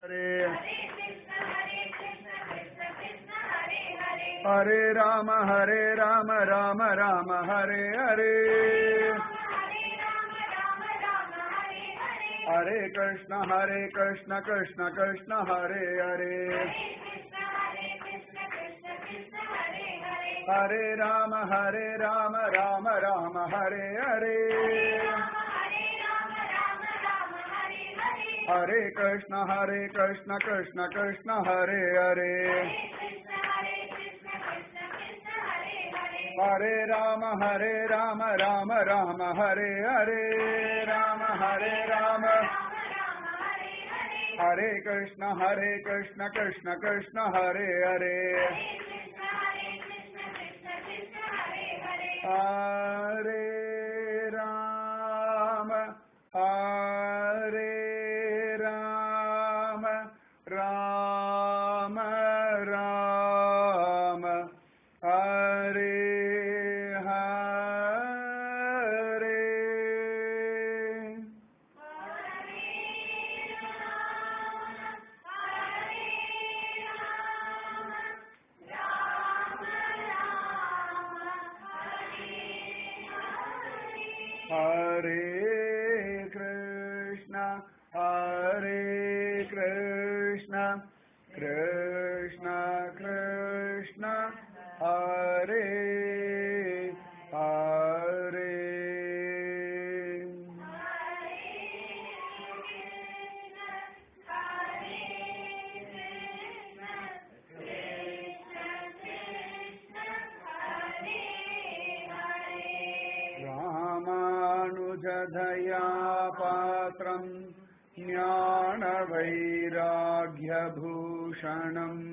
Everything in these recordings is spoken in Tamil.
हरे कृष्ण हरे कृष्ण कृष्ण कृष्ण हरे हरे हरे राम हरे राम राम राम हरे हरे हरे राम राम राम हरे हरे हरे कृष्ण हरे कृष्ण कृष्ण कृष्ण हरे हरे हरे कृष्ण हरे कृष्ण कृष्ण कृष्ण हरे हरे हरे राम हरे राम राम राम हरे हरे राम हरे राम राम राम हरे हरे हरे कृष्ण हरे कृष्ण कृष्ण कृष्ण हरे हरे हरे कृष्ण हरे कृष्ण कृष्ण कृष्ण हरे हरे हरे राम हरे राम राम राम हरे हरे राम हरे राम राम राम हरे हरे हरे कृष्ण हरे कृष्ण कृष्ण कृष्ण हरे हरे हरे कृष्ण हरे कृष्ण कृष्ण कृष्ण हरे हरे हरे राम हरे राम राम राम हरे हरे Hare Krishna, Hare Krishna, Krishna Krishna, Hare Hare. रामानुजधया पात्रम् ज्ञानवैराग्यभूषणम्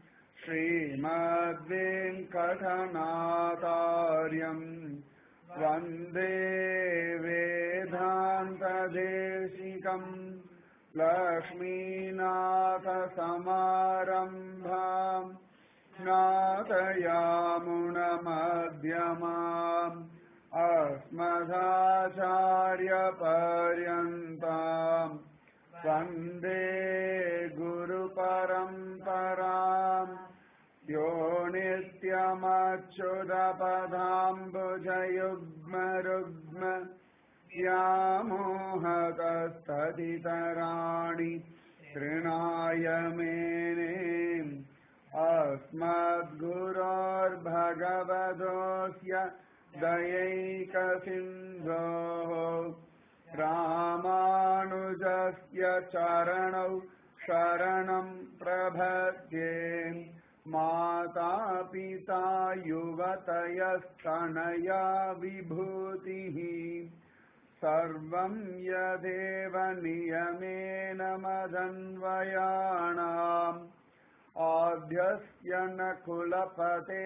श्रीमद्वेङ्कटनाथार्यम् वन्दे वेदान्तदेशिकम् लक्ष्मीनाथसमारम्भाम् नाथयामुनमध्यमाम् अस्मदाचार्यपर्यन्ताम् वन्दे गुरुपरम्पराम् यो नित्यमच्युतपदाम्बुजयुग्मरुग्म व्यामोहतस्तदितराणि तृणाय मेने अस्मद्गुरोर्भगवतोऽस्य दयैकसिन्धोः रामानुजस्य चरणौ शरणम् प्रभद्ये माता पिता युवतयस्तनया विभूतिः सर्वं यदेव नियमेन मदन्वयाणाम् आद्यस्य न कुलपते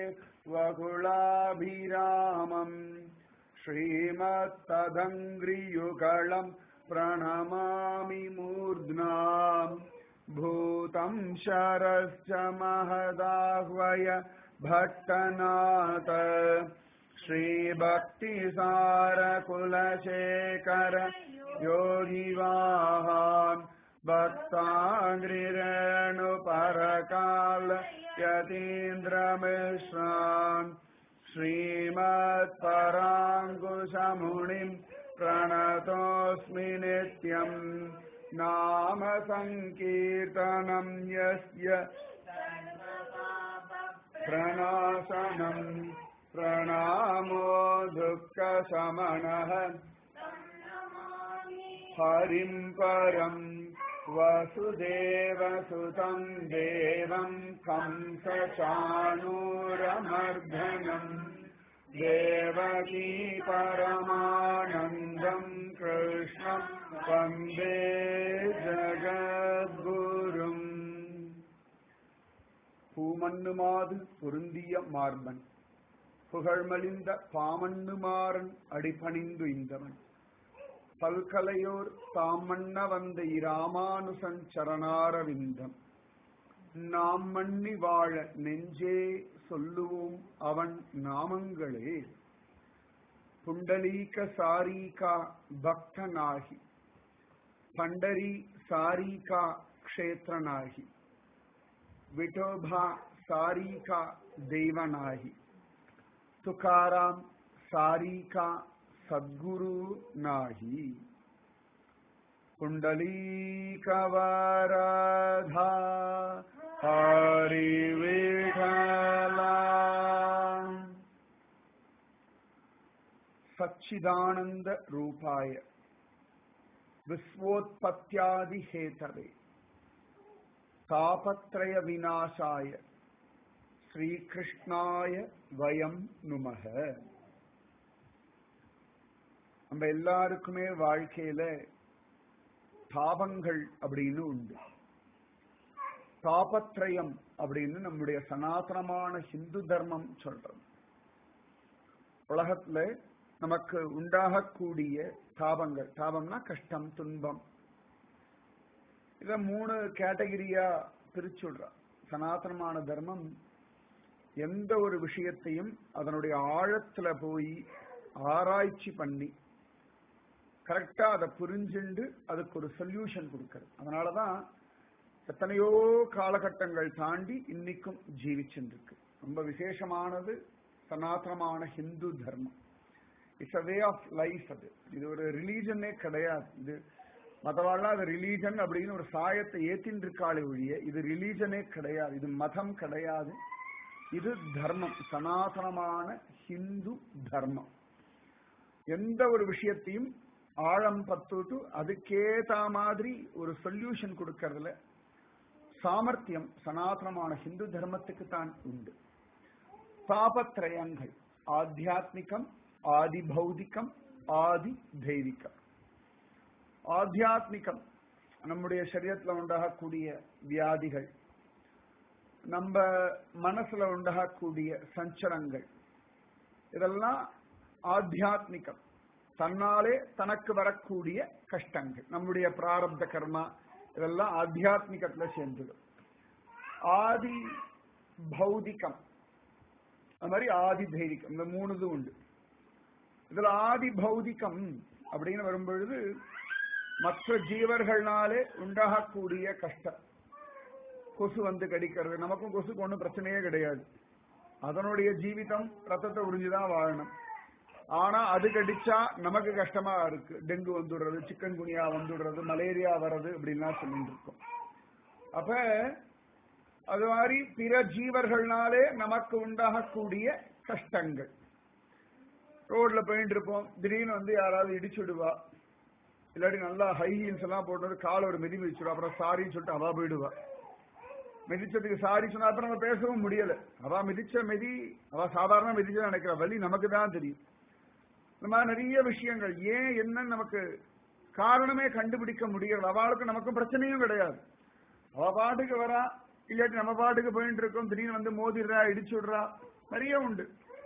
वकुलाभिरामम् श्रीमत्तदङ्घ्रियुगळम् प्रणमामि मूर्ध्नाम् भूतं शरश्च महदाह्वय भट्टनाथ श्रीभक्तिसारकुलशेखर योगिवाहान् भक्ताङ्घ्रिरेणुपरकाल यतीन्द्रमिश्रान् श्रीमत्पराङ्कुशमुनिम् प्रणतोऽस्मि नित्यम् नाम सङ्कीर्तनम् यस्य प्रणाशनम् प्रणामो दुःखशमनः हरिं परम् वसुदेवसुतं देवं कंसचाणूरमर्दनम् देवकी परमानन्दं कृष्णं वन्दे ஜகத்குரும் பூமண்ணுமாது பொருந்திய மார்பன் புகழ்மலிந்த பாமண்ணுமாறன் அடிபணிந்து இந்தவன் பல்கலையோர் தாமண்ண வந்த இராமானுசன் சரணாரவிந்தம் நாம் மண்ணி வாழ நெஞ்சே சொல்லுவோம் அவன் நாமங்களே புண்டலீக சாரீகா பக்தனாகி பண்டரி சாரீகா क्षेत्र नाही विठोबा सारी का देव नाही तुकाराम सारी का सद्गुरु नाही कुंडली कवराधा हरि विठला सच्चिदानंद रूपाय विश्वोत्पत्त्यादि हेतवे तापत्रय विनाशाय ஸ்ரீகிருஷ்ணாய வயம் நுமக நம்ம எல்லாருக்குமே வாழ்க்கையில தாபங்கள் அப்படின்னு உண்டு தாபத்ரயம் அப்படின்னு நம்முடைய சனாதனமான ஹிந்து தர்மம் சொல்றது உலகத்துல நமக்கு உண்டாகக்கூடிய தாபங்கள் தாபம்னா கஷ்டம் துன்பம் இத மூணு கேட்டகிரியா பிரிச்சுடுறா சனாதனமான தர்மம் எந்த ஒரு விஷயத்தையும் அதனுடைய ஆழத்துல போய் ஆராய்ச்சி பண்ணி கரெக்டா அதை புரிஞ்சுண்டு அதுக்கு ஒரு சொல்யூஷன் கொடுக்கறது அதனாலதான் எத்தனையோ காலகட்டங்கள் தாண்டி இன்னைக்கும் ஜீவிச்சுட்டு இருக்கு ரொம்ப விசேஷமானது சனாதனமான ஹிந்து தர்மம் it's a way of life அது இது ஒரு ரிலீஜனே கிடையாது இது மதவாழ்லாம் அது ரிலீஜன் அப்படின்னு ஒரு சாயத்தை ஏத்தின் இருக்காளே ஒழிய இது ரிலீஜனே கிடையாது இது மதம் கிடையாது இது தர்மம் சனாதனமான ஹிந்து தர்மம் எந்த ஒரு விஷயத்தையும் ஆழம் பத்துட்டு அதுக்கேத்த மாதிரி ஒரு சொல்யூஷன் கொடுக்கறதுல சாமர்த்தியம் சனாதனமான ஹிந்து தர்மத்துக்கு தான் உண்டு தாபத்ரயங்கள் ஆத்தியாத்மிகம் ஆதி பௌதிகம் ஆதி தெய்வீகம் ஆத்தியாத்மிகம் நம்முடைய சரீரத்தில் உண்டாகக்கூடிய வியாதிகள் நம்ம மனசுல உண்டாகக்கூடிய சஞ்சலங்கள் இதெல்லாம் ஆத்தியாத்மிகம் தன்னாலே தனக்கு வரக்கூடிய கஷ்டங்கள் நம்முடைய பிராரப்த கர்மா இதெல்லாம் ஆத்தியாத்மிகத்துல சேர்ந்துடும் ஆதி பௌதிகம் அது மாதிரி ஆதி தைரிகம் இந்த மூணுது உண்டு இதுல ஆதி பௌதிகம் அப்படின்னு வரும்பொழுது மற்ற ஜீவர்கள்னாலே உண்டாகக்கூடிய கஷ்டம் கொசு வந்து கடிக்கிறது நமக்கும் கொசுக்கு ஒன்றும் பிரச்சனையே கிடையாது அதனுடைய ஜீவிதம் ரத்தத்தை உறிஞ்சுதான் வாழணும் ஆனா அது கடிச்சா நமக்கு கஷ்டமா இருக்கு டெங்கு வந்துடுறது சிக்கன் குனியா வந்துடுறது மலேரியா வர்றது அப்படின்லாம் சொல்லிட்டு இருக்கோம் அப்ப அது மாதிரி பிற ஜீவர்கள்னாலே நமக்கு உண்டாகக்கூடிய கஷ்டங்கள் ரோட்ல போயிட்டு இருப்போம் திடீர்னு வந்து யாராவது இடிச்சுடுவா இல்லாட்டி நல்லா ஹை ஹீல்ஸ் எல்லாம் போட்டு கால ஒரு மிதி மிதிச்சுடுவா அப்புறம் சாரின்னு சொல்லிட்டு அவா போயிடுவா மிதிச்சதுக்கு சாரி சொன்னா அப்புறம் நம்ம பேசவும் முடியல அவ மிதிச்ச மிதி அவ சாதாரண மிதிச்சா நினைக்கிற வழி நமக்கு தான் தெரியும் இந்த மாதிரி நிறைய விஷயங்கள் ஏன் என்னன்னு நமக்கு காரணமே கண்டுபிடிக்க முடியல அவளுக்கு நமக்கும் பிரச்சனையும் கிடையாது அவ பாட்டுக்கு வரா இல்லாட்டி நம்ம பாட்டுக்கு போயிட்டு இருக்கோம் திடீர்னு வந்து மோதிடுறா இடிச்சு விடுறா நிறைய உண்டு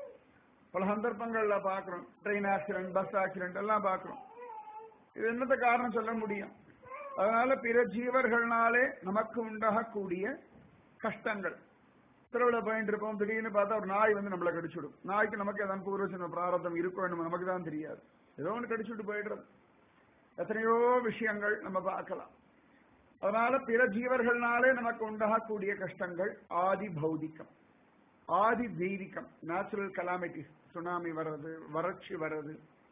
பல சந்தர்ப்பங்கள்ல பாக்குறோம் ட்ரெயின் ஆக்சிடென்ட் பஸ் ஆக்சிடென்ட் எல்லாம் பாக்குறோம் இது என்னத்த காரணம் சொல்ல முடியும் அதனால பிற ஜீவர்கள்னாலே நமக்கு உண்டாகக்கூடிய கஷ்டங்கள் திருவிழா போயிட்டு இருப்போம் திடீர்னு பார்த்தா ஒரு நாய் வந்து நம்மளை கடிச்சுடும் நாய்க்கு நமக்கு எதாவது பூர்வசன பிராரதம் இருக்கும் நம்ம நமக்கு தான் தெரியாது ஏதோ ஒன்று கடிச்சுட்டு போயிடுறது எத்தனையோ விஷயங்கள் நம்ம பார்க்கலாம் அதனால பிற ஜீவர்கள்னாலே நமக்கு உண்டாகக்கூடிய கஷ்டங்கள் ஆதி பௌதிகம் ஆதி தெய்வீகம் நேச்சுரல் கலாமிட்டிஸ் சுனாமி வர்றது வறட்சி வர்றது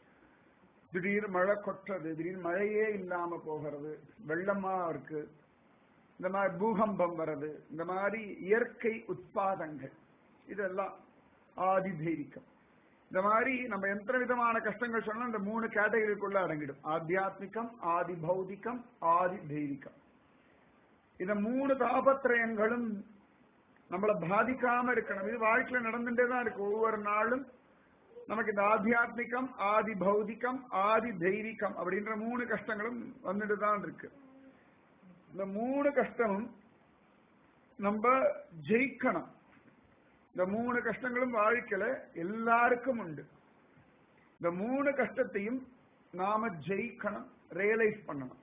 திடீர் மழை கொட்டுறது திடீர் மழையே இல்லாம போகிறது வெள்ளமா இருக்கு இந்த மாதிரி பூகம்பம் வர்றது இந்த மாதிரி இயற்கை உட்பாதங்கள் இதெல்லாம் ஆதி தெய்வீகம் இந்த மாதிரி நம்ம எத்தனை விதமான கஷ்டங்கள் சொன்னா இந்த மூணு கேட்டகரிக்குள்ள அடங்கிடும் ஆத்தியாத்மிகம் ஆதி பௌதிகம் ஆதி தெய்வீகம் இந்த மூணு தாபத்திரயங்களும் நம்மளை பாதிக்காம இருக்கணும் இது வாழ்க்கையில நடந்துட்டே தான் இருக்கு ஒவ்வொரு நாளும் நமக்கு இந்த ஆத்தியாத்மிகம் ஆதி பௌதிகம் ஆதி தெய்வீகம் அப்படின்ற மூணு கஷ்டங்களும் வந்துட்டு தான் இருக்கு இந்த மூணு கஷ்டமும் நம்ம ஜெயிக்கணும் இந்த மூணு கஷ்டங்களும் வாழ்க்கையில எல்லாருக்கும் உண்டு இந்த மூணு கஷ்டத்தையும் நாம ஜெயிக்கணும் ரியலைஸ் பண்ணணும்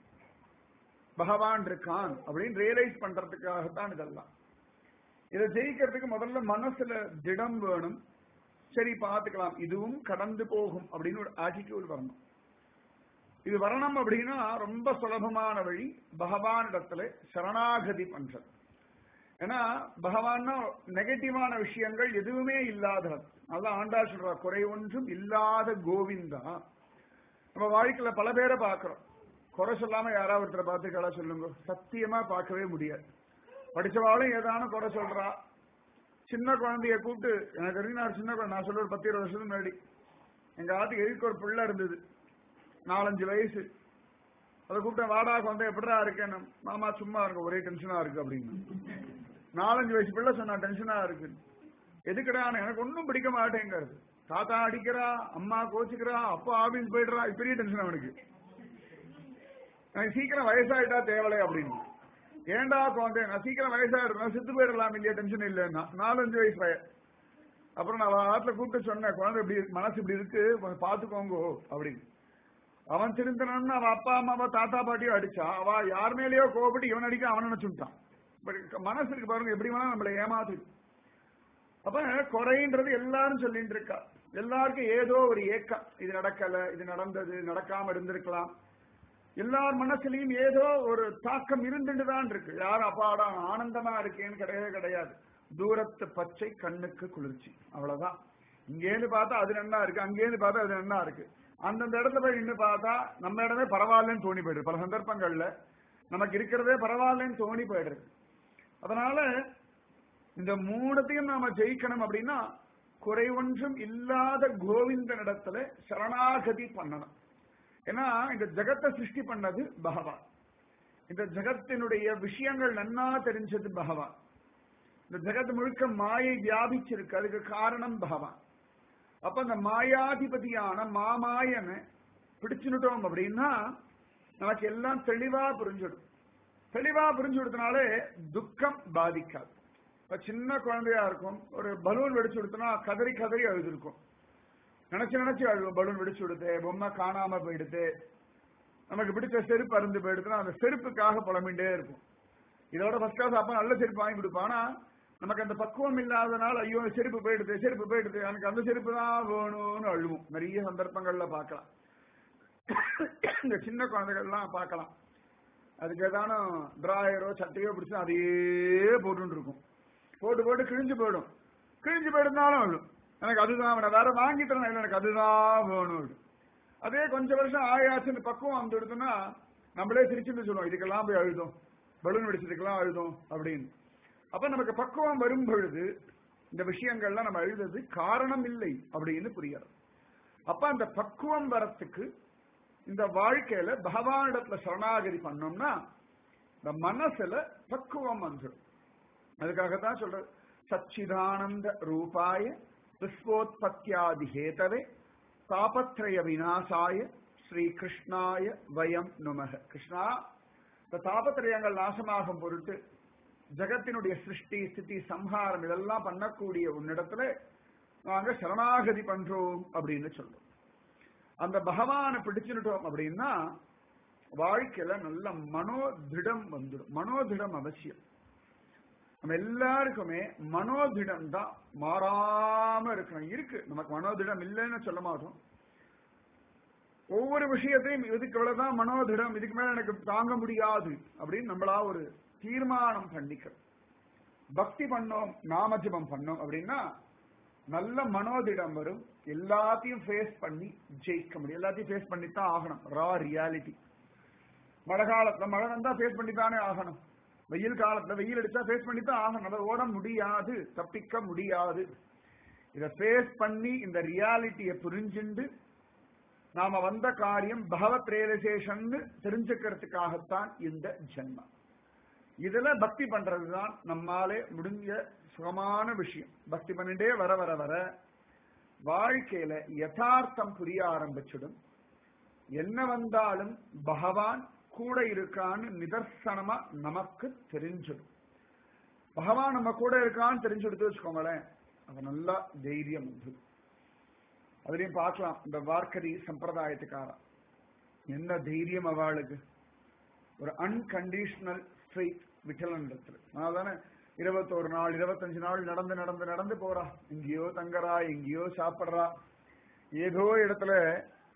பகவான் இருக்கான் அப்படின்னு ரியலைஸ் பண்றதுக்காகத்தான் இதெல்லாம் இதை ஜெயிக்கிறதுக்கு முதல்ல மனசுல திடம் வேணும் சரி பார்த்துக்கலாம் இதுவும் கடந்து போகும் அப்படின்னு ஒரு ஆட்டிடியூட் வரணும் இது வரணும் அப்படின்னா ரொம்ப சுலபமான வழி பகவானிடத்துல சரணாகதி பண்றது ஏன்னா பகவான்னா நெகட்டிவான விஷயங்கள் எதுவுமே இல்லாதவர் அதான் ஆண்டா சொல்றா குறை ஒன்றும் இல்லாத கோவிந்தா நம்ம வாழ்க்கையில பல பேரை பார்க்கிறோம் குறை சொல்லாம யாராவது ஒருத்தரை பார்த்துக்களா சொல்லுங்க சத்தியமா பார்க்கவே முடியாது படிச்சவாளும் ஏதான குறை சொல்றா சின்ன குழந்தைய கூப்பிட்டு எனக்கு தெரிஞ்சு நான் சின்ன குழந்தை நான் சொல்ல ஒரு பத்து இருபது வருஷத்துக்கு முன்னாடி எங்க ஆத்துக்கு எதுக்கு ஒரு பிள்ளை இருந்தது நாலஞ்சு வயசு அதை கூப்பிட்டேன் வாடா குழந்தை எப்படிடா இருக்கேன்னு மாமா சும்மா இருக்கு ஒரே டென்ஷனா இருக்கு அப்படின்னு நாலஞ்சு வயசு பிள்ளை சொன்னா டென்ஷனா இருக்கு எதுக்குடா எனக்கு ஒன்றும் பிடிக்க மாட்டேங்கிறது தாத்தா அடிக்கிறா அம்மா கோச்சுக்கிறா அப்பா ஆபீஸ் போயிடுறா இது பெரிய டென்ஷன் அவனுக்கு எனக்கு சீக்கிரம் வயசாயிட்டா தேவலை அப்படின்னு ஏண்டா குழந்தை நான் சீக்கிரம் வயசாயிடுறேன் செத்து போயிடலாம் இல்லையா டென்ஷன் இல்லைன்னா நாலஞ்சு வயசு பையன் அப்புறம் நான் ஆத்துல கூப்பிட்டு சொன்னேன் குழந்தை இப்படி மனசு இப்படி இருக்கு கொஞ்சம் பாத்துக்கோங்க அப்படின்னு அவன் திருந்தனன்னு அவன் அப்பா அம்மாவா தாத்தா பாட்டியோ அடிச்சா அவ யார் மேலேயோ கோபப்பட்டு இவன் அடிக்க அவன் நினைச்சுட்டான் மனசு இருக்கு பாருங்க எப்படி வேணா நம்மளை ஏமாத்து அப்ப குறைன்றது எல்லாரும் சொல்லிட்டு இருக்கா எல்லாருக்கும் ஏதோ ஒரு ஏக்கம் இது நடக்கல இது நடந்தது நடக்காம இருந்திருக்கலாம் எல்லார் மனசுலயும் ஏதோ ஒரு தாக்கம் இருந்துட்டு தான் இருக்கு யாரும் அப்பாடா ஆனந்தமா இருக்கேன்னு கிடையவே கிடையாது தூரத்து பச்சை கண்ணுக்கு குளிர்ச்சி அவ்வளவுதான் இங்கேருந்து பார்த்தா அது நன்னா இருக்கு அங்கேருந்து பார்த்தா அது நன்னா இருக்கு அந்தந்த இடத்துல போய் நின்று பார்த்தா நம்ம இடமே பரவாயில்லன்னு தோணி போயிடுது பல சந்தர்ப்பங்கள்ல நமக்கு இருக்கிறதே பரவாயில்லன்னு தோணி போயிடுறது அதனால இந்த மூணத்தையும் நாம ஜெயிக்கணும் அப்படின்னா குறை ஒன்றும் இல்லாத கோவிந்தனிடத்துல சரணாகதி பண்ணணும் ஏன்னா இந்த ஜகத்தை சிருஷ்டி பண்ணது பகவான் இந்த ஜகத்தினுடைய விஷயங்கள் நன்னா தெரிஞ்சது பகவான் இந்த ஜெகத் முழுக்க மாயை வியாபிச்சிருக்கு அதுக்கு காரணம் பகவான் அப்ப அந்த மாயாதிபதியான மாமாயனை பிடிச்சுட்டோம் அப்படின்னா நமக்கு எல்லாம் தெளிவா புரிஞ்சிடும் தெளிவா புரிஞ்சு கொடுத்தனாலே துக்கம் பாதிக்காது இப்ப சின்ன குழந்தையா இருக்கும் ஒரு பலூன் வெடிச்சு கொடுத்தனா கதறி கதறி அழுதுருக்கும் நினைச்சு நினைச்சு அழுவோம் பலூன் வெடிச்சு கொடுத்து பொம்மை காணாம போயிடுது நமக்கு பிடிச்ச செருப்பு அருந்து போயிடுதுன்னா அந்த செருப்புக்காக புலம்பிண்டே இருக்கும் இதோட ஃபர்ஸ்ட் கிளாஸ் அப்ப நல்ல செருப்பு வாங்கி கொடுப்பான் ஆனா நமக்கு அந்த பக்குவம் இல்லாதனால ஐயோ செருப்பு போயிடுது செருப்பு போயிடுது எனக்கு அந்த செருப்பு தான் வேணும்னு அழுவும் நிறைய சந்தர்ப்பங்கள்ல பார்க்கலாம் இந்த சின்ன குழந்தைகள்லாம் பார்க்கலாம் அதுக்கு ஏதானும் டிராயரோ சட்டையோ பிடிச்சு அதையே போட்டு இருக்கும் போட்டு போட்டு கிழிஞ்சு போயிடும் கிழிஞ்சு போயிடுனாலும் அழும் எனக்கு அதுதான் வேணும் வேற வாங்கி தரணும் இல்லை எனக்கு அதுதான் வேணும் அதே கொஞ்சம் வருஷம் ஆயாச்சுன்னு பக்குவம் வந்து எடுத்தோம்னா நம்மளே சிரிச்சுன்னு சொல்லுவோம் இதுக்கெல்லாம் போய் அழுதும் பலூன் வெடிச்சதுக்கெல்லாம் அழுதும் அப்படின்னு அப்ப நமக்கு பக்குவம் வரும் பொழுது இந்த விஷயங்கள்லாம் நம்ம அழுதது காரணம் இல்லை அப்படின்னு புரியாது அப்ப அந்த பக்குவம் வரத்துக்கு இந்த வாழ்க்கையில பகவானிடத்துல சரணாகதி பண்ணோம்னா இந்த மனசுல பக்குவம் வந்துடும் அதுக்காகத்தான் சொல்ற சச்சிதானந்த ரூபாய விஸ்வோத்பத்தியாதி ஹேதவே தாபத்ரய விநாசாய ஸ்ரீ கிருஷ்ணாய வயம் நுமக கிருஷ்ணா இந்த தாபத்திரயங்கள் நாசமாகும் பொருட்டு ஜகத்தினுடைய சிருஷ்டி ஸ்திதி சம்ஹாரம் இதெல்லாம் பண்ணக்கூடிய உன்னிடத்துல நாங்க சரணாகதி பண்றோம் அப்படின்னு சொல்றோம் அந்த பகவானை பிடிச்சுட்டோம் அப்படின்னா வாழ்க்கையில நல்ல மனோதிடம் வந்துடும் மனோதிடம் அவசியம் நம்ம எல்லாருக்குமே மனோதிடம் தான் மாறாம இருக்கணும் இருக்கு நமக்கு மனோதிடம் இல்லைன்னு சொல்ல மாட்டோம் ஒவ்வொரு விஷயத்தையும் இதுக்கு இவ்வளவுதான் மனோதிடம் இதுக்கு மேல எனக்கு தாங்க முடியாது அப்படின்னு நம்மளா ஒரு தீர்மானம் பண்ணிக்கிறோம் பக்தி பண்ணோம் நாமஜபம் பண்ணோம் அப்படின்னா நல்ல மனோதிடம் வரும் எல்லாத்தையும் ஃபேஸ் பண்ணி ஜெயிக்க முடியும் எல்லாத்தையும் ஃபேஸ் பண்ணித்தான் ஆகணும் ரா ரியாலிட்டி மழை காலத்துல மழை வந்தா ஃபேஸ் பண்ணித்தானே ஆகணும் வெயில் காலத்துல வெயில் அடிச்சா ஃபேஸ் பண்ணித்தான் ஆகணும் அதை ஓட முடியாது தப்பிக்க முடியாது இத ஃபேஸ் பண்ணி இந்த ரியாலிட்டியை புரிஞ்சுண்டு நாம வந்த காரியம் பகவத் ரியலைசேஷன் தெரிஞ்சுக்கிறதுக்காகத்தான் இந்த ஜென்மம் இதுல பக்தி பண்றதுதான் நம்மாலே முடிஞ்ச சுகமான விஷயம் பக்தி பண்ணிட்டே வர வர வர வாழ்க்கையில யதார்த்தம் புரிய ஆரம்பிச்சிடும் என்ன வந்தாலும் பகவான் கூட இருக்கான்னு நிதர்சனமா நமக்கு தெரிஞ்சிடும் பகவான் நம்ம கூட இருக்கான்னு தெரிஞ்சுடுத்து வச்சுக்கோங்களேன் அது நல்லா தைரியம் உண்டு அதுலயும் பார்க்கலாம் இந்த வார்க்கரி சம்பிரதாயத்துக்காரா என்ன தைரியம் அவளுக்கு ஒரு அன்கண்டிஷனல் ஸ்ட்ரெயிட் விட்டலன் இடத்துல நான் தானே இருபத்தோரு நாள் இருபத்தஞ்சு நாள் நடந்து நடந்து நடந்து போறா எங்கேயோ தங்குறா எங்கேயோ சாப்பிடுறா ஏதோ இடத்துல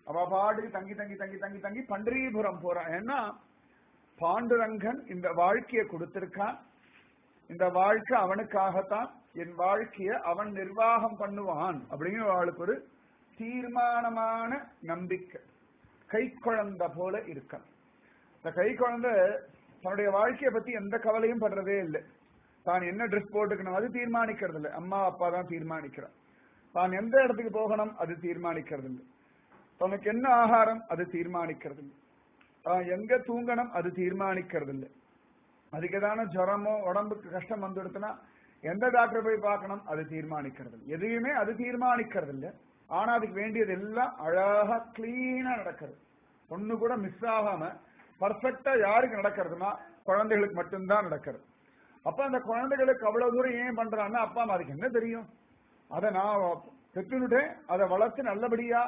அவ பாட்டுக்கு தங்கி தங்கி தங்கி தங்கி தங்கி பண்டரிபுரம் போறான் ஏன்னா பாண்டுரங்கன் இந்த வாழ்க்கையை கொடுத்திருக்கான் இந்த வாழ்க்கை அவனுக்காகத்தான் என் வாழ்க்கைய அவன் நிர்வாகம் பண்ணுவான் அப்படிங்கிற அவளுக்கு ஒரு தீர்மானமான நம்பிக்கை கை குழந்தை போல இருக்க இந்த கை குழந்தை தன்னுடைய வாழ்க்கையை பத்தி எந்த கவலையும் படுறதே இல்லை தான் என்ன ட்ரெஸ் போட்டுக்கணும் அது தீர்மானிக்கிறது இல்லை அம்மா அப்பா தான் தீர்மானிக்கிறான் தான் எந்த இடத்துக்கு போகணும் அது தீர்மானிக்கிறது இல்லை தனக்கு என்ன ஆகாரம் அது தீர்மானிக்கிறது இல்லை தான் எங்க தூங்கணும் அது தீர்மானிக்கிறது இல்லை அதுக்கு ஏதான ஜுரமோ உடம்புக்கு கஷ்டம் வந்துடுத்துனா எந்த டாக்டர் போய் பார்க்கணும் அது தீர்மானிக்கிறது இல்லை எதையுமே அது தீர்மானிக்கிறது இல்லை ஆனா அதுக்கு வேண்டியது எல்லாம் அழகா கிளீனா நடக்கிறது ஒண்ணு கூட மிஸ் ஆகாம பர்ஃபெக்டா யாருக்கு நடக்கிறதுனா குழந்தைகளுக்கு மட்டும்தான் நடக்கிறது அப்ப அந்த குழந்தைகளுக்கு அவ்வளவு தூரம் ஏன் பண்றான்னா அப்பா அம்மா அதுக்கு என்ன தெரியும் அதை நான் பெற்றுனுட்டேன் அதை வளர்த்து நல்லபடியா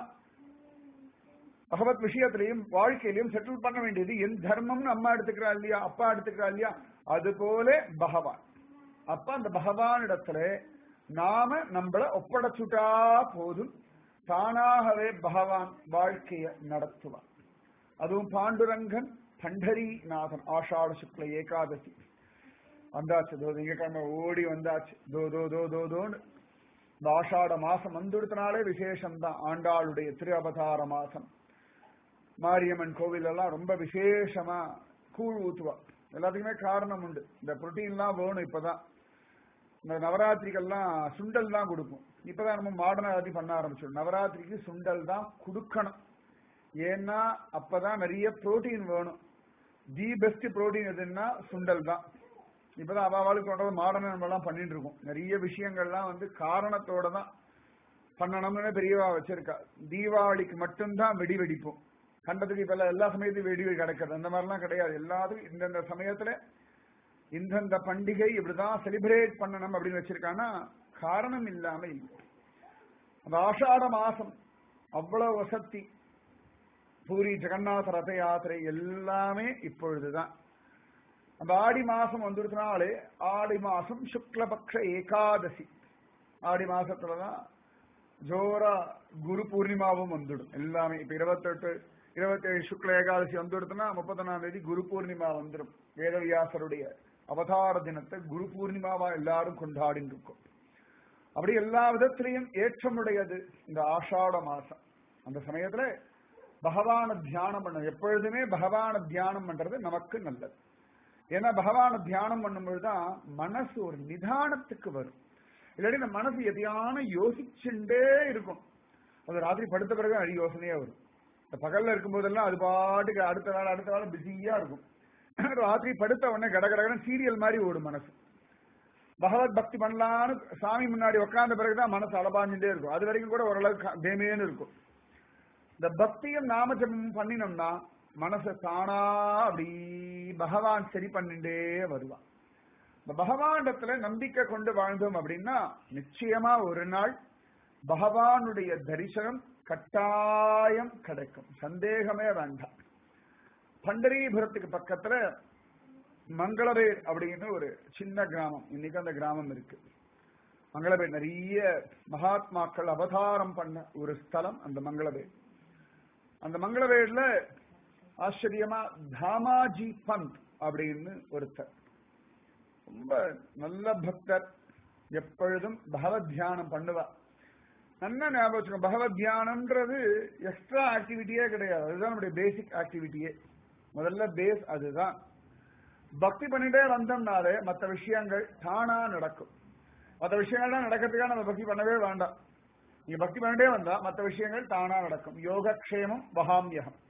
பகவத் விஷயத்திலையும் வாழ்க்கையிலையும் செட்டில் பண்ண வேண்டியது என் தர்மம்னு அம்மா எடுத்துக்கிறா இல்லையா அப்பா எடுத்துக்கிறா இல்லையா அது போல பகவான் அப்ப அந்த பகவான் இடத்துல நாம நம்மள ஒப்படைச்சுட்டா போதும் தானாகவே பகவான் வாழ்க்கைய நடத்துவான் அதுவும் பாண்டுரங்கன் பண்டரிநாதன் ஆஷாட சுக்ல ஏகாதசி வந்தாச்சு தோ திங்கக்கிழமை ஓடி வந்தாச்சு தோ தோ தோ தோ தோன்னு இந்த ஆஷாட மாசம் வந்துடுத்தினாலே விசேஷம்தான் ஆண்டாளுடைய திரு அவதார மாசம் மாரியம்மன் கோவில் எல்லாம் ரொம்ப விசேஷமா கூழ் ஊத்துவா எல்லாத்துக்குமே காரணம் உண்டு இந்த புரோட்டீன்லாம் வேணும் இப்பதான் இந்த நவராத்திரிக்கெல்லாம் சுண்டல் தான் கொடுக்கும் இப்பதான் நம்ம மாடர்னா எல்லாத்தையும் பண்ண ஆரம்பிச்சோம் நவராத்திரிக்கு சுண்டல் தான் கொடுக்கணும் ஏன்னா அப்பதான் நிறைய புரோட்டீன் வேணும் தி பெஸ்ட் புரோட்டீன் எதுன்னா சுண்டல் தான் இப்பதான் அவாவாளுக்கு பண்றது மாடர்ன் நம்ம எல்லாம் பண்ணிட்டு இருக்கோம் நிறைய விஷயங்கள்லாம் வந்து காரணத்தோட தான் பண்ணணும்னு பெரியவா வச்சிருக்கா தீபாவளிக்கு மட்டும்தான் வெடி வெடிப்போம் கண்டதுக்கு இப்ப எல்லாம் எல்லா சமயத்தையும் வெடி வெடி கிடக்கிறது அந்த மாதிரிலாம் கிடையாது எல்லாத்துக்கும் இந்தந்த சமயத்துல இந்தந்த பண்டிகை இப்படிதான் செலிப்ரேட் பண்ணணும் அப்படின்னு வச்சிருக்காங்கன்னா காரணம் இல்லாம இல்லை அந்த ஆஷாட மாசம் அவ்வளவு வசதி பூரி ஜெகநாத ரத யாத்திரை எல்லாமே இப்பொழுதுதான் அந்த ஆடி மாசம் வந்துடுறதுனாலே ஆடி மாசம் சுக்லபக்ஷ ஏகாதசி ஆடி மாசத்துலதான் ஜோரா குரு பூர்ணிமாவும் வந்துடும் எல்லாமே இப்ப இருபத்தெட்டு இருபத்தேழு சுக்ல ஏகாதசி வந்துடுதுன்னா முப்பத்தொன்னாம் தேதி குரு பூர்ணிமா வந்துடும் வேதவியாசருடைய அவதார தினத்தை குரு பூர்ணிமாவா எல்லாரும் கொண்டாடிட்டு இருக்கோம் அப்படி எல்லா விதத்திலையும் ஏற்றமுடையது இந்த ஆஷாட மாசம் அந்த சமயத்துல பகவான தியானம் பண்ண எப்பொழுதுமே பகவான தியானம் பண்றது நமக்கு நல்லது ஏன்னா பகவான தியானம் பண்ணும்பொழுதுதான் மனசு ஒரு நிதானத்துக்கு வரும் இல்லாட்டி இந்த மனசு எதையான யோசிச்சுட்டே இருக்கும் அது ராத்திரி படுத்த பிறகு அடி யோசனையா வரும் இந்த பகல்ல இருக்கும்போதெல்லாம் அது பாட்டுக்கு அடுத்த நாள் அடுத்த நாள் பிஸியா இருக்கும் ராத்திரி படுத்த உடனே கடகடகன சீரியல் மாதிரி ஓடும் மனசு பகவத் பக்தி பண்ணலான்னு சாமி முன்னாடி உட்கார்ந்த பிறகுதான் மனசு அலபாஞ்சுட்டே இருக்கும் அது வரைக்கும் கூட ஓரளவுக்கு தேமேன்னு இருக்கும் இந்த பக்தியும் நாம ஜபம் பண்ணினோம்னா மனசை தானா அப்படி பகவான் சரி பண்ணிட்டே வருவான் இந்த பகவானிடத்துல நம்பிக்கை கொண்டு வாழ்ந்தோம் அப்படின்னா நிச்சயமா ஒரு நாள் பகவானுடைய தரிசனம் கட்டாயம் கிடைக்கும் சந்தேகமே வேண்டாம் பண்டரீபுரத்துக்கு பக்கத்துல மங்களவேர் அப்படின்னு ஒரு சின்ன கிராமம் இன்னைக்கு அந்த கிராமம் இருக்கு மங்களவேர் நிறைய மகாத்மாக்கள் அவதாரம் பண்ண ஒரு ஸ்தலம் அந்த மங்களவேர் அந்த மங்களவேர்ல ஆச்சரியமா தாமாஜி பந்த் அப்படின்னு ஒருத்தர் ரொம்ப நல்ல பக்தர் எப்பொழுதும் பகவத் தியானம் பண்ணுவார் நல்ல ஞாபகம் வச்சுக்கோ பகவத் தியானம்ன்றது எக்ஸ்ட்ரா ஆக்டிவிட்டியே கிடையாது அதுதான் நம்முடைய பேசிக் ஆக்டிவிட்டியே முதல்ல பேஸ் அதுதான் பக்தி பண்ணிட்டே வந்தோம்னாலே மற்ற விஷயங்கள் தானா நடக்கும் மற்ற விஷயங்கள்லாம் நடக்கிறதுக்காக நம்ம பக்தி பண்ணவே வேண்டாம் நீங்க பக்தி பண்ணிட்டே வந்தா மற்ற விஷயங்கள் தானா நடக்கும் யோகக்ஷேமம் வகாமியகம்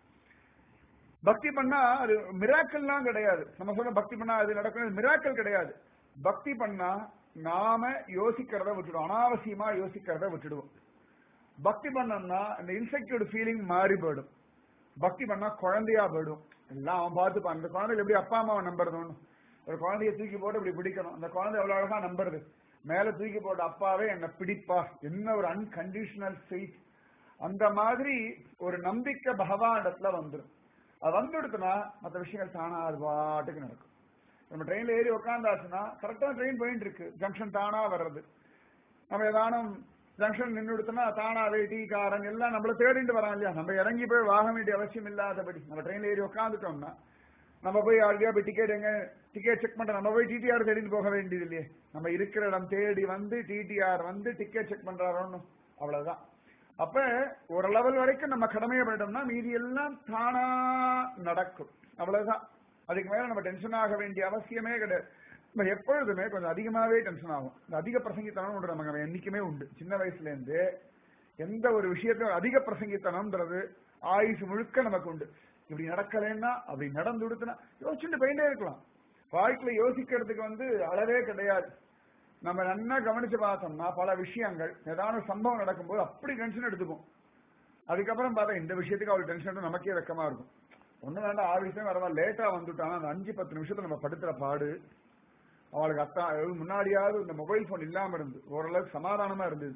பக்தி பண்ணா அது மிராக்கல்லாம் கிடையாது நம்ம சொன்ன பக்தி பண்ணா அது நடக்கும் மிராக்கல் கிடையாது பக்தி பண்ணா நாம யோசிக்கிறத விட்டுடுவோம் அனாவசியமா யோசிக்கிறத விட்டுடுவோம் பக்தி பண்ணோம்னா இந்த இன்செக்யூர்டு ஃபீலிங் மாறி போயிடும் பக்தி பண்ணா குழந்தையா போயிடும் எல்லாம் அவன் பார்த்துப்பான் அந்த குழந்தைகள் எப்படி அப்பா அம்மாவை நம்புறதுன்னு ஒரு குழந்தைய தூக்கி போட்டு இப்படி பிடிக்கணும் அந்த குழந்தை எவ்வளவு அழகா நம்புறது மேல தூக்கி போட்ட அப்பாவே என்னை பிடிப்பா என்ன ஒரு அன்கண்டிஷனல் ஃபெய்த் அந்த மாதிரி ஒரு நம்பிக்கை பகவானிடத்துல வந்துடும் அது வந்துடுத்துனா மற்ற விஷயங்கள் தானா அது பாட்டுக்கு நடக்கும் நம்ம ட்ரெயின்ல ஏறி உட்காந்தாச்சுன்னா கரெக்டா ட்ரெயின் போயிட்டு இருக்கு ஜங்ஷன் தானா வர்றது நம்ம ஏதானும் ஜங்ஷன் நின்று கொடுத்தோம்னா தானாவே டீ காரன் எல்லாம் நம்மள தேடிட்டு வரான் இல்லையா நம்ம இறங்கி போய் வாங்க வேண்டிய அவசியம் இல்லாதபடி நம்ம ட்ரெயின்ல ஏறி உட்காந்துட்டோம்னா நம்ம போய் ஆல்ரெடியா போய் டிக்கெட் எங்க டிக்கெட் செக் பண்ற நம்ம போய் டிடிஆர் தேடிட்டு போக வேண்டியது இல்லையே நம்ம இருக்கிற இடம் தேடி வந்து டிடிஆர் வந்து டிக்கெட் செக் பண்றாரோன்னு அவ்வளவுதான் அப்ப ஒரு லெவல் வரைக்கும் நம்ம கடமையை பண்ணிட்டோம்னா மீதி எல்லாம் தானா நடக்கும் அவ்வளவுதான் அதுக்கு மேல நம்ம டென்ஷன் ஆக வேண்டிய அவசியமே கிடையாது நம்ம எப்பொழுதுமே கொஞ்சம் அதிகமாவே டென்ஷன் ஆகும் இந்த அதிக பிரசங்கித்தனம் ஒன்று நமக்கு என்னைக்குமே உண்டு சின்ன வயசுல இருந்து எந்த ஒரு விஷயத்தையும் அதிக பிரசங்கித்தனம்ன்றது ஆயுசு முழுக்க நமக்கு உண்டு இப்படி நடக்கலைன்னா அப்படி நடந்து கொடுத்தனா யோசிச்சுட்டு போயிட்டே இருக்கலாம் வாழ்க்கையில யோசிக்கிறதுக்கு வந்து அளவே கிடையாது நம்ம நல்லா கவனிச்சு பார்த்தோம்னா பல விஷயங்கள் ஏதாவது சம்பவம் நடக்கும்போது அப்படி டென்ஷன் எடுத்துக்கும் அதுக்கப்புறம் பார்த்தா இந்த விஷயத்துக்கு அவள் டென்ஷன் நமக்கே வெக்கமா இருக்கும் ஒண்ணு வேண்டாம் ஆபீஸே வரவா லேட்டா வந்துட்டானா அந்த அஞ்சு பத்து நிமிஷத்துல நம்ம படுத்துற பாடு அவளுக்கு அத்தா முன்னாடியாவது இந்த மொபைல் போன் இல்லாம இருந்து ஓரளவுக்கு சமாதானமா இருந்தது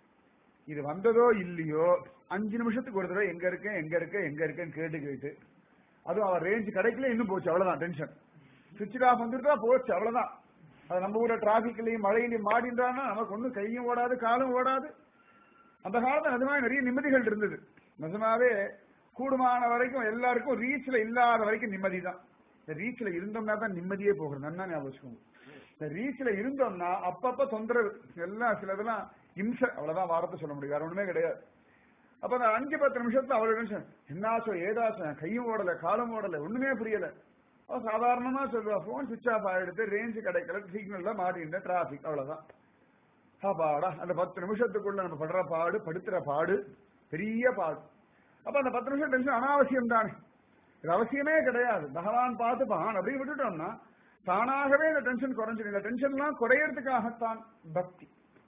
இது வந்ததோ இல்லையோ அஞ்சு நிமிஷத்துக்கு ஒரு தடவை எங்க இருக்கேன் எங்க இருக்கேன் எங்க இருக்கேன்னு கேட்டு கேட்டு அதுவும் அவன் ரேஞ்ச் கிடைக்கல இன்னும் போச்சு அவ்வளவுதான் டென்ஷன் சுவிட்ச் ஆஃப் வந்துட்டா போச்சு அவ்வளவுதான் அது நம்ம ஊர்ல டிராபிக்லயும் மழையிலையும் மாடின்றான்னா நமக்கு ஒன்றும் கையும் ஓடாது காலும் ஓடாது அந்த காலத்துல நிஜமாக நிறைய நிம்மதிகள் இருந்தது நிஜமாவே கூடுமான வரைக்கும் எல்லாருக்கும் ரீச்ல இல்லாத வரைக்கும் நிம்மதி தான் இந்த ரீச்ல இருந்தோம்னா தான் நிம்மதியே போகிறது நல்லா ஞாபகம் வச்சுக்கோங்க இந்த ரீச்ல இருந்தோம்னா அப்பப்ப தொந்தரவு எல்லாம் சிலதெல்லாம் இம்சை அவ்வளவுதான் வார்த்தை சொல்ல முடியும் வேற ஒண்ணுமே கிடையாது அப்ப அந்த அஞ்சு பத்து நிமிஷத்துல அவ்வளவு டென்ஷன் என்னாச்சோ ஏதாச்சோ கையும் ஓடல காலும் ஓடல ஒண்ணுமே புரியல அவ சாதாரணமா சொல்லுவா போன் சுவிச் ஆஃப் ஆயிடுத்து ரேஞ்சு கிடைக்கல சிக்னல்ல மாட்டிருந்த டிராபிக் அவ்வளவுதான் அப்பாடா அந்த பத்து நிமிஷத்துக்குள்ள நம்ம படுற பாடு படுத்துற பாடு பெரிய பாடு அப்ப அந்த பத்து நிமிஷம் டென்ஷன் அனாவசியம் தானே இது அவசியமே கிடையாது பகவான் பார்த்துப்பான் அப்படின்னு விட்டுட்டோம்னா தானாகவே இந்த டென்ஷன் குறைஞ்சிடும் இந்த டென்ஷன்லாம் குறையறதுக்காகத்தான் பக்தி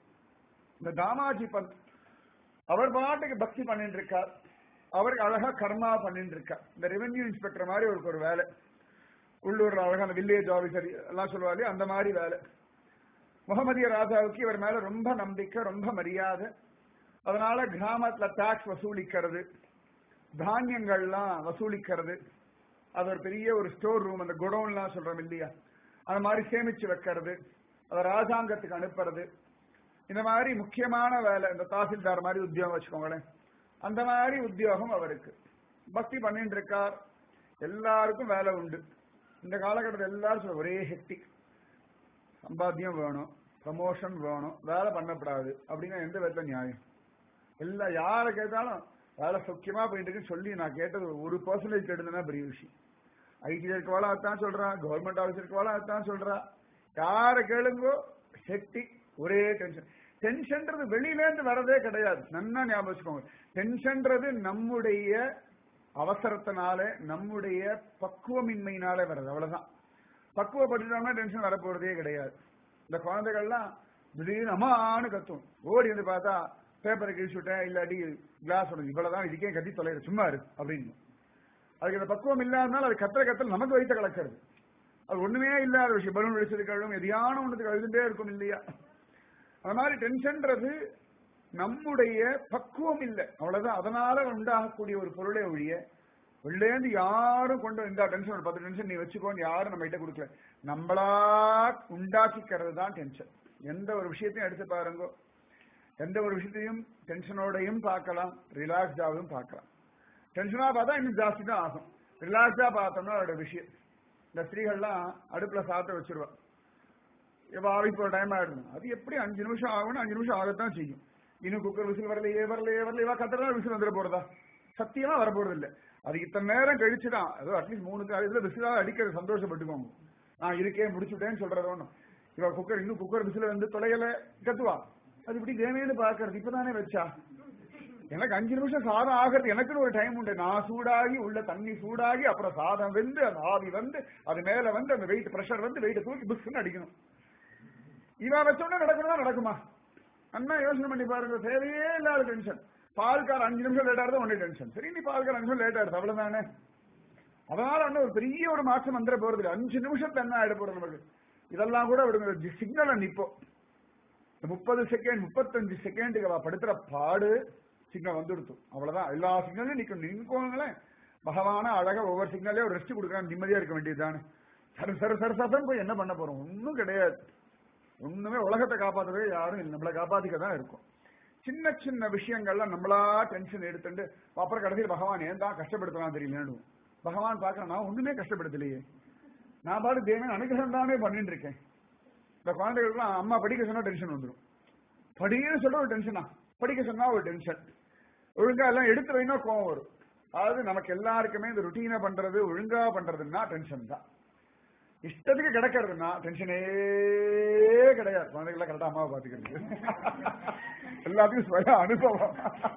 இந்த தாமாஜி பந்த் அவர் பாட்டுக்கு பக்தி பண்ணிட்டு இருக்கார் அவருக்கு அழகா கர்மா பண்ணிட்டு இருக்கார் இந்த ரெவென்யூ இன்ஸ்பெக்டர் மாதிரி அவருக்கு ஒரு வேலை உள்ளூர்ல அழகான வில்லேஜ் ஆபீசர் எல்லாம் சொல்லுவாரு அந்த மாதிரி வேலை முகமதிய ராஜாவுக்கு இவர் மேல ரொம்ப நம்பிக்கை ரொம்ப மரியாதை அதனால கிராமத்துல டாக்ஸ் வசூலிக்கிறது தானியங்கள்லாம் வசூலிக்கிறது அது ஒரு பெரிய ஒரு ஸ்டோர் ரூம் அந்த குடோன்லாம் சொல்றோம் இல்லையா அந்த மாதிரி சேமிச்சு வைக்கிறது அதை ராஜாங்கத்துக்கு அனுப்புறது இந்த மாதிரி முக்கியமான வேலை இந்த தாசில்தார் மாதிரி உத்தியோகம் வச்சுக்கோங்களேன் அந்த மாதிரி உத்தியோகம் அவருக்கு பக்தி பண்ணிட்டு இருக்கார் எல்லாருக்கும் வேலை உண்டு இந்த காலகட்டத்தில் எல்லாரும் சொல்ல ஒரே ஹெக்டிக் சம்பாத்தியம் வேணும் ப்ரமோஷன் வேணும் வேலை பண்ணக்கூடாது அப்படின்னா எந்த விதத்துல நியாயம் எல்லாம் யாரை கேட்டாலும் வேலை சௌக்கியமா போயிட்டு இருக்குன்னு சொல்லி நான் கேட்டது ஒரு பர்சன்டேஜ் கேட்டதுன்னா பெரிய விஷயம் ஐடியில் இருக்கவாளா அதான் சொல்றா கவர்மெண்ட் ஆஃபீஸ் இருக்கவாளா அதான் சொல்றா யாரை கேளுங்கோ ஹெக்டிக் ஒரே டென்ஷன் டென்ஷன்றது வெளியில இருந்து வரதே கிடையாது நன்னா ஞாபகம் வச்சுக்கோங்க டென்ஷன்றது நம்முடைய அவசரத்தினால நம்முடைய பக்குவமின்மையினால வர்றது அவ்வளவுதான் பக்குவப்பட்டுட்டோம்னா டென்ஷன் வரப்போறதே கிடையாது இந்த குழந்தைகள்லாம் திடீர்னு அம்மான்னு கத்தும் ஓடி வந்து பார்த்தா பேப்பரை கிழிச்சு விட்டேன் இல்லாட்டி கிளாஸ் உடனே இவ்வளவுதான் இதுக்கே கத்தி தொலைற சும்மா இரு அப்படின்னு அதுக்கு இந்த பக்குவம் இல்லாதனால அது கத்துற கத்தல் நமக்கு வைத்த கலக்கிறது அது ஒண்ணுமே இல்லாத விஷயம் பலூன் வெடிச்சதுக்காகவும் எதையான ஒன்றுக்கு அழுதுட்டே இருக்கும் இல்லையா அது மாதிரி டென்ஷன்ன்றது நம்முடைய பக்குவம் இல்லை அவ்வளவுதான் அதனால உண்டாகக்கூடிய ஒரு பொருளை ஒழிய வெளிலேந்து யாரும் கொண்டு இந்த டென்ஷன் ஒரு பத்து டென்ஷன் நீ வச்சுக்கோன்னு யாரும் நம்ம கிட்ட கொடுக்கல நம்மளா உண்டாக்கிக்கிறது தான் டென்ஷன் எந்த ஒரு விஷயத்தையும் எடுத்து பாருங்க எந்த ஒரு விஷயத்தையும் டென்ஷனோடையும் பார்க்கலாம் ரிலாக்ஸ்டாகவும் பார்க்கலாம் டென்ஷனா பார்த்தா இன்னும் ஜாஸ்தி தான் ஆகும் ரிலாக்ஸா பார்த்தோம்னா அதோட விஷயம் இந்த ஸ்திரீகள்லாம் அடுப்புல சாத்த வச்சிருவா இப்ப ஆஃபீஸ் போற டைம் ஆயிடும் அது எப்படி அஞ்சு நிமிஷம் ஆகணும் அஞ்சு நிமிஷம் ஆகத்தான் செய்யும் இன்னும் குக்கர் விசில் வரலையே வரலையே வரலையே வா கத்துறதா விசில் வந்துட போறதா சத்தியமா வர போறது இல்ல அது இத்தனை நேரம் கழிச்சுதான் அதோ அட்லீஸ்ட் மூணு இதுல விசிலாக அடிக்கிறது சந்தோஷப்பட்டுக்கோங்க நான் இருக்கேன் முடிச்சுட்டேன்னு சொல்றது ஒண்ணும் இவ குக்கர் இன்னும் குக்கர் விசில் வந்து தொலையல கத்துவா அது இப்படி தேவையில பாக்குறது இப்பதானே வச்சா எனக்கு அஞ்சு நிமிஷம் சாதம் ஆகிறது எனக்குன்னு ஒரு டைம் உண்டு நான் சூடாகி உள்ள தண்ணி சூடாகி அப்புறம் சாதம் வெந்து அந்த ஆவி வந்து அது மேல வந்து அந்த வெயிட் பிரஷர் வந்து வெயிட் தூக்கி புஷ்னு அடிக்கணும் இவன் வச்சோடனே நடக்கணும் நடக்குமா அண்ணா யோசனை பண்ணி பாருங்க தேவையே இல்லாத டென்ஷன் பால்கார் அஞ்சு நிமிஷம் லேட் ஆகுது ஒன்னே டென்ஷன் சரி நீ பால்கார் அஞ்சு நிமிஷம் லேட் ஆகுது அவ்வளவுதானே அதனால ஒன்னும் ஒரு பெரிய ஒரு மாற்றம் வந்துட போறது இல்லை அஞ்சு நிமிஷம் என்ன ஆயிட போறது நமக்கு இதெல்லாம் கூட விடுங்க சிக்னலை நிப்போம் முப்பது செகண்ட் முப்பத்தஞ்சு செகண்டுக்கு அவ படுத்துற பாடு சிக்னல் வந்துடுத்து அவ்வளவுதான் எல்லா சிக்னலும் நிக்கும் நின்கோங்களேன் பகவான அழகா ஒவ்வொரு சிக்னலையும் ஒரு ரெஸ்ட் கொடுக்குறான் நிம்மதியா இருக்க வேண்டியதுதானே சரு சரு சரு சத்தம் போய் என்ன பண்ண போறோம் ஒன்னும் கிடையாது ஒண்ணுமே உலகத்தை காப்பாற்றவே யாரும் இல்லை நம்மளை காப்பாத்திக்க தான் இருக்கும் சின்ன சின்ன விஷயங்கள்ல நம்மளா டென்ஷன் எடுத்துட்டு அப்புறம் கடைசியில் பகவான் ஏன் தான் கஷ்டப்படுத்தலாம் தெரியலன்னு பகவான் பார்க்க நான் ஒண்ணுமே கஷ்டப்படுத்தலையே நான் பாட்டு தேவன் அனுகிரகம் தானே பண்ணிட்டு இருக்கேன் இந்த குழந்தைகளுக்குலாம் அம்மா படிக்க சொன்னா டென்ஷன் வந்துடும் படின்னு சொல்ல ஒரு டென்ஷனா படிக்க சொன்னா ஒரு டென்ஷன் ஒழுங்கா எல்லாம் எடுத்து வைனா கோவம் வரும் அதாவது நமக்கு எல்லாருக்குமே இந்த ருட்டீனா பண்றது ஒழுங்கா பண்றதுன்னா டென்ஷன் தான் இஷ்டத்துக்கு கிடக்கிறதுனா டென்ஷனே கிடையாது குழந்தைகளை கரெக்டா அம்மாவை பாத்துக்கிறது எல்லாத்தையும் சுய அனுபவம்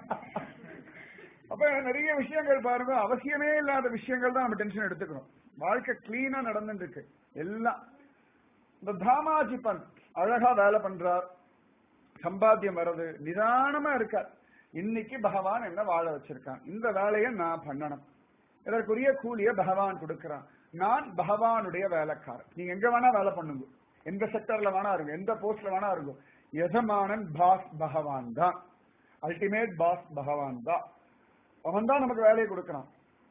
அப்ப நிறைய விஷயங்கள் பாருங்க அவசியமே இல்லாத விஷயங்கள் தான் நம்ம டென்ஷன் எடுத்துக்கிறோம் வாழ்க்கை கிளீனா நடந்துட்டு இருக்கு எல்லாம் இந்த தாமாஜி பன் அழகா வேலை பண்றார் சம்பாத்தியம் வர்றது நிதானமா இருக்கார் இன்னைக்கு பகவான் என்ன வாழ வச்சிருக்கான் இந்த வேலையை நான் பண்ணணும் இதற்குரிய கூலிய பகவான் கொடுக்கிறான் நான் பகவானுடைய வேலைக்காரன் நீங்க எங்க வேணா வேலை பண்ணுங்க எந்த செக்டர்ல வேணா இருங்க எந்த போஸ்ட்ல வேணா இருங்க எஜமானன் பாஸ் பகவான் தான் அல்டிமேட் பாஸ் பகவான் தான் அவன் தான் நமக்கு வேலையை கொடுக்கறான்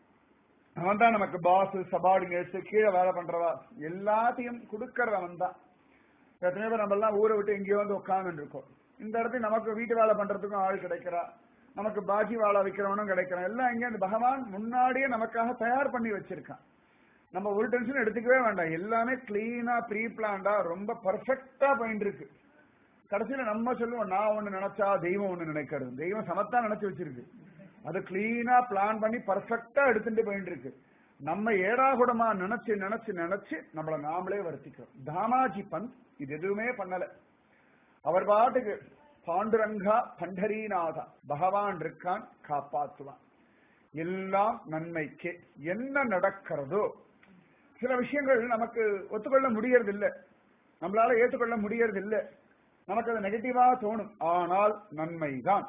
அவன் தான் நமக்கு பாஸ் சபார்டினேட்ஸ் கீழே வேலை பண்றவா எல்லாத்தையும் கொடுக்கறவன் தான் எத்தனை பேர் நம்ம எல்லாம் ஊரை விட்டு எங்கேயோ வந்து உட்கார்ந்து இருக்கோம் இந்த இடத்துல நமக்கு வீட்டு வேலை பண்றதுக்கும் ஆள் கிடைக்கிறா நமக்கு பாஜி வாழ வைக்கிறவனும் கிடைக்கிறான் எல்லாம் எங்க இந்த பகவான் முன்னாடியே நமக்காக தயார் பண்ணி வச்சிருக்கான் நம்ம ஒரு டென்ஷன் எடுத்துக்கவே வேண்டாம் எல்லாமே கிளீனா ப்ரீ பிளான்டா ரொம்ப பர்ஃபெக்டா போயிட்டு இருக்கு கடைசியில நம்ம சொல்லுவோம் நான் ஒண்ணு நினைச்சா தெய்வம் ஒண்ணு நினைக்கிறது தெய்வம் சமத்தா நினைச்சு வச்சிருக்கு அது கிளீனா பிளான் பண்ணி பர்ஃபெக்டா எடுத்துட்டு போயிட்டு இருக்கு நம்ம ஏடாகுடமா நினைச்சு நினைச்சு நினைச்சு நம்மள நாமளே வருத்திக்கிறோம் தாமாஜி பந்த் இது எதுவுமே பண்ணல அவர் பாட்டுக்கு பாண்டுரங்கா பண்டரீநாதா பகவான் இருக்கான் காப்பாத்துவான் எல்லாம் நன்மைக்கு என்ன நடக்கிறதோ சில விஷயங்கள் நமக்கு ஒத்துக்கொள்ள முடியறது இல்ல நம்மளால ஏற்றுக்கொள்ள முடியறது இல்ல நமக்கு அது நெகட்டிவா தோணும் ஆனால் நன்மைதான்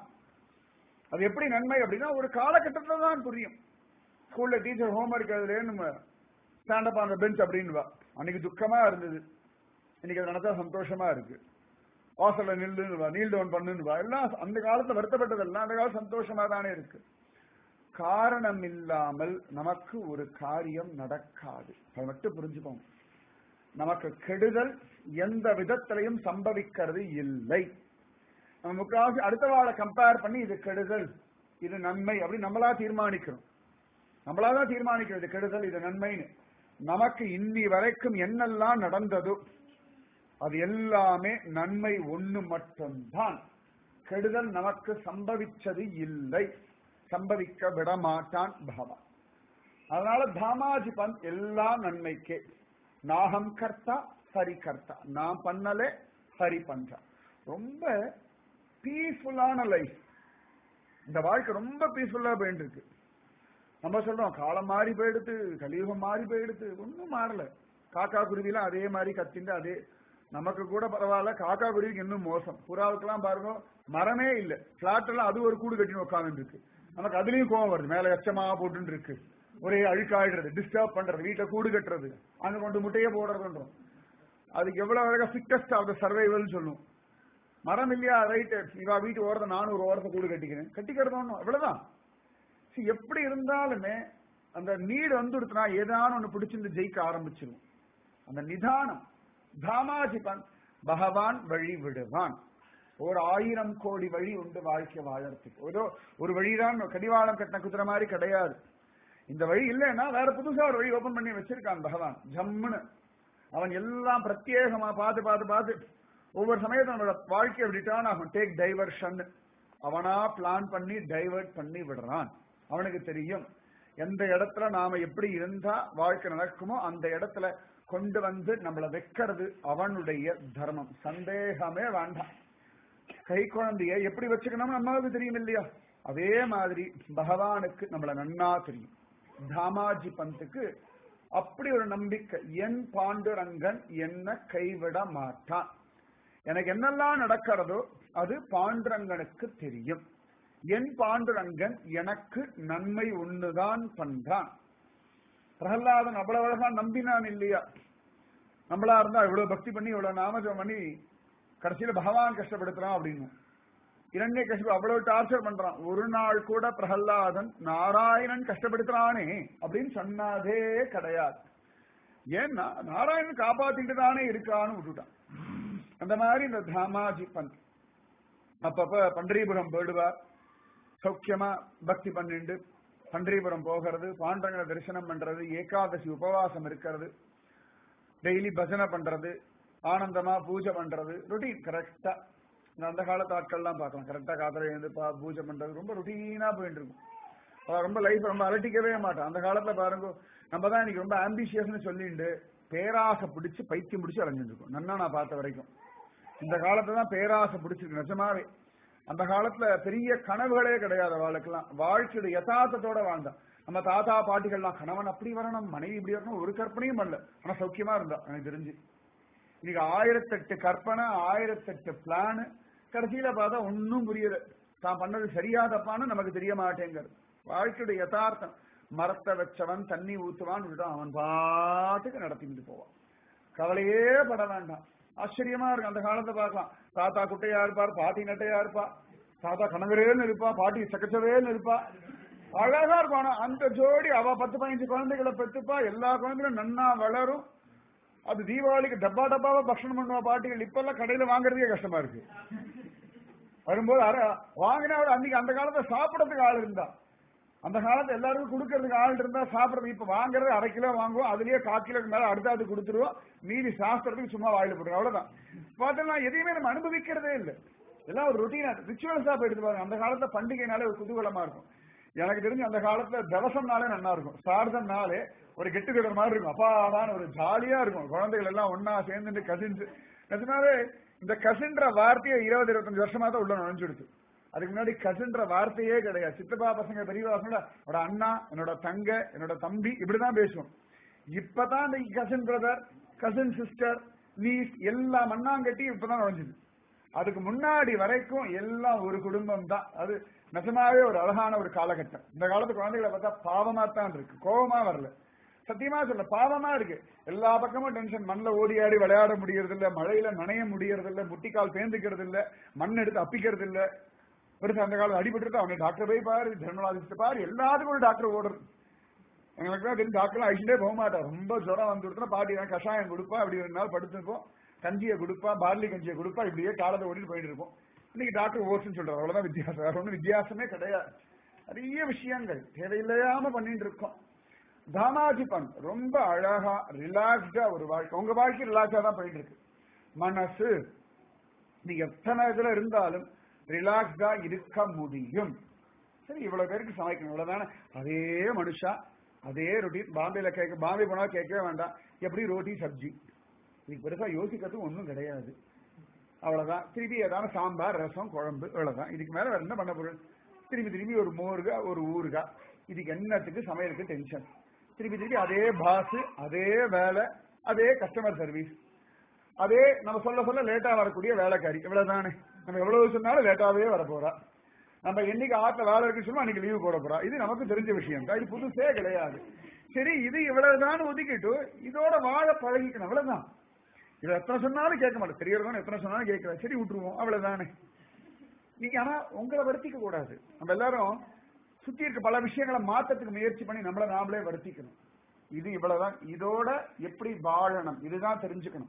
அது எப்படி நன்மை அப்படின்னா ஒரு காலகட்டத்துல தான் புரியும் ஸ்கூல்ல டீச்சர் ஹோம்ஒர்க் அதுல நம்ம ஸ்டாண்டப் ஆன் பெஞ்ச் அப்படின்னு வா அன்னைக்கு துக்கமா இருந்தது இன்னைக்கு அதை நினைச்சா சந்தோஷமா இருக்கு வாசல்ல நில்லுன்னு வா நீல் டவுன் பண்ணுன்னு வா எல்லாம் அந்த காலத்துல வருத்தப்பட்டதெல்லாம் அந்த காலம் சந்தோஷமா தானே இருக்கு காரணம் இல்லாமல் நமக்கு ஒரு காரியம் நடக்காது அதை மட்டும் புரிஞ்சுக்கோங்க நமக்கு கெடுதல் எந்த விதத்திலையும் சம்பவிக்கிறது இல்லை நம்ம முக்காவாசி அடுத்த வாழை கம்பேர் பண்ணி இது கெடுதல் இது நன்மை அப்படின்னு நம்மளா தீர்மானிக்கிறோம் நம்மளா தான் தீர்மானிக்கிறோம் இது கெடுதல் இது நன்மைன்னு நமக்கு இன்னி வரைக்கும் என்னெல்லாம் நடந்ததோ அது எல்லாமே நன்மை ஒண்ணு மட்டும்தான் கெடுதல் நமக்கு சம்பவிச்சது இல்லை சம்பவிக்க விட மாட்டான் பகவான் அதனால தாமாஜி பந்த் எல்லாம் நன்மைக்கே நாகம் கர்த்தா சரி கர்த்தா நான் பண்ணலே சரி பண்றான் ரொம்ப பீஸ்ஃபுல்லான லைஃப் இந்த வாழ்க்கை ரொம்ப பீஸ்ஃபுல்லா போயிட்டு இருக்கு நம்ம சொல்றோம் காலம் மாறி போயிடுத்து கலியுகம் மாறி போயிடுத்து ஒன்றும் மாறல காக்கா குருவிலாம் அதே மாதிரி கத்திண்டு அதே நமக்கு கூட பரவாயில்ல காக்கா குருவிக்கு இன்னும் மோசம் புறாவுக்கெல்லாம் பாருங்க மரமே இல்ல பிளாட் எல்லாம் அது ஒரு கூடு கட்டின்னு உட்காந்து இருக்கு நமக்கு அதுலயும் கோவம் வருது மேல எச்சமா போட்டு இருக்கு ஒரே அழுக்காயிடுறது டிஸ்டர்ப் பண்றது வீட்டை கூடு கட்டுறது அங்க கொண்டு முட்டையே போடுறதுன்றோம் அதுக்கு எவ்வளவு அழகா ஃபிட்டஸ்ட் ஆஃப் த சர்வைவல் சொல்லும் மரம் இல்லையா ரைட் இவா வீட்டு ஓரத்தை நானும் ஒரு ஓரத்தை கூடு கட்டிக்கிறேன் கட்டிக்கிறது ஒண்ணும் அவ்வளவுதான் See, எப்படி இருந்தாலுமே அந்த நீடு வந்துடுத்துனா ஏதான ஒண்ணு பிடிச்சிருந்து ஜெயிக்க ஆரம்பிச்சிடும் அந்த நிதானம் தாமாஜிபன் பகவான் வழி விடுவான் ஒரு ஆயிரம் கோடி வழி உண்டு வாழ்க்கை வாழறதுக்கு ஏதோ ஒரு வழிதான் கடிவாளம் கட்டின குதிரை மாதிரி கிடையாது இந்த வழி இல்லைன்னா வேற புதுசா ஒரு வழி ஓபன் பண்ணி வச்சிருக்கான் பகவான் ஜம்முன்னு அவன் எல்லாம் பிரத்யேகமா பார்த்து பார்த்து பார்த்து ஒவ்வொரு சமயத்துல நம்மளோட வாழ்க்கை ரிட்டர்ன் ஆகும் டேக் டைவர்ஷன் அவனா பிளான் பண்ணி டைவர்ட் பண்ணி விடுறான் அவனுக்கு தெரியும் எந்த இடத்துல நாம எப்படி இருந்தா வாழ்க்கை நடக்குமோ அந்த இடத்துல கொண்டு வந்து நம்மள வைக்கிறது அவனுடைய தர்மம் சந்தேகமே வேண்டாம் கை குழந்தைய எப்படி வச்சுக்கணும் நம்மளுக்கு தெரியும் இல்லையா அதே மாதிரி பகவானுக்கு நம்மள நன்னா தெரியும் தாமாஜி பந்துக்கு அப்படி ஒரு நம்பிக்கை என் பாண்டுரங்கன் என்ன கைவிட மாட்டான் எனக்கு என்னெல்லாம் நடக்கிறதோ அது பாண்டுரங்கனுக்கு தெரியும் என் பாண்டுரங்கன் எனக்கு நன்மை ஒண்ணுதான் பண்றான் பிரகலாதன் அவ்வளவு அழகா நம்பினான் இல்லையா நம்மளா இருந்தா இவ்வளவு பக்தி பண்ணி இவ்வளவு நாமஜம் பண்ணி கடைசியில பகவான் கஷ்டப்படுத்துறான் அப்படின்னு இரண்டே கஷ்டம் அவ்வளவு டார்ச்சர் பண்றான் ஒரு நாள் கூட பிரகலாதன் நாராயணன் கஷ்டப்படுத்துறானே அப்படின்னு சொன்னதே கிடையாது ஏன்னா நாராயணன் காப்பாத்திட்டு தானே இருக்கான்னு விட்டுட்டான் அந்த மாதிரி இந்த தாமாஜி பந்த் அப்பப்ப பண்டரிபுரம் போயிடுவா சௌக்கியமா பக்தி பண்ணிண்டு பண்டரிபுரம் போகிறது பாண்டங்களை தரிசனம் பண்றது ஏகாதசி உபவாசம் இருக்கிறது டெய்லி பஜனை பண்றது ஆனந்தமா பூஜை பண்றது ரொட்டீன் கரெக்டா அந்த காலத்து ஆட்கள்லாம் பார்க்கலாம் கரெக்டா காதல எழுந்து பா- பூஜை பண்றது ரொம்ப ரொட்டீனா போயிட்டு இருக்கும் அவ ரொம்ப லைஃப் ரொம்ப அலட்டிக்கவே மாட்டான் அந்த காலத்துல பாருங்க நம்ம தான் இன்னைக்கு ரொம்ப ஆம்பிஷியஸ்னு சொல்லிட்டு பேராசை பிடிச்சு பைத்தியம் பிடிச்சு அலைஞ்சிட்டு இருக்கோம் நன்னா நான் பார்த்த வரைக்கும் இந்த காலத்துல தான் பேராசை பிடிச்சிருக்கு நிஜமாவே அந்த காலத்துல பெரிய கனவுகளே கிடையாது அவளுக்கெல்லாம் வாழ்க்கையோட யதார்த்தத்தோட வாழ்ந்தான் நம்ம தாத்தா பாட்டிகள்லாம் கணவன் அப்படி வரணும் மனைவி இப்படி வரணும் ஒரு கற்பனையும் பண்ணல ஆனா சௌக்கியமா இருந்தா எனக்கு தெரிஞ்சு இன்னைக்கு ஆயிரத்தெட்டு கற்பனை ஆயிரத்தெட்டு பிளான் கடைசியில பார்த்தா ஒன்னும் புரியல தான் பண்ணது சரியா தப்பான்னு நமக்கு தெரிய மாட்டேங்கிறது வாழ்க்கையோட யதார்த்தம் மரத்தை வச்சவன் தண்ணி ஊத்துவான்னு விட்டான் அவன் பாட்டுக்கு நடத்திட்டு போவான் கவலையே பட வேண்டாம் ஆச்சரியமா இருக்கு அந்த காலத்தை பார்க்கலாம் தாத்தா குட்டையா இருப்பார் பாட்டி நட்டையா இருப்பா தாத்தா கனகரேன்னு இருப்பா பாட்டி சக்கச்சவேன்னு இருப்பா அழகா இருக்கும் ஆனா அந்த ஜோடி அவ பத்து பதினஞ்சு குழந்தைகளை பெற்றுப்பா எல்லா குழந்தைகளும் நன்னா வளரும் அது தீபாவளிக்கு டப்பா டப்பாவா பக்ஷணம் பண்ணுவா பாட்டிகள் இப்ப எல்லாம் கடையில வாங்குறதுக்கே கஷ்டமா இருக்கு வரும்போது அர வாங்கினா கூட அன்னைக்கு அந்த காலத்துல சாப்பிடறதுக்கு ஆள் இருந்தா அந்த காலத்துல எல்லாருக்கும் கொடுக்கறதுக்கு ஆள் இருந்தா சாப்பிடுறது இப்ப வாங்குறது அரை கிலோ வாங்குவோம் அதுலயே கால் கிலோக்கு மேல அடுத்தாது கொடுத்துருவோம் மீதி சாஸ்திரத்துக்கு சும்மா வாயில போடுறோம் அவ்வளவுதான் பார்த்தோம்னா எதையுமே நம்ம அனுபவிக்கிறதே இல்லை எல்லாம் ஒரு ருட்டீனா ரிச்சுவல்ஸா போயிட்டு பாருங்க அந்த காலத்துல பண்டிகைனாலே ஒரு குதூகலமா இருக்கும் எனக்கு தெரிஞ்சு அந்த காலத்துல தவசம்னாலே நல்லா இருக்கும் சாரதம்னாலே ஒரு கெட்டு கெடுற மாதிரி இருக்கும் அப்பாடான ஒரு ஜாலியா இருக்கும் குழந்தைகள் எல்லாம் ஒன்னா சேர்ந்துட்டு கசின்ஸ் நிஜமாவே இந்த கசின்ற வார்த்தையை இருபது இருபத்தஞ்சு வருஷமா தான் உள்ள நுழைஞ்சிடுச்சு அதுக்கு முன்னாடி கசின்ற வார்த்தையே கிடையாது சித்தப்பா பசங்க பெரியவா பசங்க என்னோட அண்ணா என்னோட தங்க என்னோட தம்பி இப்படிதான் பேசுவோம் இப்பதான் இந்த cousin brother cousin sister niece எல்லா மண்ணாங்கட்டி இப்பதான் நுழைஞ்சுது அதுக்கு முன்னாடி வரைக்கும் எல்லாம் ஒரு குடும்பம் தான் அது நிஜமாவே ஒரு அழகான ஒரு காலகட்டம் இந்த காலத்து குழந்தைகளை பார்த்தா பாவமா தான் இருக்கு கோபமா வரல சத்தியமா சொல்ல பாவமா இருக்கு எல்லா பக்கமும் டென்ஷன் மண்ணில் ஓடி ஆடி விளையாட முடியறது இல்ல மழையில நனைய முடியறது இல்ல முட்டிக்கால் பேந்துக்கிறது இல்ல மண் எடுத்து அப்பிக்கிறது இல்ல பெருசா அந்த காலம் அடிபட்டு அவனை டாக்டர் போய் பாரு ஜெர்மலாஜிஸ்ட் பாரு எல்லாத்துக்கும் ஒரு டாக்டர் ஓடுறது எங்களுக்கு தான் தெரியும் டாக்டர் அழிச்சுட்டே போக மாட்டார் ரொம்ப ஜுரம் வந்து கொடுத்தா பாட்டி தான் கஷாயம் கொடுப்பா அப்படி ஒரு நாள் படுத்துருப்போம் கஞ்சியை கொடுப்பா பார்லி கஞ்சியை கொடுப்பா இப்படியே காலத்தை ஓடிட்டு போயிட்டு இருப்போம் இன்னைக்கு டாக்டர் ஓர்ஸ்னு சொல்றாரு அவ்வளவுதான் வித்தியாசம் வேற ஒன்றும் வித்தியாசமே கிடையாது நிறைய விஷயங்கள் தேவையில்லாம பண்ணிட்டு இருக்கோம் தாமாஜி பண் ரொம்ப அழகா ரிலாக்ஸ்டா ஒரு வாழ்க்கை உங்க வாழ்க்கை ரிலாக்ஸா தான் போயிட்டு இருக்கு மனசு நீங்க எத்தனை இதுல இருந்தாலும் ரிலாக்ஸ்டா இருக்க முடியும் சரி இவ்வளவு பேருக்கு சமைக்கணும் இவ்வளவுதானே அதே மனுஷா அதே ரொட்டி பாம்பேல கேட்க பாம்பே போனா கேட்கவே வேண்டாம் எப்படி ரோட்டி சப்ஜி இதுக்கு பெருசா யோசிக்கிறதுக்கு ஒன்றும் கிடையாது அவ்வளவுதான் திருப்பி ஏதாவது சாம்பார் ரசம் குழம்பு இவ்வளவுதான் இதுக்கு மேல வேற என்ன பண்ண பொருள் திருப்பி திருப்பி ஒரு மோருகா ஒரு ஊறுகா இதுக்கு என்னத்துக்கு சமையலுக்கு டென்ஷன் திருப்பி திருப்பி அதே பாஸ் அதே வேலை அதே கஸ்டமர் சர்வீஸ் அதே நம்ம சொல்ல சொல்ல லேட்டா வரக்கூடிய வேலைக்காரி இவ்வளவுதானே நம்ம எவ்வளவு சொன்னாலும் லேட்டாவே வர போறா நம்ம என்னைக்கு ஆத்துல வேலை இருக்கு சொன்னா அன்னைக்கு லீவு போட போறா இது நமக்கு தெரிஞ்ச விஷயம் தான் இது புதுசே கிடையாது சரி இது இவ்வளவுதான் ஒதுக்கிட்டு இதோட வாழ பழகிக்கணும் அவ்வளவுதான் இது எத்தனை சொன்னாலும் கேட்க மாட்டேன் தெரியறதானே எத்தனை சொன்னாலும் கேட்கல சரி விட்டுருவோம் அவ்வளவுதானே நீங்க ஆனா உங்களை வருத்திக்க கூடாது நம்ம எல்லாரும் சுத்தி இருக்க பல விஷயங்களை மாத்தத்துக்கு முயற்சி பண்ணி நம்மள நாமளே வருத்திக்கணும் இது இவ்வளவுதான் இதோட எப்படி வாழணும் இதுதான் தெரிஞ்சுக்கணும்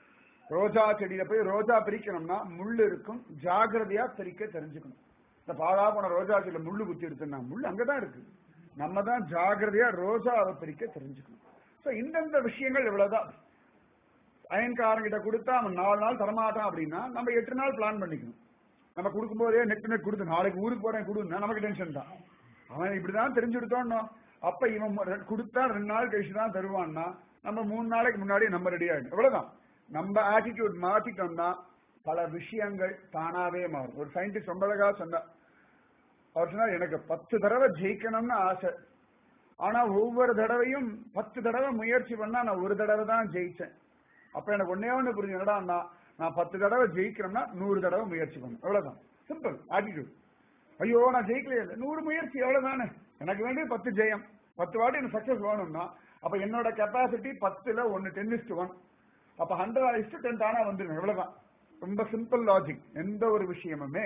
ரோஜா செடியில போய் ரோஜா பிரிக்கணும்னா முள் இருக்கும் ஜாகிரதையா பிரிக்க தெரிஞ்சுக்கணும் இந்த பாழா போன ரோஜா செடியில முள்ளு குத்தி எடுத்துனா முள் அங்கதான் இருக்கு நம்ம தான் ஜாகிரதையா ரோஜாவை பிரிக்க தெரிஞ்சுக்கணும் சோ இந்தந்த விஷயங்கள் இவ்வளவுதான் அயன்காரங்கிட்ட கொடுத்தா அவன் நாலு நாள் தரமாட்டான் அப்படின்னா நம்ம எட்டு நாள் பிளான் பண்ணிக்கணும் நம்ம கொடுக்கும்போதே நெட் நெட் கொடுத்து நாளைக்கு ஊருக்கு போறேன் கொடுன்னா நமக்கு டென்ஷன் தான் அவன் இப்படிதான் தெரிஞ்சுடுத்தோம் அப்ப இவன் ரெ- கொடுத்தா ரெண்டு நாள் கழிச்சு தான் தருவான்னா நம்ம மூணு நாளைக்கு முன்னாடி நம்ம ரெடி ஆயிடும் இவ்வளவுதான் நம்ம ஆட்டிடியூட் மாத்திட்டோம்னா பல விஷயங்கள் தானாவே மாறும் ஒரு சயின்டிஸ்ட் ரொம்ப அழகா சொன்னா அவர் சொன்னார் எனக்கு பத்து தடவை ஜெயிக்கணும்னு ஆசை ஆனா ஒவ்வொரு தடவையும் பத்து தடவை முயற்சி பண்ணா நான் ஒரு தடவை தான் ஜெயிச்சேன் அப்ப எனக்கு ஒன்னே ஒண்ணு புரிஞ்சு என்னடா நான் பத்து தடவை ஜெயிக்கிறேன்னா நூறு தடவை முயற்சி பண்ணேன் அவ்வளவுதான் சிம்பிள் ஆட்டிடியூட் ஐயோ நான் ஜெயிக்கலையே இல்லை நூறு முயற்சி எவ்வளவுதானே எனக்கு வேண்டிய பத்து ஜெயம் பத்து வாட்டி எனக்கு சக்சஸ் வேணும்னா அப்ப என்னோட கெப்பாசிட்டி பத்துல ஒன்னு டென் இஸ்ட் ஒன் அப்ப ஹண்ட்ரட் இஸ்ட் டென் தானா வந்துடும் இவ்வளவுதான் ரொம்ப சிம்பிள் லாஜிக் எந்த ஒரு விஷயமுமே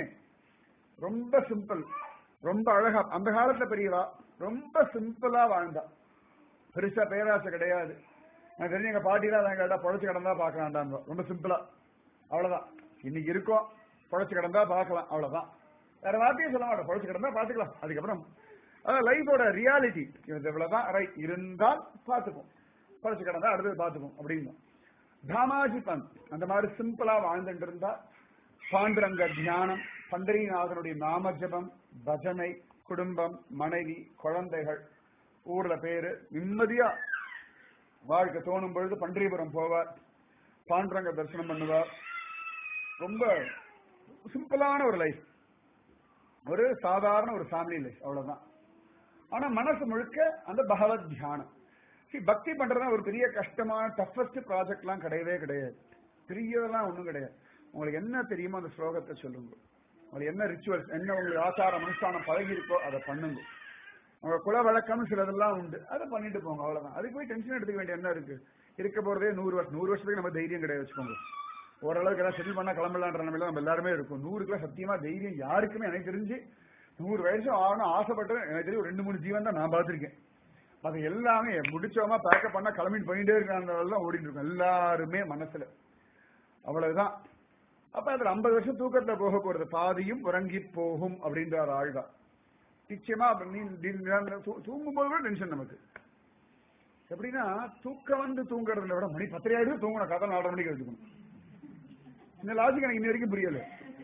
ரொம்ப சிம்பிள் ரொம்ப அழகா அந்த காலத்துல பெரியவா ரொம்ப சிம்பிளா வாழ்ந்தா பெருசா பேராசை கிடையாது எனக்கு தெரிஞ்ச எங்க பாட்டிலாம் தான் கேட்டா பொழைச்சு கிடந்தா பாக்கலாம்டாங்க ரொம்ப சிம்பிளா அவ்வளவுதான் இன்னைக்கு இருக்கோம் பழச்சு கிடந்தா பார்க்கலாம் அவ்வளவுதான் வேற வார்த்தையே சொல்ல மாட்டோம் பழச்சு கிடந்தா பார்த்துக்கலாம் அதுக்கப்புறம் அதான் லைஃபோட ரியாலிட்டி இவ்வளவுதான் ரைட் இருந்தால் பார்த்துப்போம் பழச்சு கிடந்தா அடுத்தது பார்த்துப்போம் அப்படின்னு தாமாஜி பந்த் அந்த மாதிரி சிம்பிளா வாழ்ந்துட்டு இருந்தா பாண்டுரங்க தியானம் பண்டரிநாதனுடைய நாம ஜபம் பஜனை குடும்பம் மனைவி குழந்தைகள் ஊர்ல பேரு நிம்மதியா வாழ்க்கை தோணும் பொழுது பண்டரிபுரம் போவார் பாண்டுரங்க தரிசனம் பண்ணுவார் ரொம்ப சிம்பிளான ஒரு லைஃப் ஒரு சாதாரண ஒரு ஃபேமிலி லைஃப் அவ்வளவுதான் ஆனா மனசு முழுக்க அந்த பகவத் தியானம் See, பக்தி பண்றதுனா ஒரு பெரிய கஷ்டமான டஃபஸ்ட் ப்ராஜெக்ட்லாம் கிடையவே கிடையாது பெரியதெல்லாம் ஒண்ணும் கிடையாது உங்களுக்கு என்ன தெரியுமோ அந்த ஸ்லோகத்தை சொல்லுங்க உங்களுக்கு என்ன ரிச்சுவல்ஸ் என்ன உங்களுக்கு ஆச்சாரம் அனுஷ்டானம் பழகி இருக்கோ அதை பண்ணுங்க உங்க குல வழக்கம் சிலதெல்லாம் உண்டு அதை பண்ணிட்டு போங்க அவ்வளவுதான் அதுக்கு போய் டென்ஷன் எடுத்துக்க வேண்டிய என்ன இருக்கு இருக்க போறதே நூறு வருஷம் நூறு வருஷத்துக்கு நம்ம தைரியம் கிடையாது வச்சுக்கோங்க ஓரளவுக்கு எல்லாம் செட்டில் பண்ணா கிளம்பலான்ற நிலைமையில நம்ம எல்லாருமே இருக்கும் நூறுக்குலாம் சத்தியமா தைரியம் யாருக்குமே எனக்கு தெரிஞ்சு நூறு வயசு ஆகணும் ஆசைப்பட்டு எனக்கு தெரியும் ஒரு ரெண்டு மூணு ஜீவன் தான் நான் பார்த்திருக்கேன் அது எல்லாமே முடிச்சோமா பேக்கப் பண்ணா கிளம்பிட்டு போயிட்டே இருக்காங்க ஓடிட்டு இருக்கும் எல்லாருமே மனசுல அவ்வளவுதான் அப்ப அதுல ஐம்பது வருஷம் தூக்கத்துல போக போறது பாதியும் உறங்கி போகும் அப்படின்றார் ஆழ்வார் நிச்சயமா அப்ப நீ தூங்கும் போது கூட டென்ஷன் நமக்கு எப்படின்னா தூக்கம் வந்து தூங்குறதுல விட மணி பத்தரை ஆயிடுது தூங்கணும் கதை நாலரை மணிக்கு எடுத்துக்கணும் இந்த லாஜிக் எனக்கு இன்ன வரைக்கும் புரியல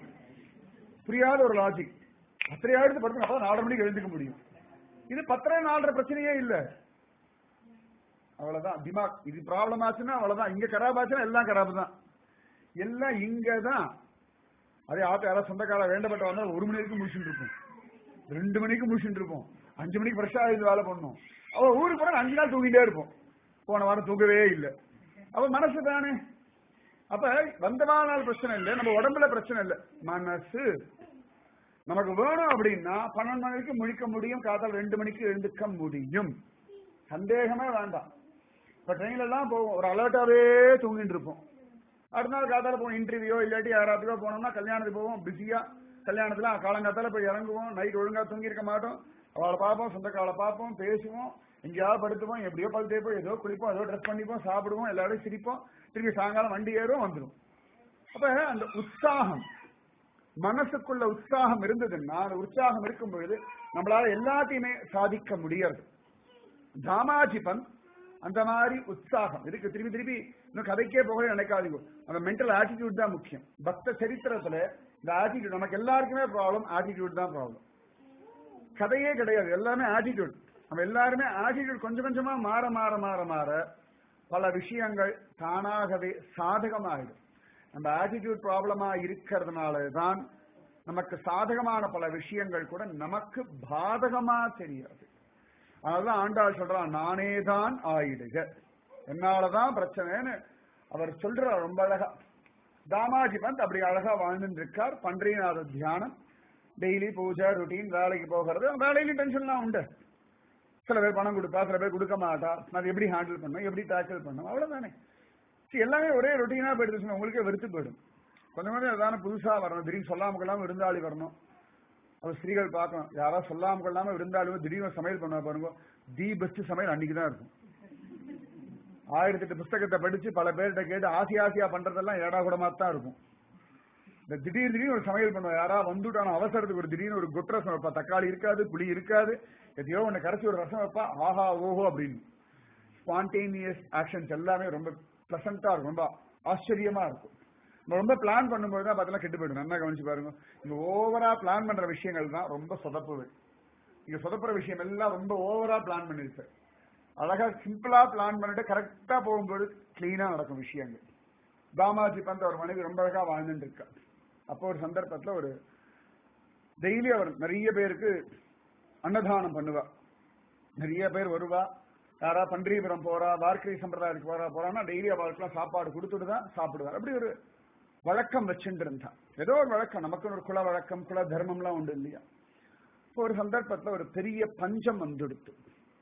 புரியாத ஒரு லாஜிக் பத்தரை ஆயிடுத்து படுத்து அப்பதான் நாலரை மணிக்கு எழுந்துக்க முடியும் இது பத்தரை நாலரை பிரச்சனையே இல்ல அவ்வளவுதான் திமாக் இது ப்ராப்ளம் ஆச்சுன்னா அவ்வளவுதான் இங்க கராப் ஆச்சுன்னா எல்லாம் கராப் தான் எல்லாம் இங்கதான் அதே ஆத்த யாராவது சொந்தக்கார வேண்டப்பட்ட வந்தா ஒரு மணி வரைக்கும் முடிச்சுட்டு இருப்போம் ரெண்டு மணிக்கு முடிச்சுட்டு இருப்போம் அஞ்சு மணிக்கு ஃப்ரெஷ்ஷா இருந்து வேலை பண்ணணும் அவ ஊருக்கு போனா அஞ்சு நாள் தூங்கிட்டே இருப்போம் போன வாரம் தூங்கவே இல்லை அப்ப மனசு தானே அப்ப வந்தவா நாள் பிரச்சனை இல்லை நம்ம உடம்புல பிரச்சனை இல்லை மனசு நமக்கு வேணும் அப்படின்னா பன்னெண்டு மணி வரைக்கும் முழிக்க முடியும் காத்தால் ரெண்டு மணிக்கு எழுந்துக்க முடியும் சந்தேகமே வேண்டாம் இப்ப ட்ரெயின்ல எல்லாம் போவோம் ஒரு அலர்ட்டாவே தூங்கிட்டு இருப்போம் அடுத்த நாள் காத்தால போவோம் இன்டர்வியூ இல்லாட்டி யாராத்துக்கோ போனோம்னா கல்யாணத்துக்கு போவோம் பிஸியா கல்யாணத்துல காலங்காத்தால போய் இறங்குவோம் நைட் ஒழுங்கா தூங்கி இருக்க மாட்டோம் அவளை பார்ப்போம் சொந்தக்காலை பார்ப்போம் பேசுவோம் எங்கேயாவது படுத்துப்போம் எப்படியோ பல் தேய்ப்போம் ஏதோ குளிப்போம் ஏதோ ட்ரெஸ் பண்ணிப்போம் சாப்பிடுவோம் எல்லாரும் சிரிப்போம் திரும்பி சாயங்காலம் வண்டி ஏறும் வந்துடும் அப்ப அந்த உற்சாகம் மனசுக்குள்ள உற்சாகம் இருந்ததுன்னா அந்த உற்சாகம் இருக்கும் பொழுது நம்மளால எல்லாத்தையுமே சாதிக்க முடியாது தாமாஜிபன் அந்த மாதிரி உற்சாகம் இதுக்கு திருப்பி திருப்பி இன்னும் கதைக்கே போகவே நினைக்காதீங்க அந்த மென்டல் ஆட்டிடியூட் தான் முக்கியம் பக்த சரித்திரத்துல இந்த ஆட்டிடியூட் நமக்கு எல்லாருக்குமே ப்ராப்ளம் ஆட்டிடியூட் தான் ப்ராப்ளம் கதையே கிடையாது எல்லாமே ஆட்டிடியூட் நம்ம எல்லாருமே ஆட்டிடியூட் கொஞ்சம் கொஞ்சமா மாற மாற மாற மாற பல விஷயங்கள் தானாகவே சாதகமாயிடும் நம்ம ஆட்டிடியூட் ப்ராப்ளமா இருக்கிறதுனால தான் நமக்கு சாதகமான பல விஷயங்கள் கூட நமக்கு பாதகமா தெரியாது அதனாலதான் ஆண்டாள் சொல்றான் நானே தான் ஆயிடுக என்னாலதான் பிரச்சனைன்னு அவர் சொல்றார் ரொம்ப அழகா தாமாஜி பந்த் அப்படி அழகா வாழ்ந்துட்டு இருக்கார் பன்றிநாத தியானம் டெய்லி பூஜை ருட்டீன் வேலைக்கு போகிறது வேலையிலும் டென்ஷன்லாம் உண்டு சில பேர் பணம் கொடுப்பா சில பேர் கொடுக்க மாட்டா அது எப்படி ஹேண்டில் பண்ணும் எப்படி டேக்கிள் பண்ணும் அவ்வளவுதானே சரி, எல்லாமே ஒரே ரொட்டீனா போயிடுச்சு உங்களுக்கே வெறுத்து போயிடும் கொஞ்சம் கொஞ்சம் அதான புதுசா வரணும் திடீர்னு சொல்லாம கொள்ளாம விருந்தாளி வரணும் அது ஸ்திரீகள் பார்க்கணும் யாராவது சொல்லாம கொள்ளாம விருந்தாளி திடீர்னு சமையல் பண்ண பாருங்க தி பெஸ்ட் சமையல் அன்னைக்கு தான் இருக்கும் ஆயிரத்தி எட்டு புஸ்தகத்தை படிச்சு பல பேர்கிட்ட கேட்டு ஆசி ஆசியா பண்றதெல்லாம் ஏடா கூடமா தான் இருக்கும் இந்த திடீர் திடீர்னு ஒரு சமையல் பண்ணுவோம் யாரா வந்துட்டான அவசரத்துக்கு ஒரு திடீர்னு ஒரு குட் ரசம் வைப்பா தக்காளி இருக்காது புளி இருக்காது எதையோ ஒண்ணு கரைச்சி ஒரு ரசம் வைப்பா ஆஹா ஓஹோ அப்படின்னு ஸ்பான்டேனியஸ் ஆக்ஷன்ஸ் எல்லாமே ரொம்ப பிளசண்டா இருக்கும் ரொம்ப ஆச்சரியமா இருக்கும் நம்ம ரொம்ப பிளான் பண்ணும்போது தான் பார்த்தீங்கன்னா கெட்டு போயிடும் நல்லா கவனிச்சு பாருங்க இந்த ஓவரா பிளான் பண்ற விஷயங்கள் தான் ரொம்ப சொதப்புது இங்க சொதப்புற விஷயம் எல்லாம் ரொம்ப ஓவரா பிளான் பண்ணிருக்கு அழகா சிம்பிளா பிளான் பண்ணிட்டு கரெக்டா போகும்போது கிளீனா நடக்கும் விஷயங்கள் தாமாஜி பந்த் அவர் மனைவி ரொம்ப அழகா வாழ்ந்துட்டு இருக்கா அப்போ ஒரு சந்தர்ப்பத்துல ஒரு டெய்லி அவர் நிறைய பேருக்கு அன்னதானம் பண்ணுவா நிறைய பேர் வருவா யாரா பன்றிபுரம் போறா வார்க்கை சம்பிரதாயத்துக்கு போறா போறான்னா டெய்லி அவளுக்குலாம் சாப்பாடு கொடுத்துட்டு தான் சாப்பிடுவார் அப்படி ஒரு வழக்கம் வச்சுட்டு இருந்தா ஏதோ ஒரு வழக்கம் நமக்கு ஒரு குல வழக்கம் குல தர்மம்லாம் உண்டு இல்லையா இப்போ ஒரு சந்தர்ப்பத்துல ஒரு பெரிய பஞ்சம் வந்துடுத்து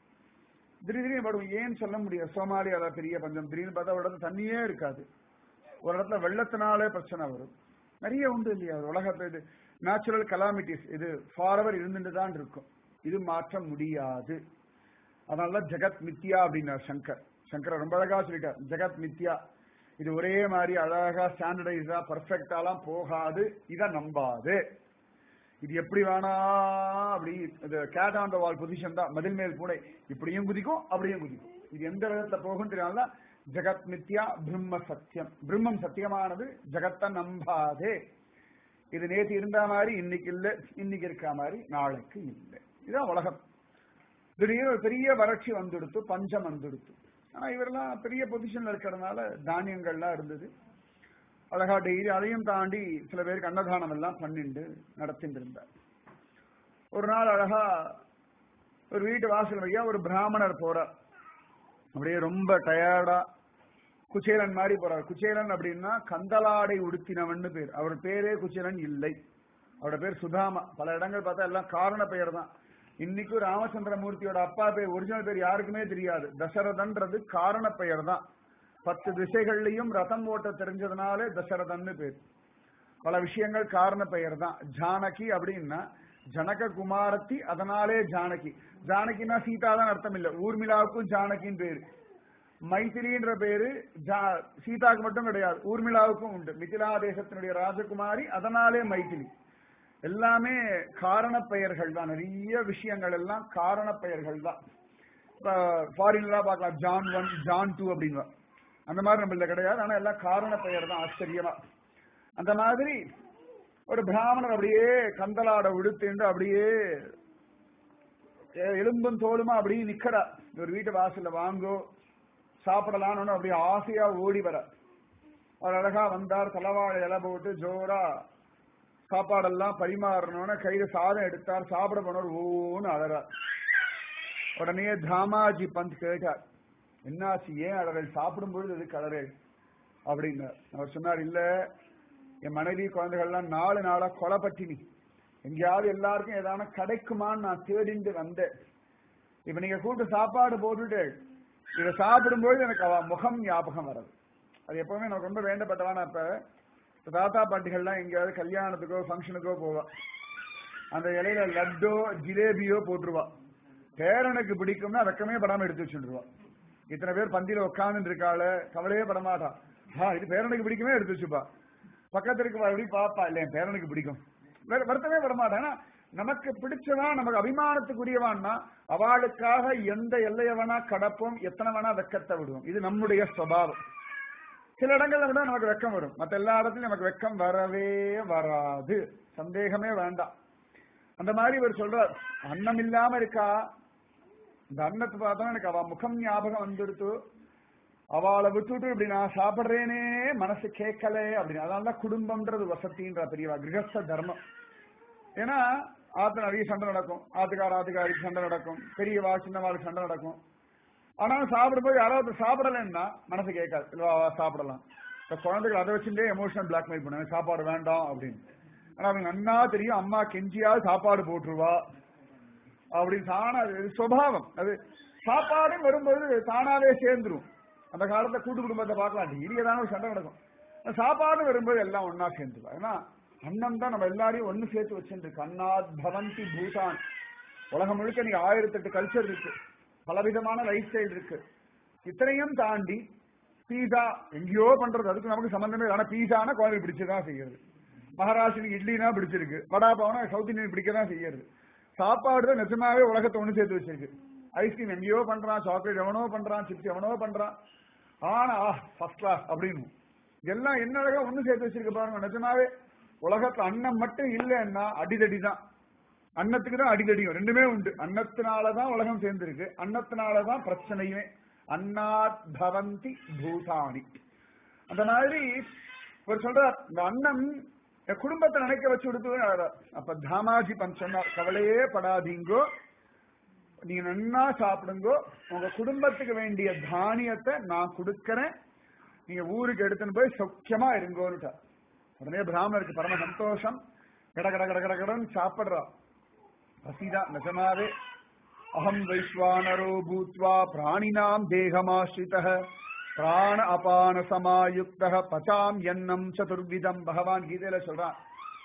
திடீர் திடீர்னு வரும் ஏன்னு சொல்ல முடியாது சோமாலியால பெரிய பஞ்சம் திடீர்னு பார்த்தா ஒரு இடத்துல தண்ணியே இருக்காது ஒரு இடத்துல வெள்ளத்தினாலே பிரச்சனை வரும் நிறைய உண்டு இல்லையா ஒரு உலகத்துல இது நேச்சுரல் கலாமிட்டிஸ் இது ஃபாரவர் இருந்துட்டு தான் இருக்கும் இது மாற்ற முடியாது அதனால ஜெகத் மித்யா அப்படின்னார் சங்கர் சங்கர் ரொம்ப அழகா சொல்லிட்டார் ஜெகத் மித்யா இது ஒரே மாதிரி அழகா ஸ்டாண்டர்டைஸா பர்ஃபெக்டாலாம் போகாது இதை நம்பாது இது எப்படி வேணா அப்படி இது cat on the wall position தான் மதில் மேல் பூனை இப்படியும் குதிக்கும் அப்படியும் குதிக்கும் இது எந்த விதத்துல போகும் தெரியாத ஜெகத் மித்யா பிரம்ம சத்தியம் பிரம்மம் சத்தியமானது ஜெகத்தை நம்பாதே இது நேத்து இருந்த மாதிரி இன்னைக்கு இல்ல இன்னைக்கு இருக்க மாதிரி நாளைக்கு இல்லை இதுதான் உலகம் திடீர்னு ஒரு பெரிய வறட்சி வந்துடுத்து பஞ்சம் வந்துடுத்து ஆனா இவரெல்லாம் பெரிய பொசிஷன்ல இருக்கிறதுனால தானியங்கள்லாம் இருந்தது அழகா டெய்லி அதையும் தாண்டி சில பேருக்கு அன்னதானம் எல்லாம் பண்ணிண்டு நடத்திட்டு இருந்தார் ஒரு நாள் அழகா ஒரு வீட்டு வாசல் வழியா ஒரு பிராமணர் போறார் அப்படியே ரொம்ப டயர்டா குச்சேலன் மாதிரி போறார் குச்சேலன் அப்படின்னா கந்தலாடை உடுத்தினவன்னு பேர் அவர் பேரே குச்சேலன் இல்லை அவரோட பேர் சுதாமா பல இடங்கள் பார்த்தா எல்லாம் காரண பெயர் தான் இன்னைக்கும் ராமச்சந்திரமூர்த்தியோட அப்பா பேர் ஒரிஜினல் பேர் யாருக்குமே தெரியாது தசரதன்றது காரண பெயர் தான் பத்து திசைகள்லயும் ரதம் ஓட்ட தெரிஞ்சதுனாலே தசரதன்னு பேர் பல விஷயங்கள் காரண பெயர் தான் ஜானகி அப்படின்னா ஜனக குமாரத்தி அதனாலே ஜானகி ஜானகினா சீதா தான் அர்த்தம் இல்ல ஊர்மிளாவுக்கும் ஜானகின்னு பேரு மைத்திரின்ற பேரு ஜா- சீதாக்கு மட்டும் கிடையாது ஊர்மிளாவுக்கும் உண்டு மிதிலா தேசத்தினுடைய ராஜகுமாரி அதனாலே மைத்திலி எல்லாமே காரண பெயர்கள் தான் நிறைய விஷயங்கள் எல்லாம் காரண பெயர்கள் தான் இப்ப ஃபாரின்லாம் பார்க்கலாம் ஜான் ஒன் ஜான் டூ அப்படின்வா அந்த மாதிரி நம்மள கிடையாது ஆனா எல்லாம் காரண பெயர் தான் ஆச்சரியமா அந்த மாதிரி ஒரு பிராமணர் அப்படியே கந்தலாட உடுத்துண்டு அப்படியே எ- எலும்பும் தோலுமா அப்படியே நிக்கிறா ஒரு வீட்டு வாசல்ல வாங்கோ சாப்பிடலாம்னு அப்படியே ஆசையா ஓடி வர அவர் அழகா வந்தார் தலைவாழை இலை போட்டு ஜோரா சாப்பாடெல்லாம் பரிமாறணும்னு கையில சாதம் எடுத்தார் சாப்பிட போனவர் ஓன்னு அழறார் உடனே தாமாஜி பந்த் கேட்டார் என்னாச்சு ஏன் அழறல் சாப்பிடும் பொழுது எதுக்கு அழறல் அப்படின்னார் அவர் சொன்னார் இல்ல என் மனைவி குழந்தைகள்லாம் நாலு நாளா கொலை பட்டினி எங்கேயாவது எல்லாருக்கும் ஏதான கிடைக்குமான்னு நான் தேடிண்டு வந்தேன் இப்ப நீங்க கூப்பிட்டு சாப்பாடு போட்டுட்டு இதை சாப்பிடும்போது எனக்கு அவ முகம் ஞாபகம் வர்றது அது எப்பவுமே எனக்கு ரொம்ப வேண்டப்பட்டவான அப்ப இப்ப தாத்தா பாட்டிகள்லாம் எங்கேயாவது கல்யாணத்துக்கோ ஃபங்க்ஷனுக்கோ போவா அந்த இலையில லட்டோ ஜிலேபியோ போட்டுருவா பேரனுக்கு பிடிக்கும்னா வெக்கமே படாம எடுத்து வச்சுருவா இத்தனை பேர் பந்தியில உட்கார்ந்து இருக்காள கவலையே படமாட்டா ஆ இது பேரனுக்கு பிடிக்குமே எடுத்து வச்சுப்பா பக்கத்துல இருக்க எப்படி பாப்பா இல்ல என் பேரனுக்கு பிடிக்கும் வேற வருத்தமே படமாட்டா ஏன்னா நமக்கு பிடிச்சதான் நமக்கு அபிமானத்துக்குரியவான்னா அவளுக்காக எந்த எல்லைய வேணா கடப்போம் எத்தனை வேணா வெக்கத்தை விடுவோம் இது நம்முடைய சுபாவம் சில இடங்கள்ல விட நமக்கு வெக்கம் வரும் மத்த எல்லா இடத்துலயும் நமக்கு வெக்கம் வரவே வராது சந்தேகமே வேண்டாம் அந்த மாதிரி இவர் சொல்றார் அன்னம் இல்லாம இருக்கா இந்த அன்னத்தை பார்த்தா எனக்கு அவ முகம் ஞாபகம் வந்துடுத்து அவளை விட்டுட்டு இப்படி நான் சாப்பிடுறேனே மனசு கேட்கல அப்படின்னு அதனால குடும்பம்ன்றது வசதின்ற பெரியவா கிரகஸ்த தர்மம் ஏன்னா ஆத்து நிறைய சண்டை நடக்கும் ஆத்துக்கார ஆத்துக்காரிக்கு சண்டை நடக்கும் பெரியவா சின்னவாளுக்கு சண்டை நடக்கும் ஆனாலும் சாப்பிடும்போது யாராவது சாப்பிடலன்னா மனசு கேட்காது இல்ல வா, வா, சாப்பிடலாம் இப்ப குழந்தைகள் அதை வச்சுட்டே எமோஷனல் பிளாக்மெயில் பண்ணுவாங்க சாப்பாடு வேண்டாம் அப்படின்னு ஆனா அவங்க நன்னா தெரியும் அம்மா கெஞ்சியாவது சாப்பாடு போட்டுருவா அப்படின்னு தானா அது சுபாவம் அது சாப்பாடும் வரும்போது தானாவே சேர்ந்துரும் அந்த காலத்துல கூட்டு குடும்பத்தை பார்க்கலாம் டெய்லி ஏதாவது ஒரு சண்டை நடக்கும் ஆனா சாப்பாடு வரும்போது எல்லாம் ஒன்னா சேர்ந்துரும் ஏன்னா அன்னம் தான் நம்ம எல்லாரையும் ஒண்ணு சேர்த்து வச்சுருக்கு அன்னாத் பவந்தி பூதான் உலகம் முழுக்க நீங்க ஆயிரத்தெட்டு கல்ச்சர் இருக்கு பலவிதமான லைஃப் ஸ்டைல் இருக்கு இத்தனையும் தாண்டி பீஸா எங்கேயோ பண்றது அதுக்கு நமக்கு சம்பந்தமே இல்லை. ஆனா பீஸானா குழந்தைக்கு பிடிச்சதான் செய்யறது மகாராஷ்டிரனுக்கு இட்லினா பிடிச்சிருக்கு வடா பாவனா சவுத் இந்தியன் பிடிக்கதான் செய்யறது சாப்பாடு தான் நிஜமாவே உலகத்தை ஒண்ணு சேர்த்து வச்சிருக்கு ஐஸ்கிரீம் எங்கேயோ பண்றான் சாக்லேட் எவனோ பண்றான் சிப்ஸ் எவனோ பண்றான் ஆனா ஃபர்ஸ்ட் கிளாஸ் அப்படின்னு எல்லாம் என்ன அழகா ஒண்ணு சேர்த்து வச்சிருக்கு பாருங்க நிஜமாவே உலகத்துல அன்னம் மட்டும் இல்லைன்னா அடிதடி தான் அன்னத்துக்கு தான் அடிதடியும் ரெண்டுமே உண்டு அன்னத்தினாலதான் உலகம் சேர்ந்திருக்கு அன்னத்தினாலதான் பிரச்சனையுமே அன்னாத் பவந்தி பூதானி அந்த மாதிரி ஒரு சொல்றார் இந்த அன்னம் என் குடும்பத்தை நினைக்க வச்சு விடுத்து அப்ப தாமாஜி பந்த் சொன்னார் கவலையே படாதீங்கோ நீங்க நன்னா சாப்பிடுங்கோ உங்க குடும்பத்துக்கு வேண்டிய தானியத்தை நான் கொடுக்கறேன் நீங்க ஊருக்கு எடுத்துன்னு போய் சௌக்கியமா இருங்கோன்னுட்டா உடனே பிராமணருக்கு பரம சந்தோஷம் கட கட கட கட கடன்னு சாப்பிடுறா பசிதான் நிஜமாவே அகம் வைஸ்வானரோ பூத்வா பிராணினாம் தேகமாஸ்ரித பிராண அபான சமாயுக்த பச்சாம் எண்ணம் சதுர்விதம் பகவான் கீதையில சொல்றான்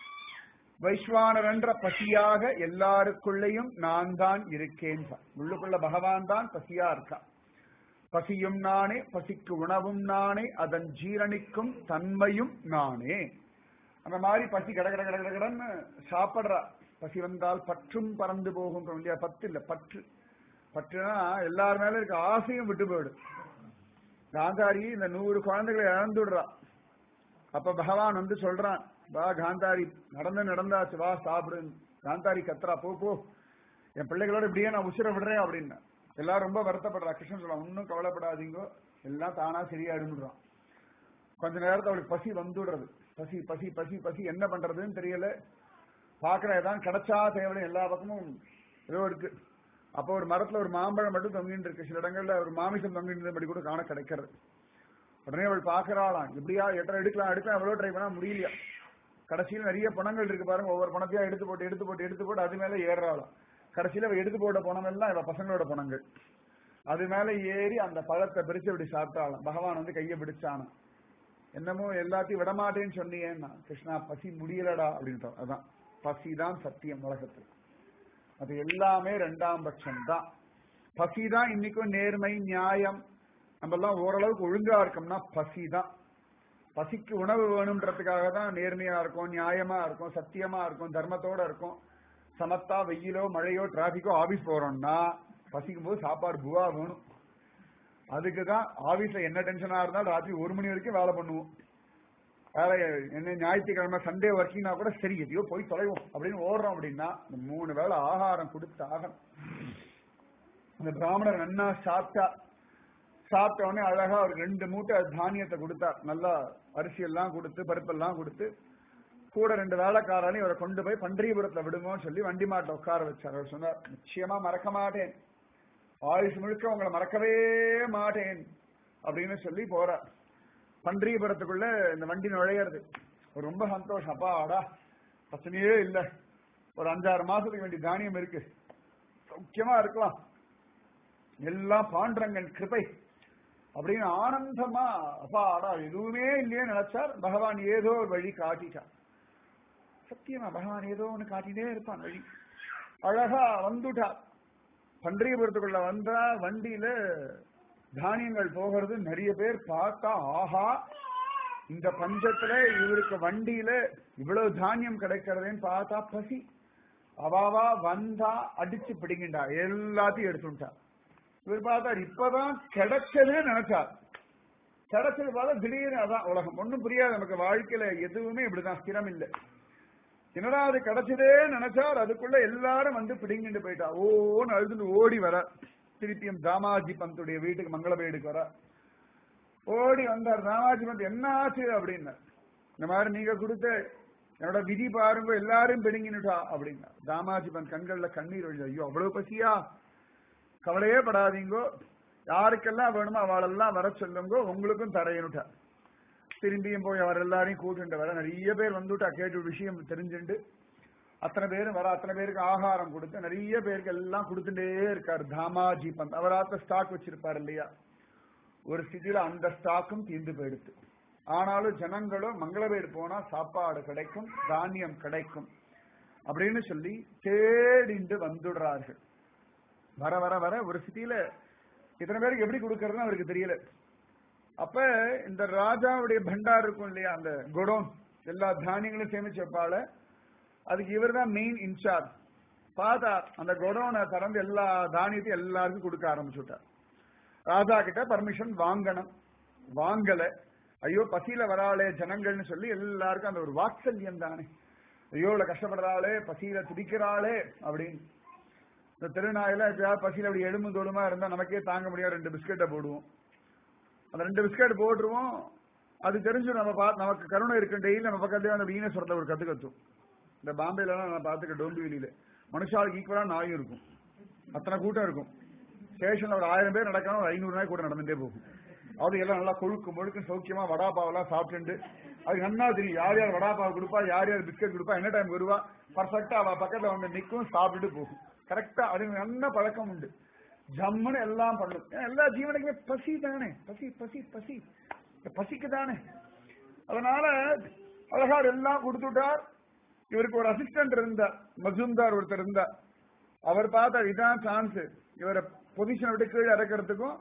வைஸ்வானர் என்ற பசியாக எல்லாருக்குள்ளேயும் நான் தான் இருக்கேன் உள்ளுக்குள்ள பகவான் தான் பசியா இருக்கான் பசியும் நானே பசிக்கு உணவும் நானே அதன் ஜீரணிக்கும் தன்மையும் நானே அந்த மாதிரி பசி கட கட கட கட கடன்னு சாப்பிடுறா பசி வந்தால் பற்றும் பறந்து போகும் இல்லையா பத்து இல்ல பற்று பற்றுனா எல்லார் மேல இருக்க ஆசையும் விட்டு போயிடும் காந்தாரி இந்த நூறு குழந்தைகளை இழந்துடுறா அப்ப பகவான் வந்து சொல்றான் வா காந்தாரி நடந்து நடந்தாச்சு வா சாப்பிடு காந்தாரி கத்துறா போ போ என் பிள்ளைகளோட இப்படியே நான் உசுர விடுறேன் அப்படின்னு எல்லாரும் ரொம்ப வருத்தப்படுறா கிருஷ்ணன் சொல்றான் ஒன்னும் கவலைப்படாதீங்கோ எல்லாம் தானா சரியாயிடுன்றான் கொஞ்ச நேரத்துல அவளுக்கு பசி வந்துடுறது பசி பசி பசி பசி என்ன பண்றதுன்னு தெரியல பாக்குற ஏதாவது கிடைச்சா தேவையான எல்லா பக்கமும் ஏதோ இருக்கு அப்போ ஒரு மரத்துல ஒரு மாம்பழம் மட்டும் தொங்கிட்டு இருக்கு சில இடங்கள்ல ஒரு மாமிசம் தொங்கிட்டு இருந்தபடி கூட காண கிடைக்கிறது உடனே அவள் பாக்குறாளாம் எப்படியா எட்டரை எடுக்கலாம் எடுக்கலாம் எவ்வளவு ட்ரை பண்ணா முடியலையா கடைசியில நிறைய பணங்கள் இருக்கு பாருங்க ஒவ்வொரு பணத்தையா எடுத்து போட்டு எடுத்து போட்டு எடுத்து போட்டு அது மேல ஏறுறாளாம் கடைசியில அவ எடுத்து போட்ட பணம் எல்லாம் இவ பசங்களோட பணங்கள் அது மேல ஏறி அந்த பழத்தை பிரிச்சு இப்படி சாப்பிட்டாளாம் பகவான் வந்து கையை பிடிச்சானா என்னமோ எல்லாத்தையும் விடமாட்டேன்னு சொன்னியேன்னா கிருஷ்ணா பசி முடியலடா அப்படின்றான் அதான் பசிதான் சத்தியம் உலகத்தில் அது எல்லாமே ரெண்டாம் பட்சம் தான் பசிதான் இன்னைக்கும் நேர்மை நியாயம் நம்ம எல்லாம் ஓரளவுக்கு ஒழுங்கா இருக்கோம்னா பசிதான் பசிக்கு உணவு வேணும்ன்றதுக்காக தான் நேர்மையா இருக்கும் நியாயமா இருக்கும் சத்தியமா இருக்கும் தர்மத்தோட இருக்கும் சமத்தா வெயிலோ மழையோ டிராபிக்கோ ஆபீஸ் போறோம்னா பசிக்கும் போது சாப்பாடு புவா வேணும் அதுக்கு தான் ஆபீஸ்ல என்ன டென்ஷனா இருந்தாலும் ராத்திரி ஒரு மணி வரைக்கும் வேலை பண்ணுவோம் வேலை என்ன ஞாயிற்றுக்கிழமை சண்டே ஒர்க்கிங்னா கூட சரி எதையோ போய் தொலைவோம் அப்படின்னு ஓடுறோம் அப்படின்னா இந்த மூணு வேளை ஆகாரம் கொடுத்து ஆகணும் இந்த பிராமணர் நன்னா சாப்பிட்டா சாப்பிட்ட உடனே அழகா ஒரு ரெண்டு மூட்டை தானியத்தை கொடுத்தார் நல்லா அரிசி எல்லாம் கொடுத்து பருப்பெல்லாம் கொடுத்து கூட ரெண்டு வேலைக்காரனையும் அவரை கொண்டு போய் பண்டரிபுரத்துல விடுங்கன்னு சொல்லி வண்டி மாட்டை உட்கார வச்சார் அவர் சொன்னார் நிச்சயமா மறக்க மாட்டேன் ஆயுஷ் முழுக்க உங்களை மறக்கவே மாட்டேன் அப்படின்னு சொல்லி போறார் பண்டரிபுரத்துக்குள்ள இந்த வண்டி நுழையிறது ஒரு ரொம்ப சந்தோஷம் அப்பா ஆடா பிரச்சனையே இல்ல ஒரு அஞ்சாறு மாசத்துக்கு வேண்டிய தானியம் இருக்கு சௌக்கியமா இருக்கலாம் எல்லாம் பாண்டரங்கன் கிருபை அப்படின்னு ஆனந்தமா அப்பா ஆடா எதுவுமே இல்லையே நினைச்சார் பகவான் ஏதோ ஒரு வழி காட்டிட்டார் சத்தியமா பகவான் ஏதோ ஒண்ணு காட்டிட்டே இருப்பான் வழி அழகா வந்துட்டார் பன்றியபுரத்துக்குள்ள வந்தா வண்டியில தானியங்கள் போகிறது நிறைய பேர் பார்த்தா ஆஹா இந்த பஞ்சத்துல இவருக்கு வண்டியில இவ்வளவு தானியம் கிடைக்கிறதுன்னு பார்த்தா பசி அவாவா வந்தா அடிச்சு பிடிங்கிண்டா எல்லாத்தையும் எடுத்துட்டா இவர் பார்த்தார் இப்பதான் கிடைச்சதே நினைச்சார் கிடைச்சது பார்த்தா திடீர்னு அதான் உலகம் ஒண்ணும் புரியாது நமக்கு வாழ்க்கையில எதுவுமே இப்படிதான் ஸ்திரம் இல்லை என்னடா அது கிடைச்சதே நினைச்சார் அதுக்குள்ள எல்லாரும் வந்து பிடிங்கிட்டு போயிட்டா ஓன்னு அழுதுன்னு ஓடி வர திருப்பியும் தாமாஜி பந்துடைய வீட்டுக்கு மங்களபேடுக்கு வர ஓடி வந்தார் தாமாஜி பந்த் என்ன ஆச்சு அப்படின்னு இந்த மாதிரி நீங்க கொடுத்த என்னோட விதி பாருங்க எல்லாரும் பிடுங்கினுட்டா அப்படின்னா தாமாஜி பந்த் கண்கள்ல கண்ணீர் வழி ஐயோ அவ்வளவு பசியா கவலையே படாதீங்கோ யாருக்கெல்லாம் வேணுமோ அவளெல்லாம் வர சொல்லுங்க உங்களுக்கும் தரையனுட்டா திரும்பியும் போய் அவர் எல்லாரையும் கூட்டுண்டு வர நிறைய பேர் வந்துட்டா கேட்டு விஷயம் தெரிஞ்சுண்டு அத்தனை பேரும் வர அத்தனை பேருக்கு ஆகாரம் கொடுத்து நிறைய பேருக்கு எல்லாம் கொடுத்துட்டே இருக்காரு தாமாஜி பந்த் அவர் ஆத்த ஸ்டாக் வச்சிருப்பார் இல்லையா ஒரு ஸ்திதியில அந்த ஸ்டாக்கும் தீர்ந்து போயிடுத்து ஆனாலும் ஜனங்களும் மங்களவேடு போனா சாப்பாடு கிடைக்கும் தானியம் கிடைக்கும் அப்படின்னு சொல்லி தேடிண்டு வந்துடுறார்கள் வர வர வர ஒரு ஸ்திதியில இத்தனை பேருக்கு எப்படி கொடுக்கறதுன்னு அவருக்கு தெரியல அப்ப இந்த ராஜாவுடைய பண்டார் இருக்கும் இல்லையா அந்த குடோன் எல்லா தானியங்களும் சேமிச்சு வைப்பாள அதுக்கு இவர் தான் மெயின் இன்சார்ஜ் பார்த்தா அந்த குடோனை திறந்து எல்லா தானியத்தையும் எல்லாருக்கும் கொடுக்க ஆரம்பிச்சுட்டார் ராஜா கிட்ட பர்மிஷன் வாங்கணும் வாங்கல ஐயோ பசியில வராளே ஜனங்கள்னு சொல்லி எல்லாருக்கும் அந்த ஒரு வாத்சல்யம் தானே ஐயோ இவ்வளவு கஷ்டப்படுறாளே பசியில துடிக்கிறாளே அப்படின்னு இந்த திருநாயில எப்பயாவது பசியில அப்படி எலும்பு தோலுமா இருந்தா நமக்கே தாங்க முடியாது ரெண்டு பிஸ்கெட்டை போடுவோம் அந்த ரெண்டு பிஸ்கட் போட்டுருவோம் அது தெரிஞ்சு நம்ம பா நமக்கு கருணை இருக்கு டெய்லி நம்ம பக்கத்துலயே அந்த வீணேஸ்வரத்துல ஒரு கத்து கத்தும் இந்த பாம்பேல எல்லாம் நான் பாத்துக்க டோம்பிவிலியில மனுஷாளுக்கு ஈக்குவலா நாயும் இருக்கும் அத்தனை கூட்டம் இருக்கும் ஸ்டேஷன்ல ஒரு ஆயிரம் பேர் நடக்கணும் ஒரு ஐநூறு நாய் கூட நடந்துட்டே போகும் அது எல்லாம் நல்லா கொழுக்கு முழுக்கு சௌக்கியமா வடாப்பாவெல்லாம் சாப்பிட்டுண்டு அது நன்னா தெரியும் யார் யார் வடாப்பாவை கொடுப்பா யார் யார் பிஸ்கட் கொடுப்பா என்ன டைம் வருவா பர்ஃபெக்டா அவ பக்கத்துல வந்து நிக்கும் சாப்பிட்டுட்டு போகும் கரெக்டா அது நல்ல பழக்கம் உண்டு ஜம்முன்னு எல்லாம் பண்ணும் ஏன்னா எல்லா ஜீவனுக்குமே பசி தானே பசி பசி பசி இந்த பசிக்கு தானே அதனால அழகார் எல்லாம் கொடுத்துட்டார் இவருக்கு ஒரு அசிஸ்டன்ட் இருந்தார் மசூம்தார் ஒருத்தர் இருந்தார் அவர் பார்த்தா இதான் சான்ஸ் இவரை பொசிஷனை விட்டு கீழே இறக்கிறதுக்கும்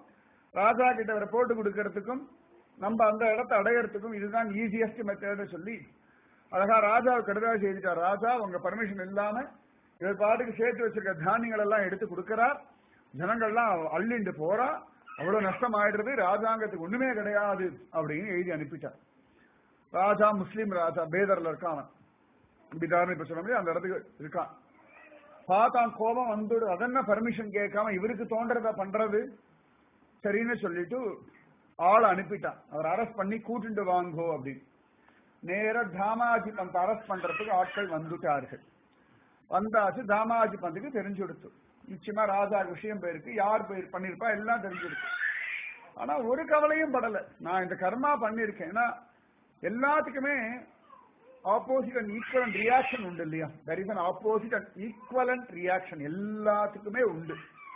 ராஜா கிட்ட அவரை போட்டு கொடுக்கறதுக்கும் நம்ம அந்த இடத்தை அடையறதுக்கும் இதுதான் ஈஸியஸ்ட் மெத்தட்னு சொல்லி அழகா ராஜாவுக்கு கடுதாசி எழுதிட்டார் ராஜா உங்க பர்மிஷன் இல்லாம இவர் பாட்டுக்கு சேர்த்து வச்சிருக்க தானியங்கள் எல்லாம் எடுத்து கொடுக்கறார் ஜனங்கள்லாம் அள்ளிண்டு போறா அவ்வளவு நஷ்டம் ஆயிடுறது ராஜாங்கத்துக்கு ஒண்ணுமே கிடையாது அப்படின்னு எழுதி அனுப்பிட்டார் ராஜா முஸ்லீம் ராஜா பேதர்ல இருக்கான் அவன் பிதார்னு இப்ப சொல்ல முடியாது அந்த இடத்துக்கு இருக்கான் பார்த்தான் கோபம் வந்துடு அதென்ன பர்மிஷன் கேட்காம இவருக்கு தோன்றத பண்றது சரின்னு சொல்லிட்டு ஆள் அனுப்பிட்டான் அவர் அரெஸ்ட் பண்ணி கூட்டிட்டு வாங்கோ அப்படின்னு நேரா தாமாஜி பந்த் அரெஸ்ட் பண்றதுக்கு ஆட்கள் வந்துட்டார்கள் வந்தாச்சு தாமாஜி பந்துக்கு தெரிஞ்சு கொடுத்து நிச்சயமா ராஜா விஷயம் போயிருக்கு யார் போய் பண்ணிருப்பா எல்லாம் தெரிஞ்சிருக்கு ஆனா ஒரு கவலையும் படல நான் இந்த கர்மா பண்ணிருக்கேன் ஏன்னா எல்லாத்துக்குமே ஆப்போசிட் அண்ட் ஈக்குவலண்ட் ரியாக்ஷன் உண்டு இல்லையா there is an opposite and equivalent reaction எல்லாத்துக்குமே உண்டு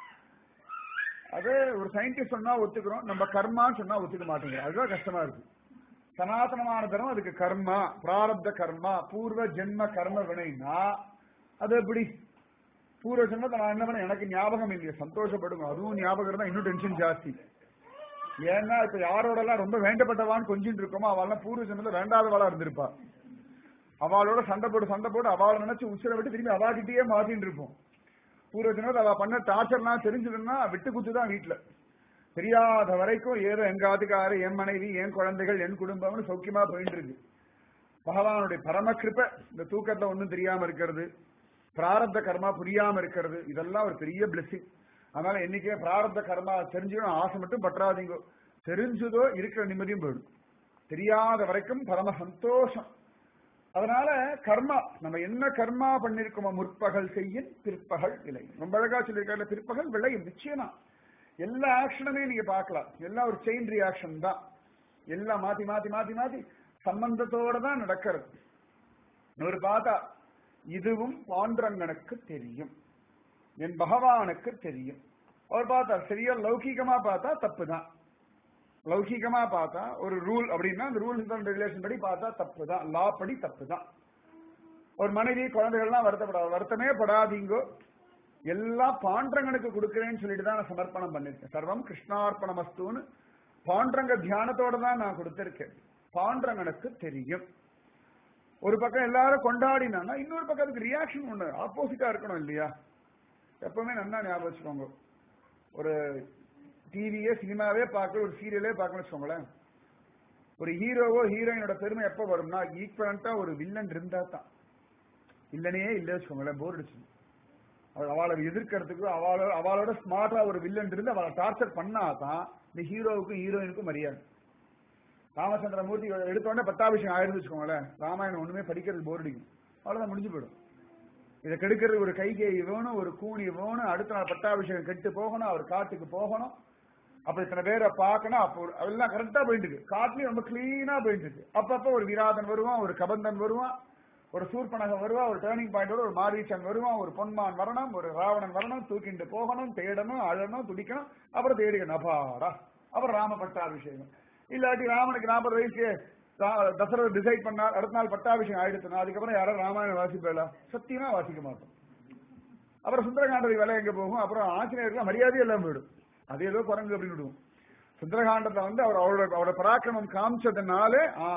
அது ஒரு சயின்டிஸ்ட் சொன்னா ஒத்துக்கிறோம் நம்ம கர்மான்னு சொன்னா ஒத்துக்க மாட்டேங்கிறோம் அதுதான் கஷ்டமா இருக்கு சனாதனமான தரம் அதுக்கு கர்மா பிராரப்த கர்மா பூர்வ ஜென்ம கர்ம வினைனா அது எப்படி பூர்வ ஜென்மத்தை நான் என்ன பண்ண எனக்கு ஞாபகம் இல்லையே சந்தோஷப்படுங்க அதுவும் ஞாபகம் இருந்தா இன்னும் டென்ஷன் ஜாஸ்தி ஏன்னா இப்ப யாரோடலாம் ரொம்ப வேண்டப்பட்டவான்னு கொஞ்சிட்டு இருக்கோமோ அவெல்லாம் பூர்வ ஜென்மத்துல வேண்டாதவளா இருந்திருப்பா அவளோட சண்டை போட்டு சண்டை போட்டு அவளை நினைச்சு உசிரை விட்டு திரும்பி அவாகிட்டயே மாத்திட்டு இருப்போம் பூர்வ ஜென்மத்தில் அவ பண்ண டார்ச்சர்லாம் தெரிஞ்சதுன்னா விட்டு குத்து தான் வீட்டுல தெரியாத வரைக்கும் ஏதோ எங்க ஆத்துக்காரு என் மனைவி என் குழந்தைகள் என் குடும்பம்னு சௌக்கியமா போயிட்டு இருக்கு பகவானுடைய பரம கிருபை இந்த தூக்கத்துல ஒண்ணும் தெரியாம இருக்கிறது பிராரப்த கர்மா புரியாம இருக்கிறது இதெல்லாம் ஒரு பெரிய பிளெஸிங் அதனால என்னைக்கே பிராரப்த கர்மா தெரிஞ்சுக்கணும் ஆசை மட்டும் பற்றாதீங்க தெரிஞ்சதோ இருக்கிற நிம்மதியும் போயிடும் தெரியாத வரைக்கும் பரம சந்தோஷம் அதனால கர்மா நம்ம என்ன கர்மா பண்ணிருக்கோமோ முற்பகல் செய்யும் பிற்பகல் விளை ரொம்ப அழகா சொல்லியிருக்காரு பிற்பகல் விளையும் நிச்சயமா எல்லா ஆக்ஷனுமே நீங்க பார்க்கலாம் எல்லாம் ஒரு செயின் ரியாக்ஷன் தான் எல்லாம் மாத்தி மாத்தி மாத்தி மாத்தி சம்பந்தத்தோட தான் நடக்கிறது ஒரு பார்த்தா இதுவும் பாண்டரங்கனுக்கு தெரியும் என் பகவானுக்கு தெரியும் அவர் பார்த்தா சரியா லௌகீகமா பார்த்தா தப்பு தான் லௌகீகமா பார்த்தா ஒரு ரூல் அப்படின்னா அந்த ரூல்ஸ் அண்ட் ரெகுலேஷன் படி பார்த்தா தப்பு தான் லா படி தப்பு தான் ஒரு மனைவி குழந்தைகள்லாம் வருத்தப்படாது வருத்தமே படாதீங்கோ எல்லாம் பாண்டரங்கனுக்கு கொடுக்கிறேன்னு சொல்லிட்டு தான் நான் சமர்ப்பணம் பண்ணிருக்கேன் சர்வம் கிருஷ்ணார்ப்பணமஸ்துன்னு பாண்டரங்க தியானத்தோட தான் நான் கொடுத்திருக்கேன் பாண்டரங்கனுக்கு தெரியும் ஒரு பக்கம் எல்லாரும் கொண்டாடினாங்க இன்னொரு பக்கம் அதுக்கு ரியாக்ஷன் ஒண்ணு ஆப்போசிட்டா இருக்கணும் இல்லையா எப்பவுமே நல்லா ஞாபகம் வச்சுக்கோங்க ஒரு டிவியே சினிமாவே பார்க்க ஒரு சீரியலே பார்க்கணும்னு வச்சுக்கோங்களேன் ஒரு ஹீரோவோ ஹீரோயினோட பெருமை எப்ப வரும்னா ஈக்குவலண்டா ஒரு வில்லன் இருந்தா தான் இல்லனே இல்ல வச்சுக்கோங்களேன் போர் அடிச்சு அவளை எதிர்க்கிறதுக்கு அவளோட அவளோட ஸ்மார்ட்டா ஒரு வில்லன் இருந்து அவளை டார்ச்சர் பண்ணாதான் இந்த ஹீரோவுக்கும் ஹீரோயினுக்கும் மரியாதை ராமச்சந்திர மூர்த்தி எடுத்த உடனே பட்டாபிஷேகம் ஆயிருந்து வச்சுக்கோங்களேன் ராமாயணம் ஒண்ணுமே படிக்கிறது போர் அடிக்கும் அவ்வளவுதான் முடிஞ்சு போயிடும் இதை கெடுக்கிறது ஒரு கைகேயி வேணும் ஒரு கூணி வேணும் அடுத்த நாள் பட்டாபிஷேகம் கெட்டு போகணும் அவர் காட்டுக்கு போகணும் அப்ப இத்தனை பேரை பார்க்கணும் அப்போ ஒரு- அதெல்லாம் கரெக்டா போயிட்டு இருக்கு காட்டுலயும் ரொம்ப கிளீனா போயிட்டு இருக்கு அப்பப்ப ஒரு விராதன் வருவான் ஒரு கபந்தன் வருவான் ஒரு சூர்பனகன் வருவான் ஒரு டேர்னிங் பாயிண்ட் வரும் ஒரு மாரீச்சன் வருவான் ஒரு பொன்மான் வரணும் ஒரு ராவணன் வரணும் தூக்கிட்டு போகணும் தேடணும் அழணும் துடிக்கணும் அப்புறம் தேடிக்கணும் அப்பாடா அப்புறம் ராம பட்டாபிஷேகம் இல்லாட்டி ராமனுக்கு நாற்பது வயசு ரா- தசரதர் டிசைட் பண்ணார் அடுத்த நாள் பட்டாபிஷேகம் ஆயிடுச்சுனா அதுக்கப்புறம் யாரும் ராமாயணம் வாசிப்பேலா சத்தியமா வாசிக்க மாட்டோம் அப்புறம் சுந்தரகாண்டத்துக்கு விலை எங்க போகும் அப்புறம் ஆஞ்சநேயருக்கு மரியாதை எல்லாம் போயிடும் அது ஏதோ குரங்கு அப்படின்னு விடுவோம் சுந்தரகாண்டத்தை வந்து அவர் அவரோட அவரோட பராக்கிரமம் காமிச்சதுனாலே ஆ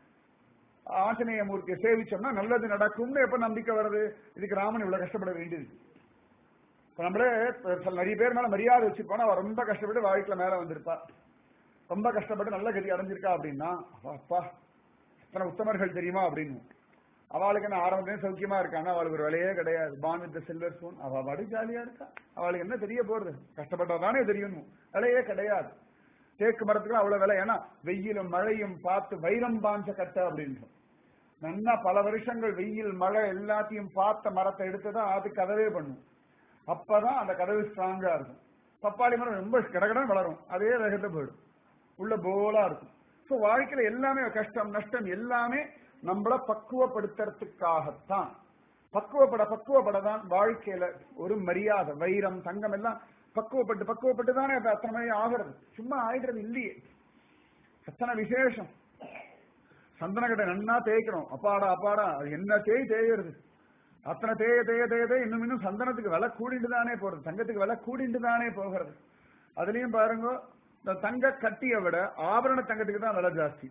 ஆஞ்சநேய மூர்த்தியை சேவிச்சோம்னா நல்லது நடக்கும்னு எப்ப நம்பிக்கை வருது இதுக்கு ராமன் இவ்வளவு கஷ்டப்பட வேண்டியது இப்ப நம்மளே இப்ப சில நிறைய பேர் மேல மரியாதை வச்சிருப்போம் அவ ரொம்ப கஷ்டப்பட்டு வாழ்க்கையில மேல வந்திருப்பா ரொம்ப கஷ்டப்பட்டு நல்ல கதி அடைஞ்சிருக்கா அப்படின்னா அவ அப்பா இத்தனை உத்தமர்கள் தெரியுமா அப்படின்னு அவளுக்கு என்ன ஆரம்பத்திலே சௌக்கியமா இருக்காங்க அவளுக்கு ஒரு வேலையே கிடையாது பான் வித் சில்வர் ஸ்பூன் அவ பாடி ஜாலியா இருக்கா அவளுக்கு என்ன தெரிய போறது கஷ்டப்பட்டதானே தெரியும் வேலையே கிடையாது தேக்கு மரத்துக்கு அவ்வளவு விலை ஏன்னா வெயிலும் மழையும் பார்த்து வைரம் பாஞ்ச கட்டை அப்படின்றோம் நன்னா பல வருஷங்கள் வெயில் மழை எல்லாத்தையும் பார்த்த மரத்தை எடுத்துதான் அது கதவே பண்ணும் அப்பதான் அந்த கதவு ஸ்ட்ராங்கா இருக்கும் பப்பாளி மரம் ரொம்ப கடகடன் வளரும் அதே வேகத்துல போயிடும் உள்ள போலா இருக்கும் சோ வாழ்க்கையில எல்லாமே கஷ்டம் நஷ்டம் எல்லாமே நம்மள பக்குவப்படுத்துறதுக்காகத்தான் பக்குவப்பட பக்குவப்பட தான் வாழ்க்கையில ஒரு மரியாதை வைரம் தங்கம் எல்லாம் பக்குவப்பட்டு பக்குவப்பட்டு தானே அது அத்தனை மாதிரி ஆகிறது சும்மா ஆயிடுறது இல்லையே அத்தனை விசேஷம் சந்தனக்கட்டை நன்னா தேய்க்கணும் அப்பாடா அப்பாடா அது என்ன தேய் தேய்கிறது அத்தனை தேய தேய தேய தேய இன்னும் இன்னும் சந்தனத்துக்கு விலை கூடிட்டு தானே போறது தங்கத்துக்கு விலை கூடிட்டு தானே போகிறது அதுலயும் பாருங்க இந்த தங்க கட்டியை விட ஆபரண தங்கத்துக்கு தான் விலை ஜாஸ்தி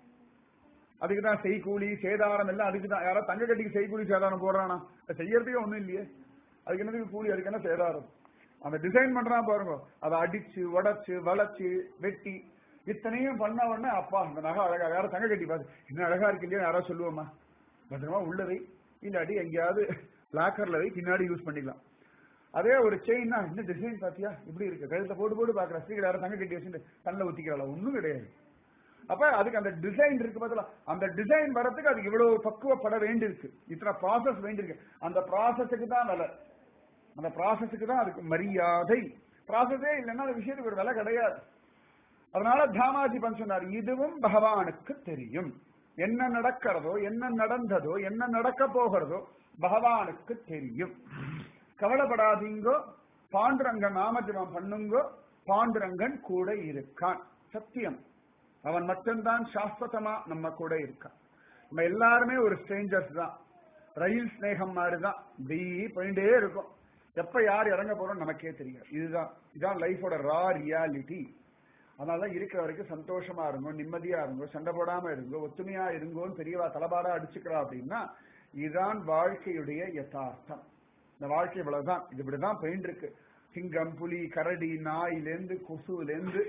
அதுக்கு தான் செய்கூலி சேதாரம் எல்லாம் அதுக்கு தான் யாராவது தங்க கட்டிக்கு செய்கூலி சேதாரம் போடுறானா அது செய்யறதுக்கே ஒண்ணும் இல்லையே அதுக்கு என்னதுக்கு கூலி அதுக்கு என்ன சேதாரம் அந்த டிசைன் பண்றான் பாருங்க அதை அடிச்சு உடைச்சு வளைச்சு வெட்டி இத்தனையும் பண்ண உடனே அப்பா அந்த நகை அழகா வேற தங்க கட்டி பாரு இன்னும் அழகா இருக்கு இல்லையா யாராவது சொல்லுவோமா பத்திரமா உள்ளதை இல்லாட்டி எங்கேயாவது லாக்கர்ல வை பின்னாடி யூஸ் பண்ணிக்கலாம் அதே ஒரு செயின்னா என்ன டிசைன் பாத்தியா இப்படி இருக்கு கழுத்தை போட்டு போட்டு பாக்குற ஸ்திரீகள் யாரும் தங்க கட்டி வச்சுட்டு கண்ணில் ஊத்திக்கிறாளா ஒண்ணும் கிடையாது அப்ப அதுக்கு அந்த டிசைன் இருக்கு பதிலா அந்த டிசைன் வரதுக்கு அதுக்கு இவ்வளவு பக்குவப்பட வேண்டியிருக்கு இத்தனை ப்ராசஸ் வேண்டியிருக்கு அந்த ப்ராசஸுக்கு தான் விலை அந்த ப்ராசஸுக்கு தான் அதுக்கு மரியாதை ப்ராசஸே இல்லைன்னா அந்த விஷயத்துக்கு ஒரு விலை கிடையாது அதனால தாமாஜி பன் சொன்னார் இதுவும் பகவானுக்கு தெரியும் என்ன நடக்கிறதோ என்ன நடந்ததோ என்ன நடக்க போகிறதோ பகவானுக்கு தெரியும் கவலைப்படாதீங்கோ பாண்டுரங்கன் நாமஜபம் பண்ணுங்கோ பாண்டுரங்கன் கூட இருக்கான் சத்தியம் அவன் மட்டும்தான் சாஸ்வதமா நம்ம கூட இருக்கான் நம்ம எல்லாருமே ஒரு ஸ்ட்ரேஞ்சர்ஸ் தான் ரயில் ஸ்நேகம் மாதிரிதான் இப்படி போயிட்டே இருக்கும் எப்ப யார் இறங்க போறோம் நமக்கே தெரியாது இதுதான் இதுதான் லைஃபோட ரா ரியாலிட்டி அதனால இருக்கிற வரைக்கும் சந்தோஷமா இருங்கோ நிம்மதியா இருங்கோ சண்டை போடாம இருங்கோ ஒத்துமையா இருங்கோன்னு பெரியவா தலபாடா அடிச்சுக்கிறா அப்படின்னா இதுதான் வாழ்க்கையுடைய யதார்த்தம் இந்த வாழ்க்கை இவ்வளவுதான் இது இப்படிதான் போயிட்டு இருக்கு சிங்கம் புலி கரடி நாயிலேருந்து கொசுலேருந்து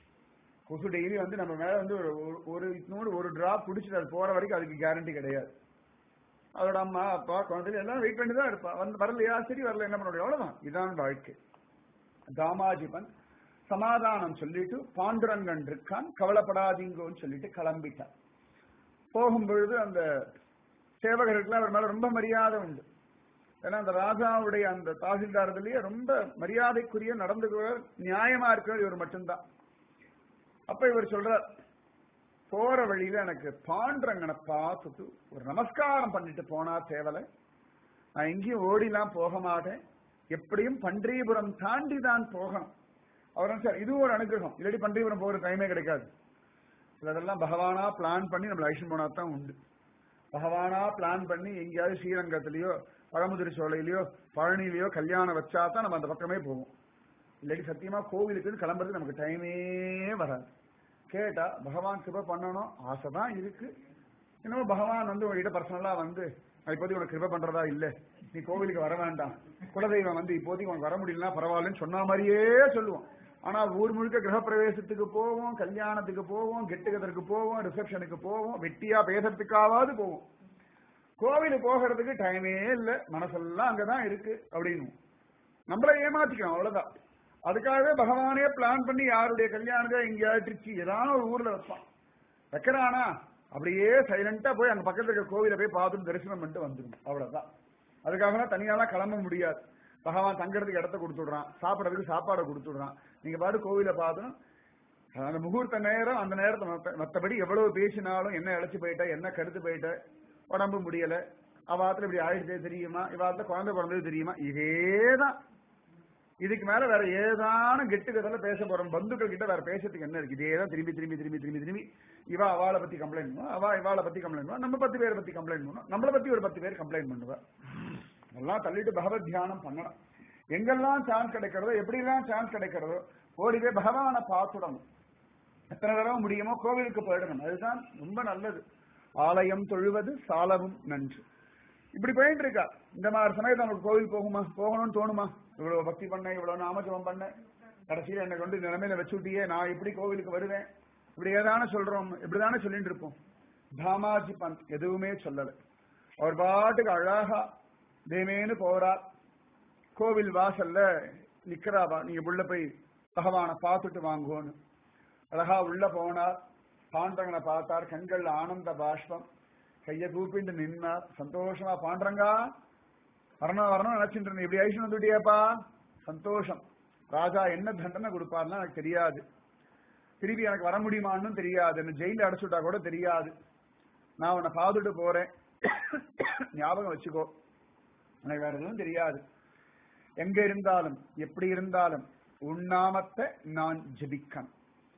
கொசு டெய்லி வந்து நம்ம மேல வந்து ஒரு ஒரு- ஒரு நூறு ஒரு டிராப் பிடிச்சிட்டு அது போற வரைக்கும் அதுக்கு கேரண்டி கிடையாது அதோட அம்மா அப்பா குழந்தைகள் எல்லாம் வெயிட் பண்ணி தான் இருப்பா வந்து வரலையா சரி வரல என்ன பண்ண முடியும் அவ்வளவுதான் இதான் வாழ்க்கை தாமாஜிபன் சமாதானம் சொல்லிட்டு பாண்டுரங்கன் இருக்கான் கவலைப்படாதீங்கன்னு சொல்லிட்டு கிளம்பிட்டான் போகும் பொழுது அந்த சேவகர்களுக்கு அவர் மேல ரொம்ப மரியாதை உண்டு ஏன்னா அந்த ராஜாவுடைய அந்த தாசில்தாரத்திலேயே ரொம்ப மரியாதைக்குரிய நடந்துக்கிறவர் நியாயமா இருக்கிறவர் இவர் மட்டும்தான் அப்ப இவர் சொல்றார் போற வழியில எனக்கு பாண்டுரங்கனை பார்த்துட்டு ஒரு நமஸ்காரம் பண்ணிட்டு போனா தேவலை நான் எங்கேயும் ஓடிலாம் போக மாட்டேன் எப்படியும் பண்டீபுரம் தாண்டி தான் போகணும் அவர் சார் இதுவும் ஒரு அனுகிரகம் இல்லாட்டி பண்டீபுரம் போகிற டைமே கிடைக்காது சிலதெல்லாம் பகவானா பிளான் பண்ணி நம்மள ஐஷன் போனா தான் உண்டு பகவானா பிளான் பண்ணி எங்கேயாவது ஸ்ரீரங்கத்திலயோ பழமுதிரி சோலையிலயோ பழனிலயோ கல்யாணம் வச்சா தான் நம்ம அந்த பக்கமே போவோம் இல்லாட்டி சத்தியமா கோவிலுக்குன்னு கிளம்புறதுக்கு நமக்கு டைமே வராது கேட்டா பகவான் கிருப பண்ணணும் ஆசை தான் இருக்கு இன்னும் பகவான் வந்து உங்ககிட்ட பர்சனலா வந்து நான் இப்போதைக்கு உனக்கு கிருப பண்றதா இல்ல நீ கோவிலுக்கு வர வேண்டாம் குலதெய்வம் வந்து இப்போதைக்கு உனக்கு வர முடியலன்னா பரவாயில்லன்னு சொன்ன மாதிரியே சொல்லுவோம் ஆனா ஊர் முழுக்க கிரகப்பிரவேசத்துக்கு போவோம் கல்யாணத்துக்கு போவோம் கெட்டுகதற்கு போவோம் ரிசப்ஷனுக்கு போவோம் வெட்டியா பேசுறதுக்காவது போவோம் கோவிலுக்கு போகிறதுக்கு டைமே இல்ல மனசெல்லாம் அங்கதான் இருக்கு அப்படின்னு நம்மள ஏமாத்திக்கிறோம் அவ்வளவுதான் அதுக்காகவே பகவானே பிளான் பண்ணி யாருடைய கல்யாணத்தை எங்கேயாவது திருச்சி ஏதாவது ஒரு ஊர்ல வைப்பான் வைக்கிறானா அப்படியே சைலண்டா போய் அங்க பக்கத்துல இருக்க கோவில போய் பார்த்துட்டு தரிசனம் பண்ணிட்டு வந்துடும் அவ்வளவுதான் அதுக்காக தனியாலாம் கிளம்ப முடியாது பகவான் தங்கறதுக்கு இடத்த கொடுத்துடுறான் சாப்பிடறதுக்கு சாப்பாடை கொடுத்துடுறான் நீங்க பாட்டு கோவில பார்த்தோம் அந்த முகூர்த்த நேரம் அந்த நேரத்தை மத்த- மத்தபடி எவ்வளவு பேசினாலும் என்ன இழைச்சு போயிட்ட என்ன கருத்து போயிட்ட உடம்பு முடியல அவாத்துல இப்படி ஆயிடுச்சே தெரியுமா இவாத்துல குழந்தை பிறந்தது தெரியுமா இதேதான் இதுக்கு மேல வேற ஏதான கெட்டு கதல பேச போறோம் பந்துக்கள் கிட்ட வேற பேசுறதுக்கு என்ன இருக்கு இதேதான் திரும்பி திரும்பி திரும்பி திரும்பி திரும்பி இவா அவளை பத்தி கம்ப்ளைண்ட் பண்ணுவா அவ இவாளை பத்தி கம்ப்ளைண்ட் பண்ணுவா நம்ம பத்து பேரை பத்தி கம்ப்ளைண்ட் பண்ணுவோம் நம்மளை பத்தி ஒரு பத்து பேர் கம்ப்ளைண்ட் பண்ணுவா எல்லாம் தள்ளிட்டு பகவத் தியானம் பண்ணணும் எங்கெல்லாம் சான்ஸ் கிடைக்கிறதோ எப்படிலாம் சான்ஸ் கிடைக்கிறதோ ஓடி போய் பகவானை பார்த்துடணும் எத்தனை தடவை முடியுமோ கோவிலுக்கு போயிடணும் அதுதான் ரொம்ப நல்லது ஆலயம் தொழுவது சாலவும் நன்று இப்படி போயிட்டு இருக்கா இந்த மாதிரி சமயத்துல நமக்கு கோவில் போகுமா போகணும்னு தோணுமா இவ்வளவு பக்தி பண்ண இவ்வளவு நாமஜபம் பண்ண கடைசியில என்னை கொண்டு இந்த நிலைமையில வச்சு விட்டியே நான் எப்படி கோவிலுக்கு வருவேன் இப்படி ஏதானே சொல்றோம் இப்படிதானே சொல்லிட்டு இருப்போம் தாமாஜி பந்த் எதுவுமே சொல்லல அவர் பாட்டுக்கு அழகா தேமேன்னு போறார் கோவில் வாசல்ல நிக்கிறாவா நீங்க உள்ள போய் பகவானை பார்த்துட்டு வாங்குவோன்னு அழகா உள்ள போனார் பாண்டவனை பார்த்தார் கண்கள்ல ஆனந்த பாஷ்பம் கைய கூப்பிட்டு நின்னார் சந்தோஷமா பாண்டரங்கா வரணும் வரணும் நினைச்சிட்டு இருந்தேன் இப்படி ஐஷன் வந்துட்டியாப்பா சந்தோஷம் ராஜா என்ன தண்டனை கொடுப்பார்னா எனக்கு தெரியாது திருப்பி எனக்கு வர முடியுமான்னு தெரியாது என்ன ஜெயில அடைச்சுட்டா கூட தெரியாது நான் உன்னை பார்த்துட்டு போறேன் ஞாபகம் வச்சுக்கோ எனக்கு வேற எதுவும் தெரியாது எங்க இருந்தாலும் எப்படி இருந்தாலும் உன்னாமத்தை நான் ஜெபிக்கணும்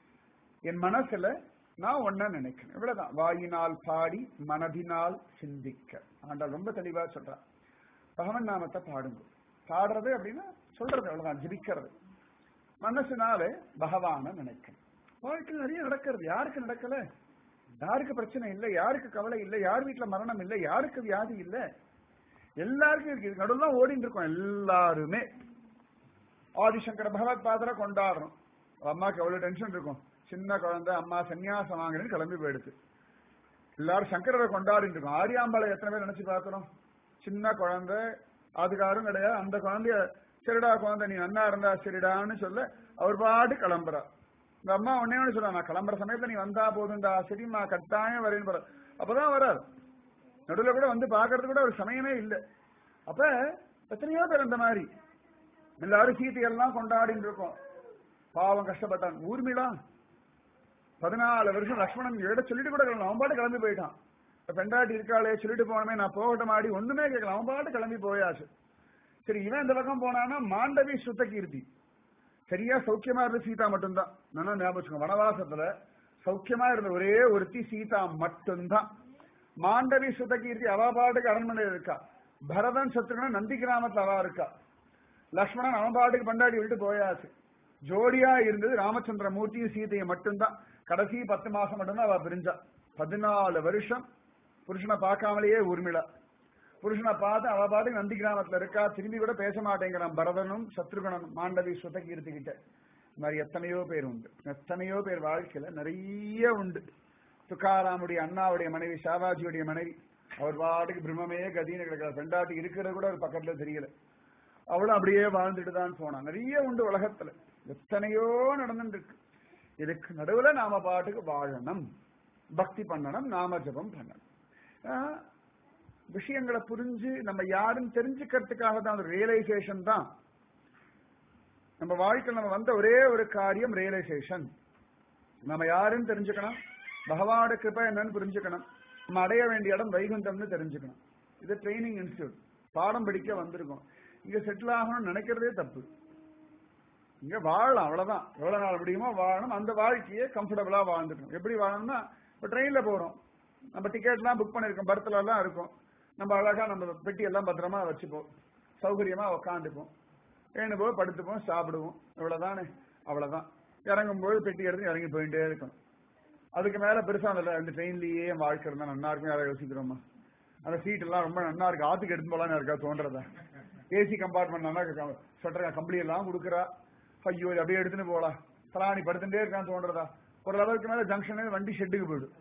என் மனசுல நான் ஒன்ன நினைக்கிறேன் இவ்வளவுதான் வாயினால் பாடி மனதினால் சிந்திக்க ஆண்டாள் ரொம்ப தெளிவா சொல்றான் பகவன் நாமத்தை பாடுங்க பாடுறது அப்படின்னா சொல்றது அவ்வளவுதான் ஜிபிக்கிறது மனசுனால பகவான நினைக்கணும் வாழ்க்கையில் நிறைய நடக்கிறது யாருக்கு நடக்கல யாருக்கு பிரச்சனை இல்லை யாருக்கு கவலை இல்லை யார் வீட்டுல மரணம் இல்லை யாருக்கு வியாதி இல்லை எல்லாருக்கும் இருக்கு இது நடுவில் ஓடிட்டு இருக்கோம் எல்லாருமே ஆதிசங்கர பகவத் பாதரை கொண்டாடுறோம் அம்மாக்கு எவ்வளவு டென்ஷன் இருக்கும் சின்ன குழந்தை அம்மா சன்னியாசம் வாங்குறேன்னு கிளம்பி போயிடுது எல்லாரும் சங்கரரை கொண்டாடிட்டு இருக்கோம் ஆரியாம்பாளை எத்தனை பேர் நினைச்சு பார்க்கிறோம் சின்ன குழந்தை அதுக்காரும் கிடையாது அந்த குழந்தைய சரிடா குழந்தை நீ நன்னா இருந்தா சரிடான்னு சொல்ல அவர் பாட்டு கிளம்புறா இந்த அம்மா ஒன்னே ஒண்ணு சொல்றா நான் கிளம்புற சமயத்துல நீ வந்தா போதும்டா சரிம்மா கட்டாயம் வரேன்னு போற அப்பதான் வராது நடுவில் கூட வந்து பாக்குறதுக்கு கூட ஒரு சமயமே இல்லை அப்ப எத்தனையோ பேர் இந்த மாதிரி எல்லாரும் சீத்தையெல்லாம் கொண்டாடிட்டு இருக்கோம் பாவம் கஷ்டப்பட்டான் ஊர்மிளா பதினாலு வருஷம் லக்ஷ்மணன் இட சொல்லிட்டு கூட கிளம்பல அவன் பாட்டு கிளம்பி போயிட்டான் இப்ப பெண்டாட்டி இருக்காளே சொல்லிட்டு போனமே நான் போகட்டும் ஆடி ஒண்ணுமே கேட்கல அவன் பாட்டு கிளம்பி போயாச்சு சரி இவன் இந்த பக்கம் போனான்னா மாண்டவி சுத்த கீர்த்தி சரியா சௌக்கியமா இருந்த சீதா மட்டும்தான் நல்லா ஞாபகம் வச்சுக்கோங்க. வனவாசத்துல சௌக்கியமா இருந்த ஒரே ஒருத்தி சீதா மட்டும்தான் மாண்டவி சுத்த கீர்த்தி அவ பாட்டுக்கு அரண்மனையில் இருக்கா பரதன் சத்ருகன் நந்தி கிராமத்துல அவா இருக்கா லக்ஷ்மணன் அவன் பாட்டுக்கு பண்டாடி விட்டு போயாச்சு ஜோடியா இருந்தது ராமச்சந்திர மூர்த்தியும் சீதையும் மட்டும்தான் கடைசி பத்து மாசம் மட்டும்தான் அவ பிரிஞ்சா பதினாலு வருஷம் புருஷனை பார்க்காமலேயே ஊர்மிளா புருஷனை பார்த்து அவ பாட்டுக்கு நந்தி கிராமத்துல இருக்கா திரும்பி கூட பேச மாட்டேங்கிறான் பரதனும் சத்ருகனும் மாண்டவி சுத்த கீர்த்தி கிட்ட இந்த மாதிரி எத்தனையோ பேர் உண்டு எத்தனையோ பேர் வாழ்க்கையில நிறைய உண்டு துக்காராமுடைய அண்ணாவுடைய மனைவி ஷாபாஜியுடைய மனைவி அவர் பாட்டுக்கு பிரம்மமே கதின்னு கிடக்கிறார் பெண்டாட்டி இருக்கிறது கூட ஒரு பக்கத்துல தெரியல அவளும் அப்படியே வாழ்ந்துட்டு தான் போனா நிறைய உண்டு உலகத்துல எத்தனையோ நடந்துட்டு இருக்கு இதுக்கு நடுவுல நாம பாட்டுக்கு வாழணும் பக்தி பண்ணணும் நாம ஜபம் பண்ணணும் ஆஹ், விஷயங்களை புரிஞ்சு நம்ம யாருன்னு தெரிஞ்சுக்கிறதுக்காக தான் அந்த ரியலைசேஷன் தான் நம்ம வாழ்க்கையில் நம்ம வந்த ஒரே ஒரு காரியம் ரியலைசேஷன் நம்ம யாருன்னு தெரிஞ்சுக்கணும் பகவானோட கிருபை என்னன்னு புரிஞ்சுக்கணும் நம்ம அடைய வேண்டிய இடம் வைகுண்டம்னு தெரிஞ்சுக்கணும் இது ட்ரைனிங் இன்ஸ்டியூட் பாடம் படிக்க வந்திருக்கோம் இங்க செட்டில் ஆகணும்னு நினைக்கிறதே தப்பு இங்க வாழலாம் அவ்வளவுதான் எவ்வளவு நாள் முடியுமோ வாழணும் அந்த வாழ்க்கையை கம்ஃபர்டபுளா வாழ்ந்துக்கணும் எப்படி வாழணும்னா இப்ப ட்ரெயின்ல போறோம் நம்ம டிக்கெட்லாம் புக் பண்ணிருக்கோம் பர்த்ல எல்லாம் இருக்கும் நம்ம அழகா நம்ம பெட்டி எல்லாம் பத்திரமா வச்சுப்போம் சௌகரியமா உக்காந்துப்போம் வேணும் போது படுத்துப்போம் சாப்பிடுவோம் இவ்வளவுதானே அவ்வளவுதான் இறங்கும் போது பெட்டி எடுத்து இறங்கி போயிட்டே இருக்கணும் அதுக்கு மேல பெருசா இல்லை இந்த ட்ரெயின்லயே என் வாழ்க்கை இருந்தா நல்லா இருக்கும் யாரை யோசிக்கிறோமா அந்த சீட் எல்லாம் ரொம்ப நல்லா இருக்கு ஆத்துக்கு எடுத்து போலான்னு இருக்கா தோன்றதா ஏசி கம்பார்ட்மெண்ட் நல்லா இருக்கு ஸ்வெட்டர் கம்பளி எல்லாம் கொடுக்குறா ஐயோ இது அப்படியே எடுத்துன்னு போலாம் தலாணி படுத்துட்டே இருக்கான்னு தோன்றதா ஒரு லெவலுக்கு மேல ஜங்ஷன் வண்டி ஷெட்டுக்கு போயிடும்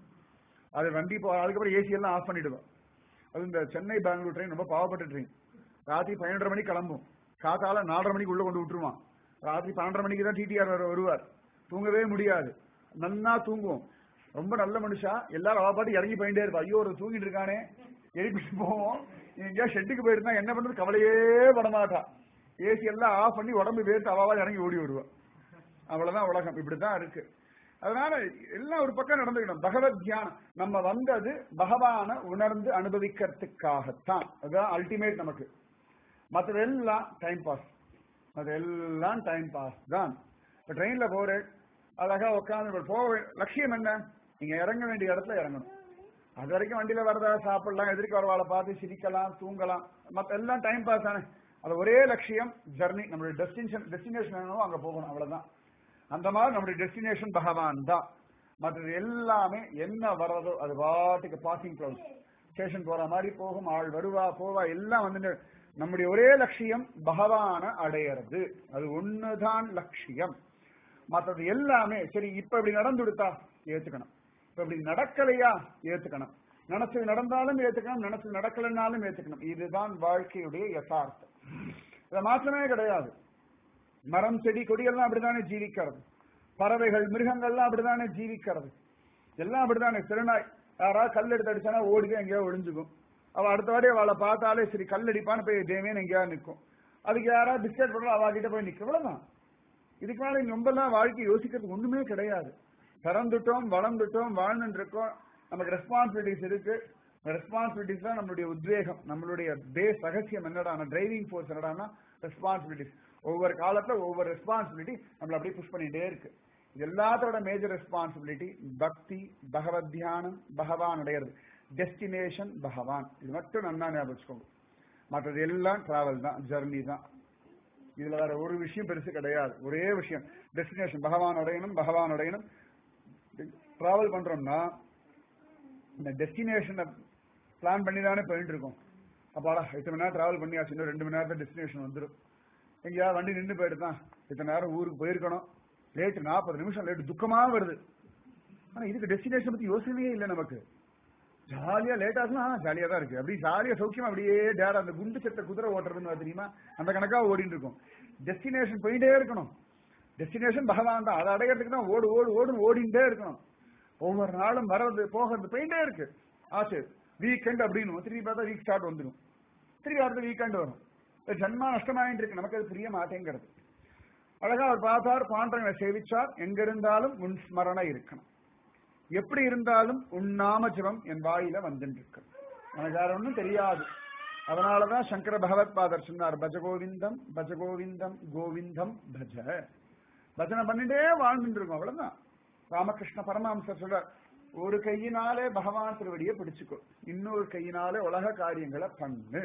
அது வண்டி போ அதுக்கப்புறம் ஏசி எல்லாம் ஆஃப் பண்ணிடுவோம் அது இந்த சென்னை பெங்களூர் ட்ரெயின் ரொம்ப பாவப்பட்ட ட்ரெயின் ராத்திரி பதினொன்றரை மணிக்கு கிளம்பும் காத்தால நாலரை மணிக்கு உள்ள கொண்டு விட்டுருவான் ராத்திரி பன்னெண்டரை மணிக்கு தான் டிடிஆர் வருவார் தூங்கவே முடியாது நன்னா தூங்குவோம் ரொம்ப நல்ல மனுஷா எல்லாரும் அவ பாட்டு இறங்கி போயிட்டே இருப்பா ஐயோ ஒரு தூங்கிட்டு இருக்கானே எழுப்பிட்டு போவோம் எங்கேயா ஷெட்டுக்கு போயிருந்தா என்ன பண்றது கவலையே பட மாட்டா ஏசி எல்லாம் ஆஃப் பண்ணி உடம்பு வேர்த்து அவாவா இறங்கி ஓடி விடுவா அவ்வளவுதான் உலகம் இப்படித்தான் இருக்கு அதனால எல்லாம் ஒரு பக்கம் நடந்துக்கணும் பகவத் தியானம் நம்ம வந்தது பகவான உணர்ந்து அனுபவிக்கிறதுக்காகத்தான் அதுதான் அல்டிமேட் நமக்கு மற்றதெல்லாம் டைம் பாஸ் அதெல்லாம் டைம் பாஸ் தான் இப்ப ட்ரெயின்ல போறேன் அழகா உட்காந்து போக வே- லட்சியம் என்ன நீங்க இறங்க வேண்டிய இடத்துல இறங்கணும் அது வரைக்கும் வண்டியில வரதா சாப்பிடலாம் எதிர்க்க வரவாளை பார்த்து சிரிக்கலாம் தூங்கலாம் மத்த எல்லாம் டைம் பாஸ் தானே அது ஒரே லட்சியம் ஜர்னி நம்மளுடைய டெஸ்டினேஷன் டெஸ்டினேஷன் என்னவோ அங்க போகணும் அவ்வளவுதான் அந்த மாதிரி நம்முடைய டெஸ்டினேஷன் பகவான் தான் மற்றது எல்லாமே என்ன வர்றதோ அது பாட்டுக்கு பாசிங் கிளவுட் ஸ்டேஷன் போற மாதிரி போகும் ஆள் வருவா போவா எல்லாம் வந்து நம்முடைய ஒரே லட்சியம் பகவான அடையிறது அது ஒண்ணுதான் லட்சியம் மற்றது எல்லாமே சரி இப்ப இப்படி நடந்துடுத்தா ஏத்துக்கணும் இப்ப இப்படி நடக்கலையா ஏத்துக்கணும் நினைச்சது நடந்தாலும் ஏத்துக்கணும் நினைச்சது நடக்கலைன்னாலும் ஏத்துக்கணும் இதுதான் வாழ்க்கையுடைய யதார்த்தம் இதை மாற்றமே கிடையாது மரம் செடி கொடியெல்லாம் அப்படித்தானே ஜீவிக்கிறது பறவைகள் மிருகங்கள்லாம் அப்படித்தானே ஜீவிக்கிறது எல்லாம் அப்படித்தானே திருநாய் யாராவது கல் எடுத்து அடிச்சானா ஓடி போய் எங்கேயோ ஒளிஞ்சுக்கும் அவ அடுத்த வாட்டி அவளை பார்த்தாலே சரி கல் அடிப்பான்னு போய் தேவேன்னு எங்கேயாவது நிற்கும் அதுக்கு யாராவது பிஸ்கட் போடுறோம் அவ கிட்ட போய் நிற்கும் இவ்வளவுதான் இதுக்கு மேல இங்க ரொம்பலாம் வாழ்க்கை யோசிக்கிறது ஒண்ணுமே கிடையாது பிறந்துட்டோம் வளர்ந்துட்டோம் வாழ்ந்துட்டு இருக்கோம் நமக்கு ரெஸ்பான்சிபிலிட்டிஸ் இருக்கு ரெஸ்பான்சிபிலிட்டிஸ் தான் நம்மளுடைய உத்வேகம் நம்மளுடைய பேஸ் ரகசியம் என்னடான டிரைவிங் ஃபோர்ஸ் என்னடானா ரெஸ்பான்சிபிலிட்டிஸ் ஒவ்வொரு காலத்துல ஒவ்வொரு ரெஸ்பான்சிபிலிட்டி நம்மள அப்படியே புஷ் பண்ணிட்டே இருக்கு இது எல்லாத்தோட மேஜர் ரெஸ்பான்சிபிலிட்டி பக்தி பகவத் தியானம் பகவான் அடையிறது டெஸ்டினேஷன் பகவான் இது மட்டும் நன்னா ஞாபகம் வச்சுக்கோங்க மற்றது எல்லாம் டிராவல் தான் ஜர்னி தான் இதுல வேற ஒரு விஷயம் பெருசு கிடையாது ஒரே விஷயம் டெஸ்டினேஷன் பகவான் அடையணும் பகவான் அடையணும் டிராவல் பண்றோம்னா இந்த டெஸ்டினேஷனை பிளான் பண்ணி தானே போயிட்டு இருக்கோம் அப்பாடா இத்தனை மணி நேரம் டிராவல் பண்ணியாச்சு இன்னும் ரெண்டு மணி நேரத்துல டெஸ்டினேஷன் வந்துடும் எங்கேயாவது வண்டி நின்று போயிட்டு தான் இத்தனை நேரம் ஊருக்கு போயிருக்கணும் லேட்டு நாற்பது நிமிஷம் லேட்டு துக்கமா வருது ஆனா இதுக்கு டெஸ்டினேஷன் பத்தி யோசனையே இல்லை நமக்கு ஜாலியா லேட் ஆகுனா ஜாலியா தான் இருக்கு அப்படி ஜாலியா சௌக்கியமா அப்படியே டேரா அந்த குண்டு செத்த குதிரை ஓட்டுறதுன்னு தெரியுமா அந்த கணக்கா ஓடிட்டு இருக்கும் டெஸ்டினேஷன் போயிட்டே இருக்கணும் டெஸ்டினேஷன் பகவான் தான் அதை அடையிறதுக்கு தான் ஓடு ஓடு ஓடு ஓடிண்டே இருக்கணும் ஒவ்வொரு நாளும் வர்றது போகிறது போயிட்டே இருக்கு ஆச்சு வீக்கெண்ட் அப்படின்னு திரும்பி பார்த்தா வீக் ஸ்டார்ட் வந்துடும் திரும்பி அடுத்த வீக்கெண்ட் வரும் இது ஜன்மா நஷ்டமாயிட்டு இருக்கு நமக்கு அது புரிய மாட்டேங்கிறது அழகா அவர் பார்த்தார் பாண்டவங்களை சேவிச்சார் எங்க இருந்தாலும் உன் ஸ்மரணை இருக்கணும் எப்படி இருந்தாலும் உன் நாம ஜபம் என் வாயில வந்துட்டு இருக்கு எனக்கு வேற ஒன்றும் தெரியாது அதனாலதான் சங்கர பகவத் பாதர் சொன்னார் பஜகோவிந்தம் பஜகோவிந்தம் கோவிந்தம் பஜ பஜனை பண்ணிட்டே வாழ்ந்துட்டு இருக்கோம் அவ்வளவுதான் ராமகிருஷ்ண பரமஹம்சர் சொல்றார் ஒரு கையினாலே பகவான் திருவடியை பிடிச்சுக்கோ இன்னொரு கையினாலே உலக காரியங்களை பண்ணு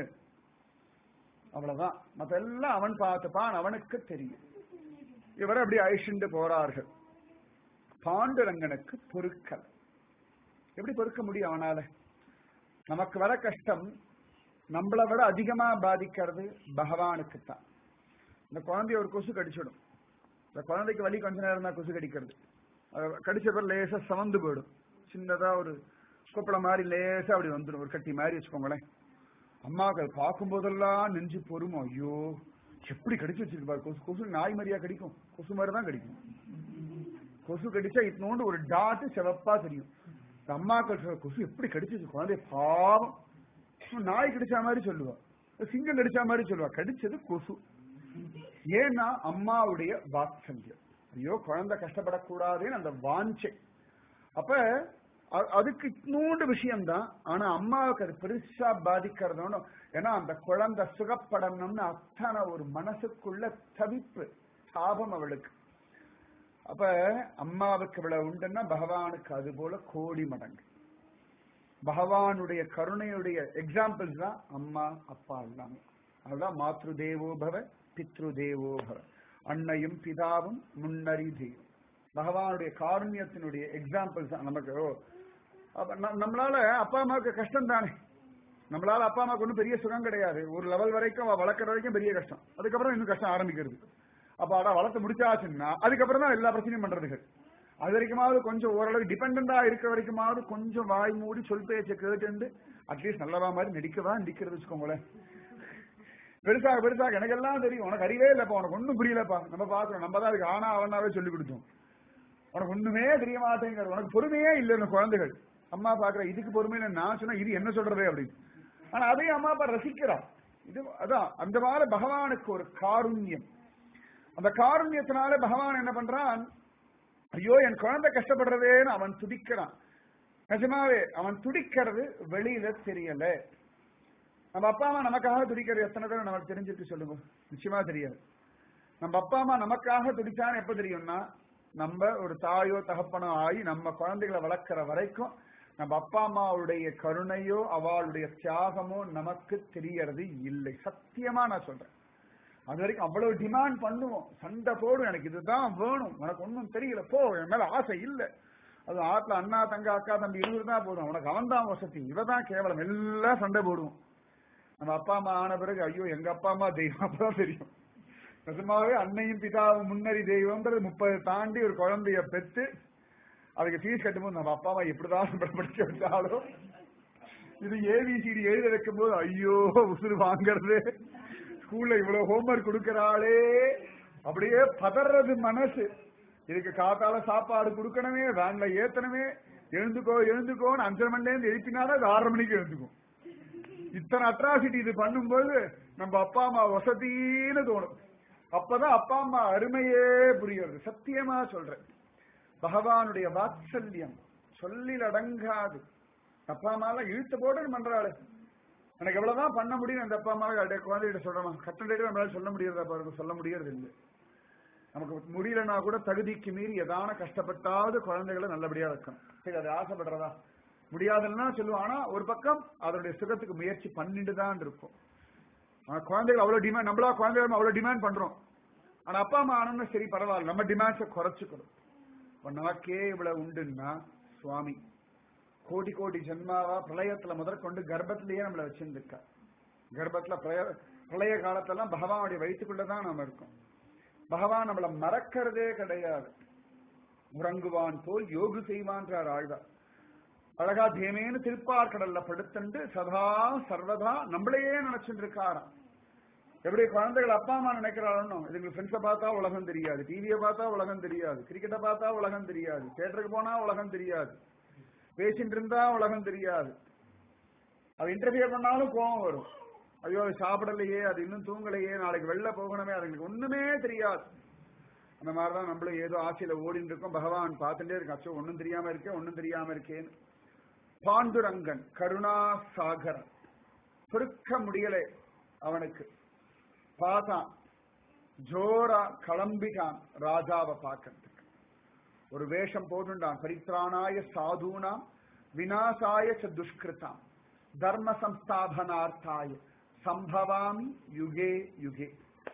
அவ்வளவுதான் மத்த எல்லாம் அவன் பார்த்துப்பான் அவனுக்கு தெரியும் இவர் அப்படி அழிச்சுண்டு போறார்கள் பாண்டுரங்கனுக்கு பொறுக்கல் எப்படி பொறுக்க முடியும் அவனால நமக்கு வர கஷ்டம் நம்மளை விட அதிகமா பாதிக்கிறது பகவானுக்கு தான் இந்த குழந்தைய ஒரு கொசு கடிச்சிடும் இந்த குழந்தைக்கு வலி கொஞ்ச நேரம் தான் கொசு கடிக்கிறது அது கடிச்ச பிறகு லேசா சமந்து போயிடும் சின்னதா ஒரு கொப்பளை மாதிரி லேசா அப்படி வந்துடும் ஒரு கட்டி மாதிரி வச்சுக்கோங்களேன் அம்மாக்கள் பார்க்கும் போதெல்லாம் நெஞ்சு பொறுமோ ஐயோ எப்படி கடிச்சு வச்சிருக்கு பாரு கொசு கொசு நாய் மாதிரியா கடிக்கும் கொசு மாதிரி தான் கடிக்கும் கொசு கடிச்சா இத்தனோண்டு ஒரு டாட்டு சிவப்பா தெரியும் இந்த அம்மாக்கள் சொல்ற, கொசு எப்படி கடிச்சு வச்சு குழந்தைய பாவம் சும்மா நாய் கடிச்ச மாதிரி சொல்லுவா சிங்கம் கடிச்ச மாதிரி சொல்லுவா கடிச்சது கொசு ஏன்னா அம்மாவுடைய வாத்சல்யம் ஐயோ குழந்தை கஷ்டப்படக்கூடாதுன்னு அந்த வாஞ்சை அப்ப அ- அதுக்கு இன்னொன்று விஷயம்தான் ஆனா அம்மாவுக்கு அது பெருசா பாதிக்கிறதோன்னு ஏன்னா அந்த குழந்தை சுகப்படணும்னு அத்தனை ஒரு மனசுக்குள்ள தவிப்பு தாபம் அவளுக்கு அப்ப அம்மாவுக்கு இவ்வளவு உண்டுன்னா பகவானுக்கு அது போல கோடி மடங்கு பகவானுடைய கருணையுடைய எக்ஸாம்பிள்ஸ் தான் அம்மா அப்பா எல்லாமே அதுதான் மாத்ரு தேவோ பவ பித்ரு தேவோ பவ அன்னையும் பிதாவும் முன்னறி தெய்வம் பகவானுடைய காருண்யத்தினுடைய எக்ஸாம்பிள்ஸ் தான் நமக்கு ஓ, அப்ப ந- நம்மளால அப்பா அம்மாவுக்கு கஷ்டம் தானே நம்மளால அப்பா அம்மாவுக்கு ஒன்றும் பெரிய சுகம் கிடையாது ஒரு லெவல் வரைக்கும் அவ வளர்க்குற வரைக்கும் பெரிய கஷ்டம் அதுக்கப்புறம் இன்னும் கஷ்டம் ஆரம்பிக்கிறது அப்ப அட வளர்த்து முடிச்சாச்சுன்னா அதுக்கப்புறம் தான் எல்லா பிரச்சனையும் பண்றதுக்கு அது வரைக்குமாவது கொஞ்சம் ஓரளவு டிபெண்டா இருக்க வரைக்குமாவது கொஞ்சம் வாய் மூடி சொல் பேச்சை கேட்டு அட்லீஸ்ட் நல்லவா மாதிரி நடிக்கவா நடிக்கிறது வச்சுக்கோங்களேன் பெருசாக பெருசாக எனக்கெல்லாம் தெரியும் உனக்கு அறிவே இல்லப்பா உனக்கு ஒண்ணும் புரியலப்பா நம்ம பாக்குறோம் நம்ம தான் அதுக்கு ஆனா அவனாவே சொல்லி கொடுத்தோம் உனக்கு ஒண்ணுமே தெரிய மாட்டேங்கிறது உனக்கு பொறுமையே இல்லை இந்த குழந்தைகள் அம்மா பாக்குற இதுக்கு பொறுமை இல்லை நான் சொன்னா இது என்ன சொல்றதே அப்படின்னு ஆனா அதையும் அம்மா அப்பா ரசிக்கிறா இது அதான் அந்த மாதிரி பகவானுக்கு ஒரு காருண்யம் அந்த காருண்யத்தினால பகவான் என்ன பண்றான் ஐயோ என் குழந்தை கஷ்டப்படுறதேன்னு அவன் துடிக்கிறான் நிஜமாவே அவன் துடிக்கிறது வெளியில தெரியல நம்ம அப்பா அம்மா நமக்காக துடிக்கிறது எத்தனை பேர் நமக்கு தெரிஞ்சிருக்கு சொல்லுங்க நிச்சயமா தெரியாது நம்ம அப்பா அம்மா நமக்காக துடிச்சான்னு எப்ப தெரியும்னா நம்ம ஒரு தாயோ தகப்பனோ ஆகி நம்ம குழந்தைகளை வளர்க்கிற வரைக்கும் நம்ம அப்பா அம்மாவுடைய கருணையோ அவளுடைய தியாகமோ நமக்கு தெரியறது இல்லை சத்தியமா நான் சொல்றேன் அது வரைக்கும் அவ்வளவு டிமாண்ட் பண்ணுவோம் சண்டை போடும் எனக்கு இதுதான் வேணும் உனக்கு ஒன்றும் தெரியல போ என் மேல ஆசை இல்லை அது ஆத்துல அண்ணா தங்க அக்கா தம்பி இருபது தான் போதும் உனக்கு அவன் தான் வசதி இவ தான் கேவலம் எல்லாம் சண்டை போடுவோம் நம்ம அப்பா அம்மா ஆன பிறகு ஐயோ எங்க அப்பா அம்மா தெய்வம் அப்பதான் தெரியும் நிஜமாவே அன்னையும் பிதாவும் முன்னறி தெய்வம்ன்றது முப்பது தாண்டி ஒரு குழந்தைய பெற்று அதுக்கு ஃபீஸ் கட்டும்போது நம்ம அப்பா அம்மா எப்படிதான் படிக்க வச்சாலும் இது ஏபிசிடி எழுத வைக்கும் போது ஐயோ உசுறு வாங்குறது ஸ்கூல்ல இவ்வளவு ஹோம்ஒர்க் கொடுக்கறாளே அப்படியே பதறது மனசு இதுக்கு காத்தால சாப்பாடு கொடுக்கணுமே வேன்ல ஏத்தணுமே எழுந்துக்கோ எழுந்துக்கோன்னு அஞ்சரை மணில இருந்து எழுப்பினாலும் அது ஆறரை மணிக்கு எழுந்துக்கும் இத்தனை அட்ராசிட்டி இது பண்ணும்போது நம்ம அப்பா அம்மா வசதின்னு தோணும் அப்பதான் அப்பா அம்மா அருமையே புரியுறது சத்தியமா சொல்றேன் பகவானுடைய வாத்சல்யம் சொல்லில் அடங்காது அப்பா அம்மாலாம் இழுத்து போட்டு பண்றாளு எனக்கு எவ்வளவுதான் பண்ண முடியும் அந்த அப்பா அம்மா குழந்தைகிட்ட சொல்றோம் கட்டணம் நம்மளால சொல்ல முடியறதா பாருங்க சொல்ல முடியறது இல்லை நமக்கு முடியலன்னா கூட தகுதிக்கு மீறி எதான கஷ்டப்பட்டாவது குழந்தைகளை நல்லபடியா வைக்கணும் சரி அது ஆசைப்படுறதா முடியாதுன்னா சொல்லுவோம் ஆனா ஒரு பக்கம் அதனுடைய சுகத்துக்கு முயற்சி பண்ணிட்டு தான் இருக்கும் ஆனா குழந்தைகள் அவ்வளவு டிமாண்ட் நம்மளா குழந்தைகள் அவ்வளவு டிமாண்ட் பண்றோம் ஆனா அப்பா அம்மா ஆனோம்னா சரி பரவாயில்ல நம்ம டிமாண்ட்ஸை குறைச்சுக்கணும் இப்ப நமக்கே இவ்வளவு உண்டுன்னா சுவாமி கோடி கோடி ஜென்மாவா பிரளயத்துல முதற்கொண்டு கர்ப்பத்திலேயே நம்மளை வச்சிருந்துருக்கா கர்ப்பத்துல பிரய பிரளய காலத்தெல்லாம் பகவானுடைய வயிற்றுக்குள்ளதான் நாம இருக்கோம் பகவான் நம்மளை மறக்கிறதே கிடையாது உறங்குவான் போல் யோகு செய்வான்றார் ஆழ்வார் அழகா தேமேன்னு திருப்பார்கடல்ல படுத்துண்டு சதா சர்வதா நம்மளையே நினைச்சுட்டு இருக்காராம் எப்படி குழந்தைகள் அப்பா அம்மா நினைக்கிறாரோ இதுங்களுக்கு ஃப்ரெண்ட்ஸை பார்த்தா உலகம் தெரியாது டிவியை பார்த்தா உலகம் தெரியாது கிரிக்கெட்டை பார்த்தா உலகம் தெரியாது தேட்டருக்கு போனா உலகம் தெரியாது பேசிட்டு இருந்தா உலகம் தெரியாது அது இன்டர்வியூ பண்ணாலும் கோபம் வரும் ஐயோ அது சாப்பிடலையே அது இன்னும் தூங்கலையே நாளைக்கு வெளில போகணுமே அதுங்களுக்கு ஒண்ணுமே தெரியாது அந்த மாதிரிதான் நம்மளும் ஏதோ ஆசையில ஓடிட்டு இருக்கோம் பகவான் பார்த்துட்டே இருக்கா அச்சோ ஒன்னும் தெரியாம இருக்கேன் ஒன்னும் தெரியாம இருக்கேன்னு பாண்டுரங்கன் கருணா சாகரன் பொறுக்க முடியலை அவனுக்கு பார்த்தான் ஜோரா கிளம்பிட்டான் ராஜாவை பார்க்கறதுக்கு ஒரு வேஷம் போட்டுண்டான் பரித்ராணாய சாதுனாம் விநாசாய ச துஷ்கிருதாம் தர்ம சம்ஸ்தாபனார்த்தாய சம்பவாமி யுகே யுகே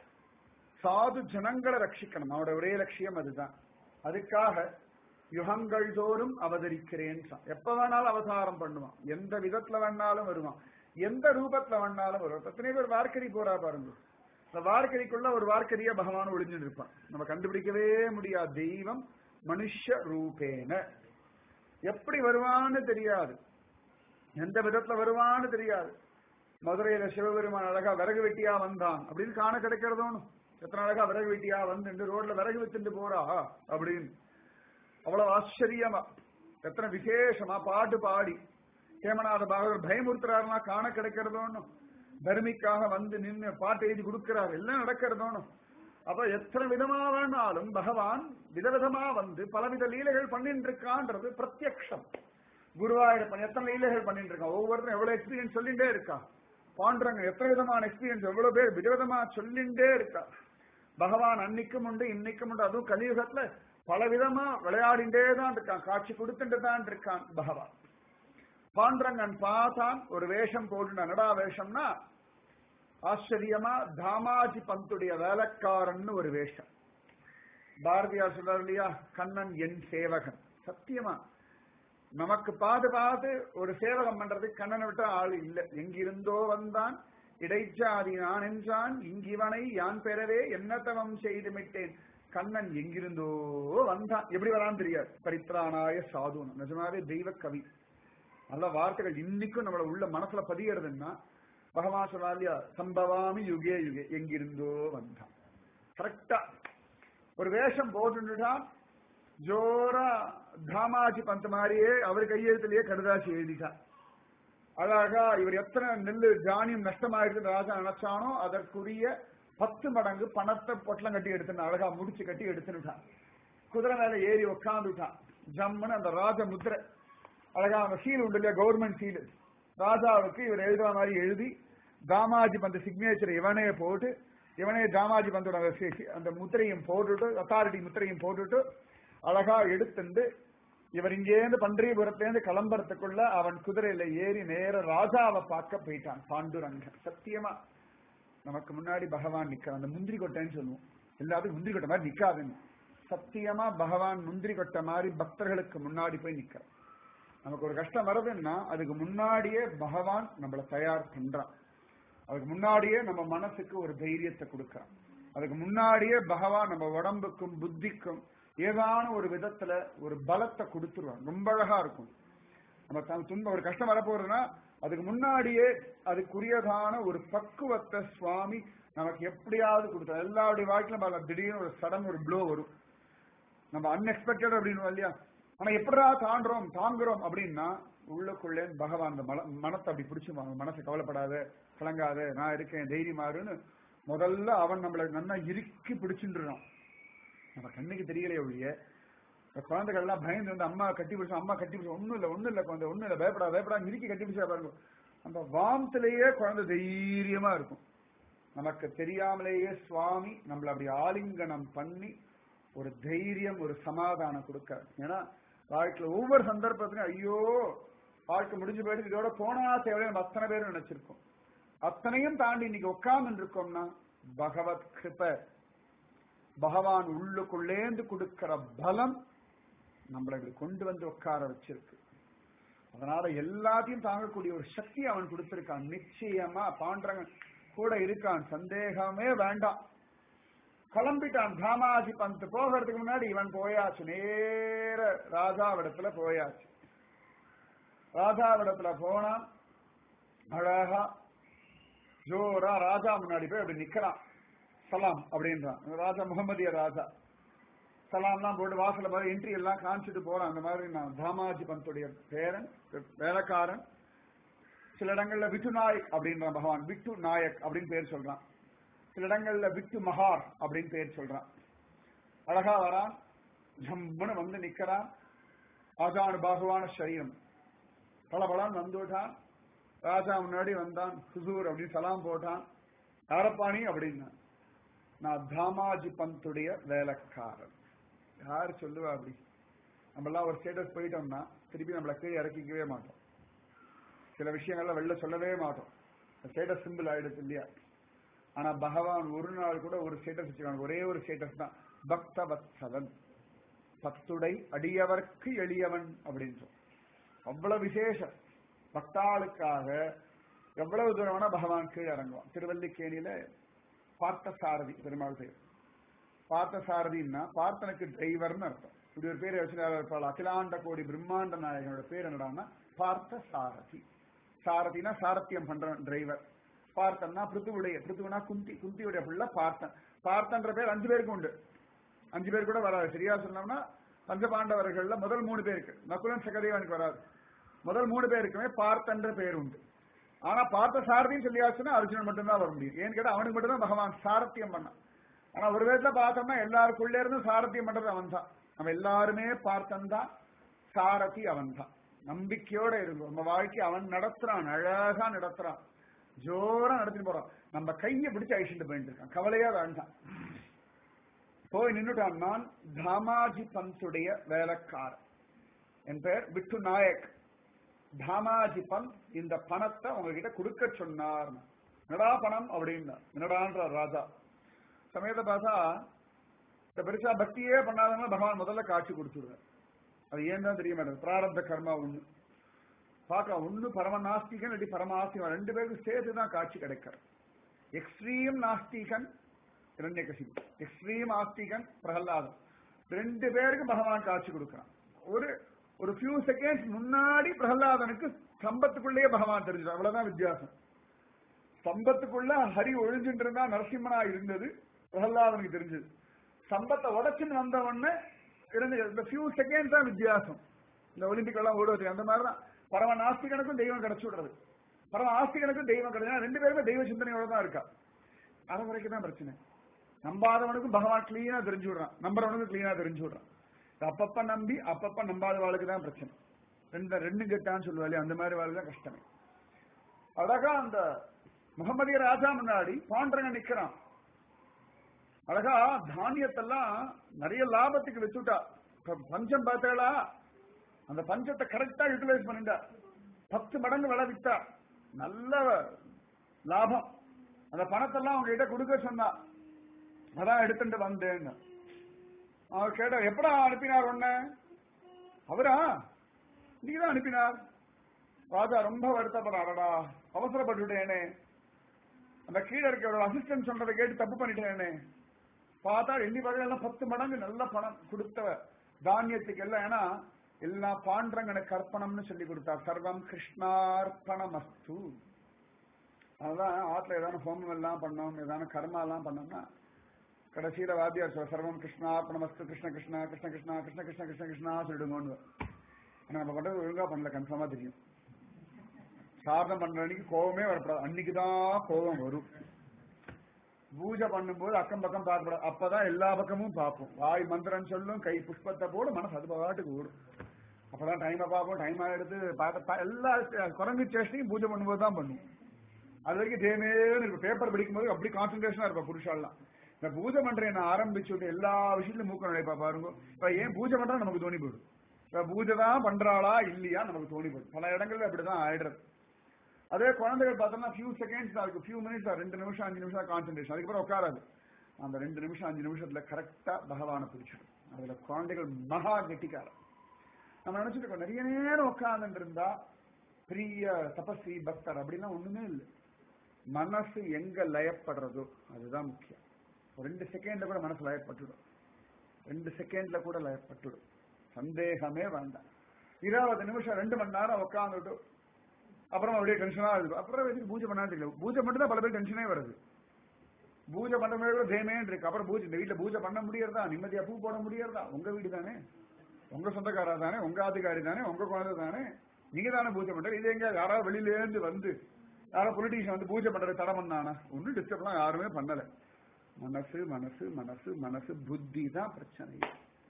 சாது ஜனங்களை ரட்சிக்கணும் அவனோட ஒரே லட்சியம் அதுதான் அதுக்காக யுகங்கள் தோறும் அவதரிக்கிறேன் எப்ப வேணாலும் அவதாரம் பண்ணுவான் எந்த விதத்துல வேணாலும் வருவான் எந்த ரூபத்துல வேணாலும் வருவான் எத்தனை பேர் வார்க்கரி போறா பாருங்க இந்த வார்க்கரிக்குள்ள ஒரு வார்க்கரியா பகவான் ஒளிஞ்சு இருப்பான் நம்ம கண்டுபிடிக்கவே முடியாது தெய்வம் மனுஷ ரூபேன எப்படி வருவான்னு தெரியாது எந்த விதத்துல வருவான்னு தெரியாது மதுரையில சிவபெருமான் அழகா விறகு வெட்டியா வந்தான் அப்படின்னு காண கிடைக்கிறதோன்னு எத்தனை அழகா விறகு வெட்டியா வந்து ரோட்ல விறகு வித்துட்டு போறா அப்படின்னு அவ்வளவு ஆச்சரியமா எத்தனை விசேஷமா பாட்டு பாடி ஹேமநாத பாகவர் பயமுறுத்துறாருனா காண கிடைக்கிறதோன்னு தர்மிக்காக வந்து நின்று பாட்டு எழுதி கொடுக்கிறார் எல்லாம் நடக்கிறதோன்னு அப்ப எத்தனை விதமா வேணாலும் பகவான் விதவிதமா வந்து பலவித லீலைகள் பண்ணிட்டு இருக்கான்றது பிரத்யக்ஷம் குருவாயூரப்பன் எத்தனை லீலைகள் பண்ணிட்டு இருக்கான் ஒவ்வொருத்தரும் எவ்வளவு எக்ஸ்பீரியன்ஸ் சொல்லிட்டே இருக்கா பாண்டுறங்க எத்தனை விதமான எக்ஸ்பீரியன்ஸ் எவ்வளவு பேர் விதவிதமா சொல்லிண்டே இருக்கா பகவான் அன்னைக்கும் உண்டு இன்னைக்கும் உண்டு அதுவும் கலியுகத்துல பல விதமா விளையாடிண்டே தான் இருக்கான் காட்சி கொடுத்துட்டு தான் இருக்கான் பகவான் பாண்டரங்கன் பார்த்தான் ஒரு வேஷம் போட்டு நடா வேஷம்னா ஆச்சரியமா தாமாஜி பந்துடைய வேலைக்காரன் ஒரு வேஷம் பாரதியார் சொல்றார் இல்லையா கண்ணன் என் சேவகன் சத்தியமா நமக்கு பாது பார்த்து ஒரு சேவகம் பண்றதுக்கு கண்ணனை விட்ட ஆள் இல்ல எங்கிருந்தோ வந்தான் இடைச்சாதி நான் என்றான் இங்கிவனை யான் பெறவே என்ன தவம் செய்து விட்டேன் கண்ணன் எங்கிருந்தோ வந்தான் எப்படி வரான்னு தெரியாது பரித்ராணாய சாதுன்னு நிஜமாவே தெய்வ கவி நல்ல வார்த்தைகள் இன்னைக்கும் நம்மள உள்ள மனசுல பதியறதுன்னா பகவான் சொன்னா இல்லையா சம்பவாமி யுகே யுகே எங்கிருந்தோ வந்தான் கரெக்டா ஒரு வேஷம் போட்டுட்டான் ஜோரா தாமாஜி பந்த மாதிரியே அவர் கையெழுத்திலேயே கடுதாசி எழுதிட்டான் அழகா இவர் எத்தனை நெல்லு தானியம் நஷ்டமாயிருக்கு ராஜா நினைச்சானோ அதற்குரிய பத்து மடங்கு பணத்தை பொட்டலம் கட்டி எடுத்துன்னு அழகா முடிச்சு கட்டி எடுத்துட்டான் குதிரை மேல ஏறி உட்காந்துட்டான் ஜம்முன்னு அந்த ராஜ முத்திரை அழகா அந்த சீல் உண்டு இல்லையா கவர்மெண்ட் சீல் ராஜாவுக்கு இவர் எழுதுற மாதிரி எழுதி தாமாஜி பந்த சிக்னேச்சர் இவனே போட்டு இவனே தாமாஜி பந்தோட அந்த சி- அந்த முத்திரையும் போட்டுட்டு அத்தாரிட்டி முத்திரையும் போட்டுட்டு அழகா எடுத்துண்டு இவர் இங்கேருந்து பன்றியபுரத்திலேருந்து கிளம்புறதுக்குள்ள அவன் குதிரையில ஏறி நேர ராஜாவை பார்க்க போயிட்டான் பாண்டுரங்கன் சத்தியமா நமக்கு முன்னாடி பகவான் நிக்க அந்த முந்திரி கொட்டைன்னு சொல்லுவோம் எல்லாத்துக்கும் முந்திரி கொட்டை மாதிரி நிக்காதுன்னு சத்தியமா பகவான் முந்திரி கொட்டை மாதிரி பக்தர்களுக்கு முன்னாடி போய் நிக்கிறான் நமக்கு ஒரு கஷ்டம் வருதுன்னா அதுக்கு முன்னாடியே பகவான் நம்மள தயார் பண்றான் அதுக்கு முன்னாடியே நம்ம மனசுக்கு ஒரு தைரியத்தை கொடுக்கறான் அதுக்கு முன்னாடியே பகவான் நம்ம உடம்புக்கும் புத்திக்கும் ஏதான ஒரு விதத்துல ஒரு பலத்தை கொடுத்துருவான் ரொம்ப அழகா இருக்கும் நம்ம த- துன்பம் ஒரு கஷ்டம் வரப்போறதுன்னா அதுக்கு முன்னாடியே அதுக்குரியதான ஒரு பக்குவத்தை சுவாமி நமக்கு எப்படியாவது கொடுத்தார் எல்லாருடைய வாழ்க்கையிலும் பாருங்க, திடீர்னு ஒரு சடன் ஒரு ப்ளோ வரும் நம்ம அன்எக்ஸ்பெக்டட் அப்படின்னு இல்லையா ஆனா எப்படா தாண்டுறோம் தாங்குறோம் அப்படின்னா உள்ளுக்குள்ளே பகவான் அந்த மல மனத்தை அப்படி பிடிச்சுவாங்க மனசை கவலைப்படாத கலங்காத நான் இருக்கேன் தைரியமாருன்னு முதல்ல அவன் நம்மளை நல்லா இறுக்கி பிடிச்சுட்டுறான் நம்ம கண்ணுக்கு தெரியலையே ஒழிய இந்த குழந்தைகள் எல்லாம் பயந்து வந்து அம்மா கட்டி பிடிச்சோம் அம்மா கட்டி பிடிச்சோம் ஒண்ணும் இல்ல ஒண்ணும் இல்ல குழந்தை ஒண்ணும் இல்ல பயப்படா பயப்படா இறுக்கி கட்டி பிடிச்சா பாருங்க அந்த வாமத்திலேயே குழந்தை தைரியமா இருக்கும் நமக்கு தெரியாமலேயே சுவாமி நம்மள அப்படி ஆலிங்கனம் பண்ணி ஒரு தைரியம் ஒரு சமாதானம் கொடுக்க ஏன்னா வாழ்க்கையில ஒவ்வொரு சந்தர்ப்பத்திலும் ஐயோ வாழ்க்கை முடிஞ்சு போயிட்டு இதோட போனா தேவையான நம்ம அத்தனை பேரும் நினைச்சிருக்கோம் அத்தனையும் தாண்டி இன்னைக்கு உட்கார்ந்து இருக்கோம்னா பகவத் கிருப பகவான் உள்ளுக்குள்ளேந்து கொடுக்கிற பலம் நம்மளை இப்படி கொண்டு வந்து உட்கார வச்சிருக்கு அதனால எல்லாத்தையும் தாங்கக்கூடிய ஒரு சக்தி அவன் கொடுத்திருக்கான் நிச்சயமா பாண்டரங்கன் கூட இருக்கான் சந்தேகமே வேண்டாம் கிளம்பிட்டான் தாமாஜி பந்த் போகிறதுக்கு முன்னாடி இவன் போயாச்சு நேர ராஜாவிடத்துல போயாச்சு ராஜாவிடத்துல போனான் அழகா ஜோரா ராஜா முன்னாடி போய் அப்படி நிக்கிறான் சலாம் அப்படின்றான் ராஜா முகமதிய ராஜா சலாம்லாம் போட்டு வாசல மாதிரி என்ட்ரி எல்லாம் காமிச்சிட்டு போறான் அந்த மாதிரி நான் தாமாஜி பந்துடைய பேரன் வேலைக்காரன் சில இடங்கள்ல விட்டு நாயக் அப்படின்றான் பகவான் விட்டு நாயக் அப்படின்னு பேர் சொல்றான் சில இடங்கள்ல விட்டு மகார் அப்படின்னு பேர் சொல்றான் அழகா வரான் ஜம்முன்னு வந்து நிக்கிறான் ஆஜானு பாகுவான சரீரம் பளபளன்னு வந்துட்டான் ராஜா முன்னாடி வந்தான் ஹுசூர் அப்படின்னு சலாம் போட்டான் யாரப்பாணி அப்படின்னா நான் தாமாஜி பந்துடைய வேலைக்காரன் யார் சொல்லுவா அப்படி நம்மளாம் ஒரு ஸ்டேட்டஸ் போயிட்டோம்னா திருப்பி நம்மள கீழே இறக்கிக்கவே மாட்டோம் சில விஷயங்கள்ல வெளில சொல்லவே மாட்டோம் ஸ்டேட்டஸ் சிம்பிள் ஆயிடுச்சு இல்லையா ஆனா பகவான் ஒரு நாள் கூட ஒரு ஸ்டேட்டஸ் வச்சுக்காங்க ஒரே ஒரு ஸ்டேட்டஸ் தான் பக்த வத்சவன் பத்துடை அடியவர்க்கு எளியவன் அப்படின்றோம் அவ்வளவு விசேஷம் பக்தாளுக்காக எவ்வளவு தூரம் வேணா பகவான் கீழே இறங்குவான் திருவல்லிக்கேணியில பார்த்தசாரதி பெருமாள் பேர் பார்த்தசாரதின்னா பார்த்தனுக்கு டிரைவர்னு அர்த்தம் இப்படி ஒரு பேர் வச்சு அகிலாண்ட கோடி பிரம்மாண்ட நாயகனோட பேர் என்னடான்னா பார்த்த சாரதி சாரதினா சாரத்தியம் பண்ற டிரைவர் பார்த்தன்னா பிருத்துவுடைய பிருத்துவனா குந்தி குந்தியுடைய பிள்ளை பார்த்தன் பார்த்தன்ற பேர் அஞ்சு பேருக்கு உண்டு அஞ்சு பேர் கூட வராது சரியா சொன்னோம்னா பஞ்சபாண்டவர்கள்ல முதல் மூணு பேருக்கு நகுலன் சகதேவனுக்கு வராது முதல் மூணு பேருக்குமே பார்த்தன்ற பேர் உண்டு ஆனா பார்த்த சாரதின்னு சொல்லியாச்சுன்னா அர்ஜுனன் மட்டும்தான் வர முடியும் ஏன்னு கேட்டா அவனுக்கு மட்டும்தான் பகவான் சாரத்தியம் பண்ணான் ஆனா ஒரு விதத்துல பார்த்தோம்னா எல்லாருக்குள்ள இருந்து சாரத்தியம் பண்றது அவன் தான் நம்ம எல்லாருமே பார்த்தன் தான் சாரதி அவன் தான் நம்பிக்கையோட இருக்கும் நம்ம வாழ்க்கை அவன் நடத்துறான் அழகா நடத்துறான் ஜோரா நடத்திட்டு போறான் நம்ம கையை பிடிச்சு அழிச்சுட்டு போயிட்டு இருக்கான் கவலையா வேண்டாம் போய் நின்னுட்டான் நான் தாமாஜி பந்துடைய வேலைக்காரன் என் பேர் விட்டு நாயக் தாமாஜி பந்த் இந்த பணத்தை உங்ககிட்ட கொடுக்க சொன்னார் என்னடா பணம் அப்படின்னா என்னடான்ற ராஜா சமயத்தை பார்த்தா இந்த பெருசா பக்தியே பண்ணாதவங்க பகவான் முதல்ல காட்சி கொடுத்துடுறார் அது ஏன் தான் தெரிய மாட்டேங்குது பிராரப்த கர்மா ஒண்ணு பார்க்கலாம் ஒண்ணு பரம நாஸ்திகன் இல்லாட்டி பரம ஆஸ்திகன் ரெண்டு பேருக்கும் சேர்த்து தான் காட்சி கிடைக்கிறது எக்ஸ்ட்ரீம் நாஸ்திகன் இரண்யகசிபு எக்ஸ்ட்ரீம் ஆஸ்திகன் பிரகலாதன் ரெண்டு பேருக்கும் பகவான் காட்சி கொடுக்கிறான் ஒரு ஒரு ஃபியூ செகண்ட்ஸ் முன்னாடி பிரகலாதனுக்கு ஸ்தம்பத்துக்குள்ளேயே பகவான் தெரிஞ்சிடும் அவ்வளவுதான் வித்தியாசம் ஸ்தம்பத்துக்குள்ள ஹரி ஒழிஞ்சுட்டு இருந்தா நரசிம்மனா இருந்தது பிரகலாதனுக்கு தெரிஞ்சது ஸ்தம்பத்தை உடச்சுன்னு வந்த உடனே இருந்த இந்த ஃபியூ செகண்ட்ஸ் தான் வித்தியாசம் இந்த ஒலிம்பிக் எல்லாம் ஓடுவது அந்த மாதிரி தான் பரம நாஸ்திகனுக்கும் தெய்வம் கிடைச்சு விடுறது பரம ஆஸ்திகனுக்கும் தெய்வம் கிடைச்சா ரெண்டு பேருமே தெய்வ சிந்தனையோட தான் இருக்கா அது வரைக்கும் தான் பிரச்சனை நம்பாதவனுக்கும் பகவான் கிளீனா தெரிஞ்சு விடுறான் நம்புறவனுக்கும் கிளீனா தெரிஞ்சு விடுறான் அப்பப்ப நம்பி அப்பப்ப நம்பாத வாழ்க்கை தான் பிரச்சனை ரெண்டு ரெண்டு கெட்டான்னு சொல்லுவாள் அந்த மாதிரி வாழ்க்கை தான் கஷ்டமே அழகா அந்த முகமதிய ராஜா முன்னாடி பாண்டரங்க நிக்கிறான் அழகா தானியத்தெல்லாம் நிறைய லாபத்துக்கு வச்சுட்டா இப்ப பஞ்சம் பார்த்தாளா அந்த பஞ்சத்தை கரெக்டா யூட்டிலைஸ் பண்ணிட்டா பத்து மடங்கு விலை வித்தா நல்ல லாபம் அந்த பணத்தெல்லாம் அவங்க கிட்ட கொடுக்க சொன்னா அதான் எடுத்துட்டு வந்தேன்னு அவர் கேட்ட எப்படா அனுப்பினார் ஒன்ன அவரா நீதான் அனுப்பினார் ராஜா ரொம்ப வருத்தப்படுறாடா அவசரப்பட்டுட்டேனே அந்த கீழே இருக்க அசிஸ்டன்ட் சொல்றதை கேட்டு தப்பு பண்ணிட்டேனே பார்த்தா எண்ணி வகையெல்லாம் பத்து மடங்கு நல்ல பணம் கொடுத்தவ தானியத்துக்கு எல்லாம் ஏன்னா எல்லா பாண்டரங்கன கற்பனம்னு சொல்லி கொடுத்தார் சர்வம் கிருஷ்ணார்ப்பணம் அஸ்து அதுதான் ஆத்துல ஏதாவது ஹோமம் எல்லாம் பண்ணோம் ஏதாவது கர்மா எல்லாம் பண்ணோம்னா கடைசியில வாத்தியார் சொல்ற சர்வம் கிருஷ்ணார்ப்பணம் அஸ்து கிருஷ்ண கிருஷ்ணா கிருஷ்ண கிருஷ்ணா கிருஷ்ண கிருஷ்ண கிருஷ்ண கிருஷ்ணா சொல்லிடுங்கன்னு ஆனா நம்ம பண்றது ஒழுங்கா பண்ணல கன்ஃபார்மா தெரியும் சாதம் பண்ற அன்னைக்கு கோபமே வரப்படாது அன்னைக்குதான் கோபம் வரும் பூஜை பண்ணும்போது அக்கம் பக்கம் பார்க்கப்படாது அப்பதான் எல்லா பக்கமும் பார்ப்போம் வாய் மந்திரம் சொல்லும் கை புஷ்பத்தை போடும் மனசு அது பாட்டுக்கு ஓடும் அப்பதான் டைமை பார்ப்போம் டைம் எடுத்து பார்த்த எல்லா குரங்கு சேஷனையும் பூஜை பண்ணும்போது தான் பண்ணுவோம் அது வரைக்கும் தேமேன்னு இருக்கும் பேப்பர் படிக்கும்போது அப்படி கான்சென்ட்ரேஷனா இருப்பா புருஷாலாம் இந்த பூஜை பண்றேன் நான் ஆரம்பிச்சு விட்டு எல்லா விஷயத்திலும் மூக்க நினைப்பா பாருங்க இப்ப ஏன் பூஜை பண்றா நமக்கு தோணி போயிடும் இப்ப பூஜை தான் பண்றாளா இல்லையா நமக்கு தோணி போயிடும் பல இடங்கள்ல அப்படிதான் ஆயிடுறது அதே குழந்தைகள் பார்த்தோம்னா ஃபியூ செகண்ட்ஸ் தான் இருக்கு ஃபியூ மினிட்ஸ் ரெண்டு நிமிஷம் அஞ்சு நிமிஷம் கான்சென்ட்ரேஷன் அதுக்கப்புறம் உட்காராது அந்த ரெண்டு நிமிஷம் அஞ்சு நிமிஷத்துல கரெக்டா பகவானை பிடிச்சிடும் அதுல குழந்தைகள் மகா கெட்டிக்காரம் நம்ம நினைச்சிட்டு இருக்கோம் நிறைய நேரம் உட்கார்ந்துட்டு இருந்தா பெரிய தபஸ்வி பக்தர் அப்படிலாம் ஒண்ணுமே இல்லை மனசு எங்க லயப்படுறதோ அதுதான் முக்கியம் ஒரு ரெண்டு செகண்ட்ல கூட மனசு லயப்பட்டுடும் ரெண்டு செகண்ட்ல கூட லயப்பட்டுடும் சந்தேகமே வேண்டாம் இருபது நிமிஷம் ரெண்டு மணி நேரம் உட்காந்துட்டு அப்புறம் அப்படியே டென்ஷனா இருக்கு அப்புறம் எதுக்கு பூஜை பண்ணான்னு தெரியல பூஜை மட்டும் தான் பல பேர் டென்ஷனே வருது பூஜை பண்ண கூட தேமேன்னு இருக்கு அப்புறம் பூஜை இந்த வீட்டுல பூஜை பண்ண முடியறதா நிம்மதியா பூ போட முடியறதா உங்க வீடு தானே உங்க சொந்தக்காரா தானே உங்க ஆதிகாரி தானே உங்க குழந்தை தானே நீங்க தானே பூஜை பண்றது இது எங்க யாராவது வெளியில இருந்து வந்து யாரோ பொலிட்டீஷியன் வந்து பூஜை பண்றது தடை பண்ணானா ஒன்னும் டிஸ்டர்ப்லாம் யாருமே பண்ணல மனசு மனசு மனசு மனசு புத்தி தான் பிரச்சனை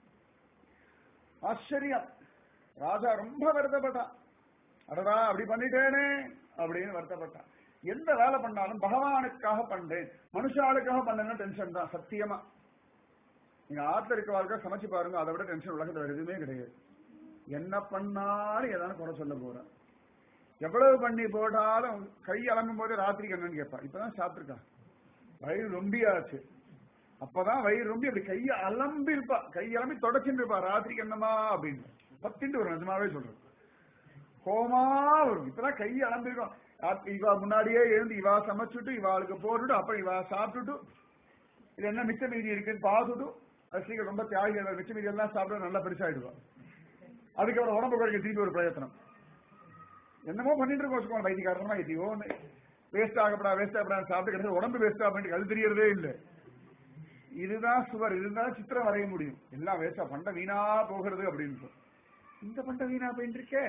ஆச்சரியம் ராஜா ரொம்ப வருத்தப்பட்டான் அடடா அப்படி பண்ணிட்டேனே அப்படின்னு வருத்தப்பட்டான் எந்த வேலை பண்ணாலும் பகவானுக்காக பண்றேன் மனுஷாளுக்காக பண்ணேன்னா டென்ஷன் தான் சத்தியமா நீங்க ஆத்துல இருக்க வாழ்க்கை சமைச்சு பாருங்க அதை விட டென்ஷன் உலகத்துல வேற எதுவுமே கிடையாது என்ன பண்ணாலும் ஏதாவது குறை சொல்ல போறேன் எவ்வளவு பண்ணி போட்டாலும் கை அலம்பும் போது ராத்திரிக்கு என்னன்னு கேட்பா இப்பதான் சாப்பிட்டுருக்கா வயிறு ரொம்பியாச்சு அப்பதான் வயிறு ரொம்பி அப்படி கையை அலம்பி இருப்பா கை அலம்பி தொடச்சுட்டு இருப்பா ராத்திரிக்கு என்னமா அப்படின்னு பத்திட்டு வரும் நிஜமாவே சொல்றேன் கோமா வரும் இப்பதான் கை அலம்பிருக்கோம் இவா முன்னாடியே எழுந்து இவா சமைச்சுட்டு இவாளுக்கு போட்டுட்டு அப்புறம் இவா சாப்பிட்டுட்டு இது என்ன மிச்ச மீதி இருக்குன்னு பார்த்துட்டு அது சீக்கிரம் ரொம்ப தியாகிகள் மிச்ச மீதி எல்லாம் சாப்பிட நல்லா பெருசாயிடுவா அதுக்கப்புறம் உடம்பு குறைக்க திருப்பி ஒரு பிரயத்தனம் என்னமோ பண்ணிட்டு இருக்கோம் வச்சுக்கோங்க வைத்தியக்காரமா எதையோ வேஸ்ட் ஆகப்படா வேஸ்ட் ஆகப்படா சாப்பிட்டு கிடையாது உடம்பு வேஸ்ட் ஆகிட்டு அது தெரியறதே இல்லை இதுதான் சுவர் இதுதான் சித்திரம் வரைய முடியும் எல்லாம் வேஸ்டா பண்ட வீணா போகிறது அப்படின்னு இந்த பண்ட வீணா போயிட்டு இருக்கே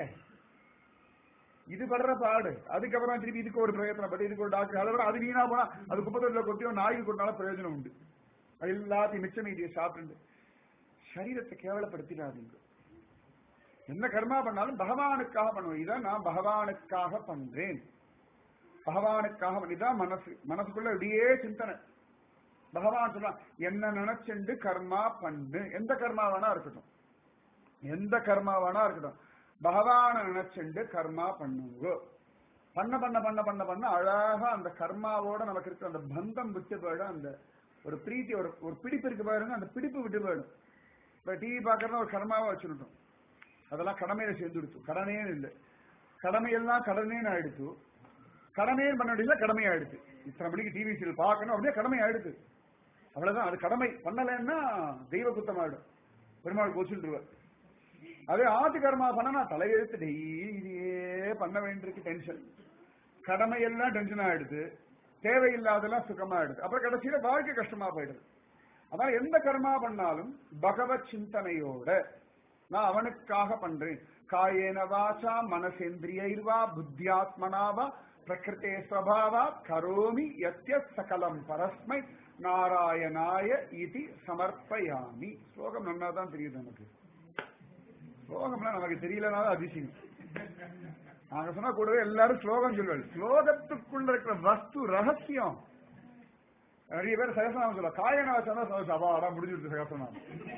இது படுற பாடு அதுக்கப்புறம் திருப்பி இதுக்கு ஒரு பிரயத்தனம் பட்டு இதுக்கு ஒரு டாக்டர் அதை விட அது வீணா போனா அது குப்பத்தொட்டில கொட்டியோ நாய்க்கு கொண்டாலும் பிரயோஜனம் உண்டு அது எல்லாத்தையும் மிச்ச மீதியை சாப்பிட்டு சரீரத்தை கேவலப்படுத்திடாதீங்க என்ன கர்மா பண்ணாலும் பகவானுக்காக பண்ணுவோம் இதான் நான் பகவானுக்காக பண்றேன் பகவானுக்காக பண்ணி- இதான் மனசு மனசுக்குள்ள இப்படியே சிந்தனை பகவான் சொல்றான் என்ன நினைச்சுண்டு கர்மா பண்ணு எந்த கர்மா வேணா இருக்கட்டும் எந்த கர்மா வேணா இருக்கட்டும் பகவானை நினைச்சுண்டு கர்மா பண்ணுங்க பண்ண பண்ண பண்ண பண்ண பண்ண அழகா அந்த கர்மாவோட நமக்கு இருக்கிற அந்த பந்தம் விட்டு போயிடும் அந்த ஒரு பிரீத்தி ஒரு ஒரு பிடிப்பு இருக்கு பாருங்க அந்த பிடிப்பு விட்டு போயிடும் இப்ப டிவி பாக்குறதா ஒரு கர்மாவை வச்சுருட்டோம் அதெல்லாம் கடமையில சேர்ந்துடுச்சு கடனே இல்லை கடமையெல்லாம் கடனேன்னு ஆயிடுச்சு கடமையும் பண்ண வேண்டியதுல கடமை ஆயிடுச்சு இத்தனை மணிக்கு டிவி சீரியல் பார்க்கணும் அப்படியே கடமை ஆயிடுச்சு அவ்வளவுதான் அது கடமை பண்ணலைன்னா தெய்வ குத்தம் ஆயிடும் பெருமாள் கோச்சுருவார் அதே ஆத்து கர்மா பண்ணனா தலையெழுத்து டெய்லி இதையே பண்ண வேண்டியிருக்கு டென்ஷன் கடமையெல்லாம் டென்ஷன் ஆயிடுது தேவையில்லாதெல்லாம் சுகமா ஆயிடுது அப்புறம் கடைசியில வாழ்க்கை கஷ்டமா போயிடுது அதான் எந்த கர்மா பண்ணாலும் பகவத் சிந்தனையோட நான் அவனுக்காக பண்றேன் காயேன வாசா மனசேந்திரியைர்வா புத்தியாத்மனாவா பிரகிருத்தே ஸ்வபாவா கரோமி யத்ய சகலம் பரஸ்மை நாராயணாய இதி சமர்ப்பயாமி ஸ்லோகம் நன்னா தான் தெரியுது நமக்கு ஸ்லோகம்லாம் நமக்கு தெரியலனாலும் அதிசயம் நாங்க சொன்னா கூடவே எல்லாரும் ஸ்லோகம் சொல்லுவாங்க ஸ்லோகத்துக்குள்ள இருக்கிற வஸ்து ரகசியம் நிறைய பேர் சகசநாமம் சொல்ல காயன வச்சா சபாடா முடிஞ்சிருச்சு சகசநாமம்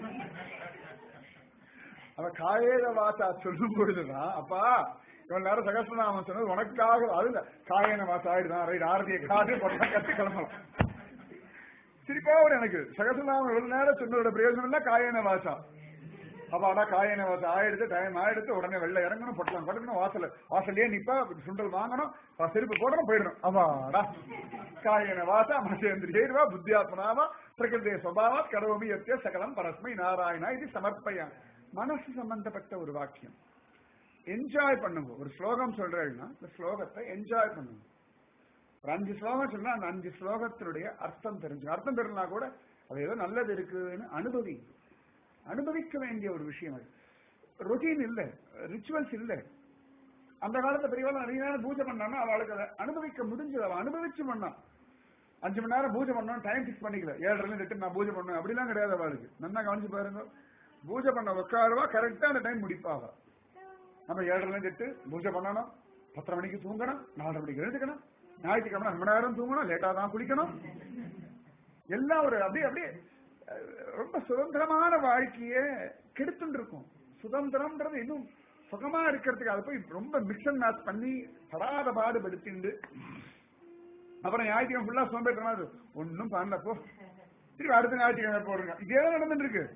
அவ காயேத வாசா சொல்லும் பொழுதுதான் அப்பா இவன் நேரம் சகசநாமம் சொன்னது உனக்காக அது இல்ல காயன வாசா ஆயிடுதான் ரைட் ஆரதிய காட்டு போட்டா கத்து கிளம்பலாம் சிரிப்பா வரும் எனக்கு சகசநாமம் இவ்வளவு நேரம் சொன்னதோட பிரயோஜனம் இல்ல காயன வாசா அப்பாடா காயன வாசம் ஆயிடுத்து டைம் ஆயிடுத்து உடனே வெளில இறங்கணும் பொட்டலாம் படுக்கணும் வாசல் வாசல்லே நிப்பா சுண்டல் வாங்கணும் பா, செருப்பு போடணும் போயிடணும் அப்பாடா காயன வாசா மசேந்திரியர்வா புத்தியாத்மனாவா பிரகிருதே சுவாவா கரோமி யத்திய சகலம் பரஸ்மை நாராயணா இது சமர்ப்பயா மனசு சம்பந்தப்பட்ட ஒரு வாக்கியம் என்ஜாய் பண்ணுங்க ஒரு ஸ்லோகம் சொல்றேன்னா இந்த ஸ்லோகத்தை என்ஜாய் பண்ணுங்க ஒரு அஞ்சு ஸ்லோகம் சொன்னா அந்த அஞ்சு ஸ்லோகத்தினுடைய அர்த்தம் தெரிஞ்சு அர்த்தம் தெரியலனா கூட அது ஏதோ நல்லது இருக்குன்னு அனுபவி அனுபவிக்க வேண்டிய ஒரு விஷயம் அது ரொட்டீன் இல்ல ரிச்சுவல்ஸ் இல்ல அந்த காலத்துல பெரியவாள் நிறைய நேரம் பூஜை பண்ணான்னா அவளுக்கு அதை அனுபவிக்க முடிஞ்சது அவன் அனுபவிச்சு பண்ணான் அஞ்சு மணி நேரம் பூஜை பண்ணணும் டைம் ஃபிக்ஸ் பண்ணிக்கல ஏழரை இருந்து எட்டு நான் பூஜை பண்ணணும் அப்படிலாம் கிடையாது அவளுக்கு நல்லா கவனிச்சு பாருங்க பூஜை பண்ண உட்காருவா கரெக்டா அந்த டைம் முடிப்பா அவ நம்ம ஏழரை இருந்து எட்டு பூஜை பண்ணணும் பத்தரை மணிக்கு தூங்கணும் நாலரை மணிக்கு எழுந்துக்கணும் ஞாயிற்றுக்கிழமை ரெண்டு மணி நேரம் தூங்கணும் லேட்டா தான் குளிக்கணும் எல்லாம் ஒரு அப்படியே அப்படியே அஹ், ரொம்ப சுதந்திரமான வாழ்க்கைய கெடுத்துட்டு இருக்கும் சுதந்திரம்ன்றது இன்னும் சுகமா இருக்கிறதுக்கு அதை போய் ரொம்ப மிக்ஸ் அண்ட் மேட்ச் பண்ணி படாத பாடுபடுத்திண்டு அப்புறம் ஞாயிற்றுக்கிழமை ஃபுல்லா சோம்பேறித்தனமா இருக்கு ஒன்னும் பண்ணல போ திருப்பி அடுத்த ஞாயிற்றுக்கிழமை போடுங்க இதே தான் நடந்துட்டு இருக்கு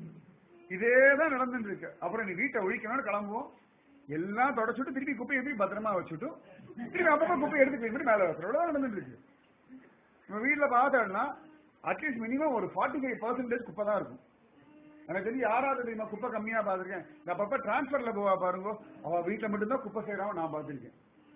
இதே தான் நடந்துட்டு இருக்கு அப்புறம் நீ வீட்டை ஒழிக்கணும்னு கிளம்புவோம் எல்லாம் தொடச்சுட்டு திருப்பி குப்பையை போய் பத்திரமா வச்சுட்டு திருப்பி அப்பப்ப குப்பையை எடுத்து போய் மேல வைக்கிறோம் அவ்வளவுதான் நடந்துட்டு இருக்கு நம்ம வீட்டுல பார்த்தோம்னா அட்லீஸ்ட் மினிமம் ஒரு ஃபார்ட்டி ஃபைவ் பர்சன்டேஜ் குப்பை தான் இருக்கும் எனக்கு தெரிஞ்சு யாராவது தெரியுமா குப்பை கம்மியா பார்த்திருக்கேன் நான் அப்பப்ப டிரான்ஸ்பர்ல போவா பாருங்க அவ வீட்டுல மட்டும்தான் குப்பை செய்யறாம நான் பார்த்திருக்கேன்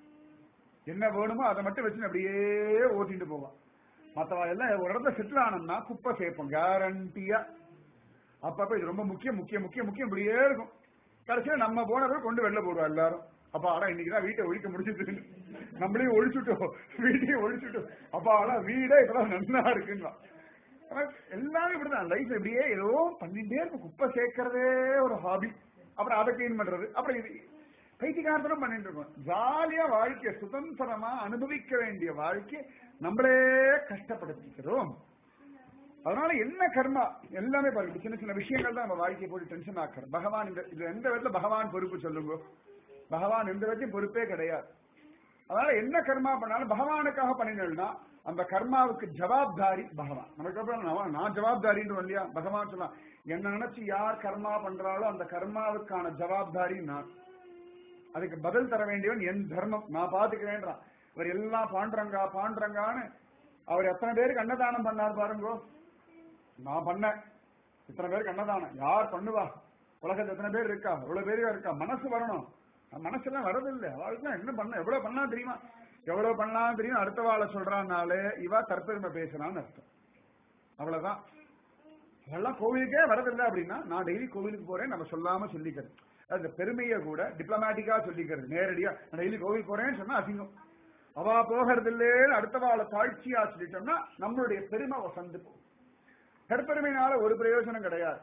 என்ன வேணுமோ அதை மட்டும் வச்சு அப்படியே ஓட்டிட்டு போவான் மத்தவா எல்லாம் ஒரு இடத்துல செட்டில் ஆனோம்னா குப்பை சேர்ப்போம் கேரண்டியா அப்பப்ப இது ரொம்ப முக்கியம் முக்கியம் முக்கியம் முக்கியம் இப்படியே இருக்கும் கடைசியில நம்ம போனதை கொண்டு வெளில போடுவா எல்லாரும் அப்பா ஆனா இன்னைக்குதான் வீட்டை ஒழிக்க முடிஞ்சது நம்மளையும் ஒழிச்சுட்டோம் வீட்டையும் ஒழிச்சுட்டோம் அப்பா ஆனா வீடே இப்பதான் நல்லா இருக்குன்னா ஆனா எல்லாமே இப்படிதான் லைஃப் இப்படியே ஏதோ பண்ணிட்டே இருக்கும் குப்பை சேர்க்கறதே ஒரு ஹாபி அப்புறம் அதை கிளீன் பண்றது அப்புறம் இது பைத்தியகாரத்தனம் பண்ணிட்டு இருக்கோம் ஜாலியா வாழ்க்கைய சுதந்திரமா அனுபவிக்க வேண்டிய வாழ்க்கை நம்மளே கஷ்டப்படுத்திக்கிறோம் அதனால என்ன கர்மா எல்லாமே பாருங்க சின்ன சின்ன விஷயங்கள் தான் நம்ம வாழ்க்கையை போட்டு டென்ஷன் ஆக்குறோம் பகவான் இந்த இது எந்த விதத்துல பகவான் பொறுப்பு சொல்லுங்க பகவான் எந்த விதத்தையும் பொறுப்பே கிடையாது அதனால என்ன கர்மா பண்ணாலும் பகவானுக்காக பண்ணினா அந்த கர்மாவுக்கு ஜவாப்தாரி பகவான் நமக்கு அப்புறம் நான் நான் ஜவாப்தாரின்னு இல்லையா பகவான் சொல்லலாம் என்ன நினைச்சு யார் கர்மா பண்றாளோ அந்த கர்மாவுக்கான ஜவாப்தாரி நான் அதுக்கு பதில் தர வேண்டியவன் என் தர்மம் நான் பாத்துக்கிறேன்றான் இவர் எல்லாம் பாண்டுறங்கா பாண்டுறங்கான்னு அவர் எத்தனை பேருக்கு அன்னதானம் பண்ணார் பாருங்கோ நான் பண்ணேன் இத்தனை பேருக்கு அன்னதானம் யார் பண்ணுவா உலகத்துல எத்தனை பேர் இருக்கா எவ்வளவு பேர் இருக்கா மனசு வரணும் மனசெல்லாம் வரதில்லை அவளுக்குலாம் என்ன பண்ண எவ்வளவு பண்ணலாம் தெரியுமா எவ்வளவு பண்ணலாம் தெரியும் அடுத்த வாழ சொல்றான்னாலே இவா தற்பெருமை பேசுறான்னு அர்த்தம் அவ்வளவுதான் அதெல்லாம் கோவிலுக்கே வரதில்லை அப்படின்னா நான் டெய்லி கோவிலுக்கு போறேன் நம்ம சொல்லாம சொல்லிக்கிறது அந்த பெருமையை கூட டிப்ளமேட்டிக்கா சொல்லிக்கிறது நேரடியா நான் டெய்லி கோவில் போறேன்னு சொன்னா அசிங்கம் அவா போகிறது இல்லேன்னு அடுத்த வாழ தாழ்ச்சியா சொல்லிட்டோம்னா நம்மளுடைய பெருமை வசந்து போகும் தற்பெருமையினால ஒரு பிரயோஜனம் கிடையாது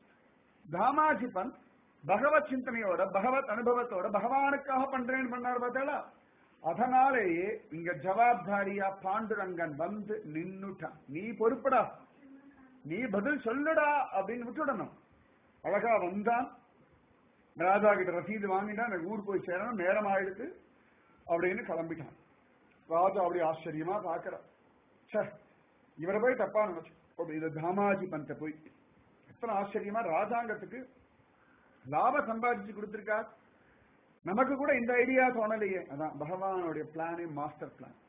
தாமாஜிபன் பகவத் சிந்தனையோட பகவத் அனுபவத்தோட பகவானுக்காக பண்றேன்னு பண்ணார் பார்த்தாளா அதனாலேயே இங்க ஜவாப்தாரியா பாண்டுரங்கன் வந்து நின்னுட்டான் நீ பொறுப்படா நீ பதில் சொல்லுடா அப்படின்னு விட்டுடணும் அழகா வந்தான் ராஜா கிட்ட ரசீது வாங்கிட்டான் எனக்கு ஊர் போய் சேரணும் நேரம் ஆயிடுது அப்படின்னு கிளம்பிட்டான் ராஜா அப்படி ஆச்சரியமா பாக்குறான் சே இவரை போய் தப்பா நினைச்சு இது தாமாஜி பந்த போய் எத்தனை ஆச்சரியமா ராஜாங்கத்துக்கு லாபம் சம்பாதிச்சு கொடுத்திருக்கார் நமக்கு கூட இந்த ஐடியா தோணலையே அதான் பகவானுடைய பிளானே மாஸ்டர் பிளான்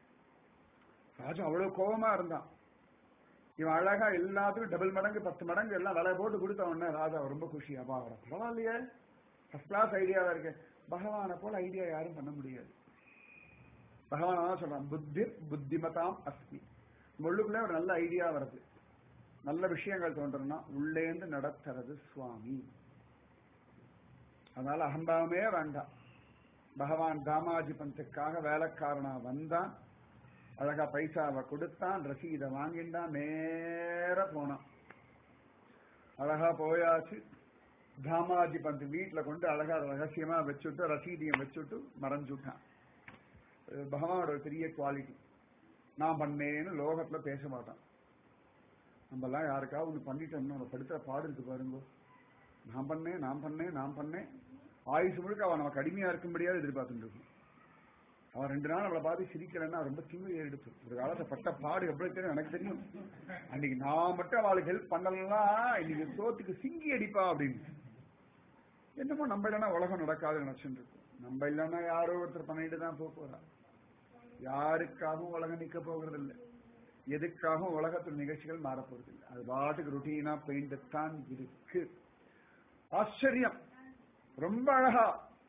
ராஜா அவ்வளவு கோபமா இருந்தான் இவன் அழகா எல்லாத்துக்கும் டபுள் மடங்கு பத்து மடங்கு எல்லாம் விலை போட்டு கொடுத்த உடனே ராஜா ரொம்ப குஷி அப்பா அவரை பரவாயில்லையே ஃபர்ஸ்ட் கிளாஸ் ஐடியாவா இருக்கு பகவானை போல ஐடியா யாரும் பண்ண முடியாது பகவான் தான் சொல்றான் புத்தி புத்திமதாம் அஸ்மி உள்ளுக்குள்ளே ஒரு நல்ல ஐடியா வருது நல்ல விஷயங்கள் தோன்றணும்னா உள்ளேந்து நடத்துறது சுவாமி அதனால அகம்பாவமே வேண்டாம் பகவான் தாமாஜி பந்துக்காக வேலைக்காரனா வந்தான் அழகா பைசாவை கொடுத்தான் ரசீதை வாங்கிட்டான் நேர போனான் அழகா போயாச்சு தாமாஜி பந்து வீட்டுல கொண்டு அழகா ரகசியமா வச்சுட்டு ரசீதியம் வச்சுட்டு மறைஞ்சுட்டான் பகவானோட ஒரு பெரிய குவாலிட்டி நான் பண்ணேன்னு லோகத்துல பேச மாட்டான் நம்ம எல்லாம் யாருக்காவது ஒண்ணு பண்ணிட்டோம்னா நம்ம படுத்துற பாடு இருக்கு பாருங்க நான் பண்ணேன் நான் பண்ணேன் நான் பண்ணேன் ஆயுசு முழுக்க அவன் நமக்கு அடிமையா இருக்கும்படியாவது எதிர்பார்த்துட்டு இருக்கும் அவன் ரெண்டு நாள் அவளை பார்த்து சிரிக்கலன்னா ரொம்ப திமிழ் எடுத்து ஒரு காலத்தை பட்ட பாடு எப்படி தெரியும் எனக்கு தெரியும் அன்னைக்கு நான் மட்டும் அவளுக்கு ஹெல்ப் பண்ணலாம் இன்னைக்கு சோத்துக்கு சிங்கி அடிப்பா அப்படின்னு என்னமோ நம்ம இல்லைன்னா உலகம் நடக்காது நினைச்சுட்டு இருக்கும் நம்ம இல்லைன்னா யாரோ ஒருத்தர் பண்ணிட்டு தான் போக போறா யாருக்காகவும் உலகம் நிக்க போகிறது இல்லை எதுக்காகவும் உலகத்தில் நிகழ்ச்சிகள் மாற போறது இல்லை அது பாட்டுக்கு ருட்டீனா பெயிண்ட் தான் இருக்கு ஆச்சரியம் ரொம்ப அழகா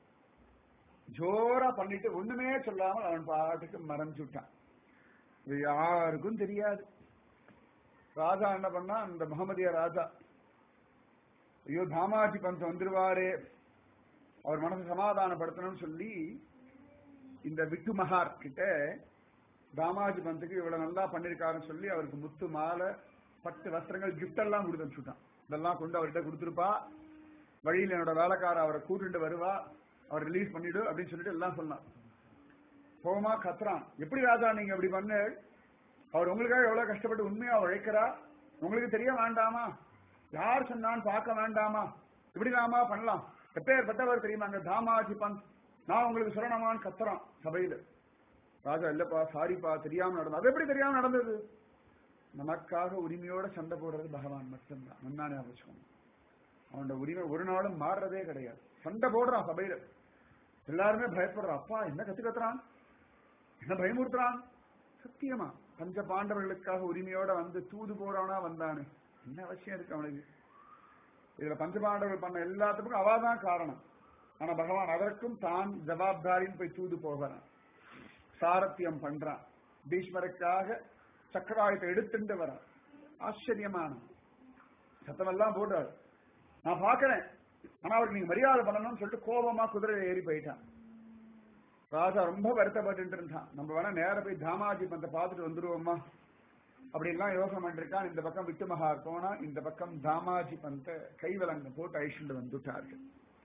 ஜோரா பண்ணிட்டு ஒண்ணுமே சொல்லாமல் அவன் பாட்டுக்கு மறைஞ்சுட்டான் இது யாருக்கும் தெரியாது ராஜா என்ன பண்ணா அந்த முகமதிய ராஜா ஐயோ தாமாஜி பந்த் வந்துருவாரே அவர் மனசை சமாதானப்படுத்தணும்னு சொல்லி இந்த விட்டு மகார் கிட்ட தாமாஜி பந்துக்கு இவ்வளவு நல்லா பண்ணிருக்காருன்னு சொல்லி அவருக்கு முத்து மாலை பட்டு வஸ்திரங்கள் கிஃப்ட் எல்லாம் கொடுத்து அனுப்பிச்சுட்டான் இதெல்லாம் கொண்டு அவர்கிட்ட கொடுத்துருப்பா வழியில் என்னோட வேலைக்கார அவரை கூட்டிட்டு வருவா அவர் ரிலீஸ் பண்ணிடு அப்படின்னு சொல்லிட்டு எல்லாம் சொன்னான் கோமா கத்துறான் எப்படி ராஜா நீங்க இப்படி பண்ணு அவர் உங்களுக்காக எவ்வளவு கஷ்டப்பட்டு உண்மையா உழைக்கிறா உங்களுக்கு தெரிய வேண்டாமா யார் சொன்னான்னு பார்க்க வேண்டாமா இப்படி நாமா பண்ணலாம் எப்பேற்பட்டவர் தெரியுமாங்க தாமாஜி பந்த் நான் உங்களுக்கு சொல்லணுமான்னு கத்துறான் சபையில ராஜா இல்லப்பா சாரிப்பா தெரியாம நடந்தது அது எப்படி தெரியாம நடந்தது நமக்காக உரிமையோட சண்டை போடுறது பகவான் மட்டும்தான் நன்னா ஞாபகம் வச்சுக்கோங்க அவனோட உரிமை ஒரு நாளும் மாறுறதே கிடையாது சண்டை போடுறான் சபையில எல்லாருமே பயப்படுறான் அப்பா என்ன கத்து கத்துறான் என்ன பயமுறுத்துறான் சத்தியமா பஞ்ச பாண்டவர்களுக்காக உரிமையோட வந்து தூது போறானா வந்தானே என்ன அவசியம் இருக்கு அவனுக்கு இதுல பஞ்ச பாண்டவர்கள் பண்ண எல்லாத்துக்கும் அவாதான் காரணம் ஆனா பகவான் அதற்கும் தான் ஜவாப்தாரின்னு போய் தூது போகிறான் சாரத்தியம் பண்றான் பீஷ்மருக்காக சக்கராயத்தை எடுத்துட்டு வரான் ஆச்சரியமான சத்தமெல்லாம் போடுறாரு நான் பாக்குறேன் ஆனா அவருக்கு நீங்க மரியாதை பண்ணணும்னு சொல்லிட்டு கோபமா குதிரையில ஏறி போயிட்டான் ராஜா ரொம்ப வருத்தப்பட்டு இருந்தான் நம்ம வேணா நேர போய் தாமாஜி பந்த பார்த்துட்டு வந்துருவோமா அப்படின்லாம் யோசனை பண்ணிருக்கான் இந்த பக்கம் விட்டு மகார் போனா இந்த பக்கம் தாமாஜி பந்த கைவிலங்க போட்டு அழிச்சுட்டு வந்துட்டார்கள்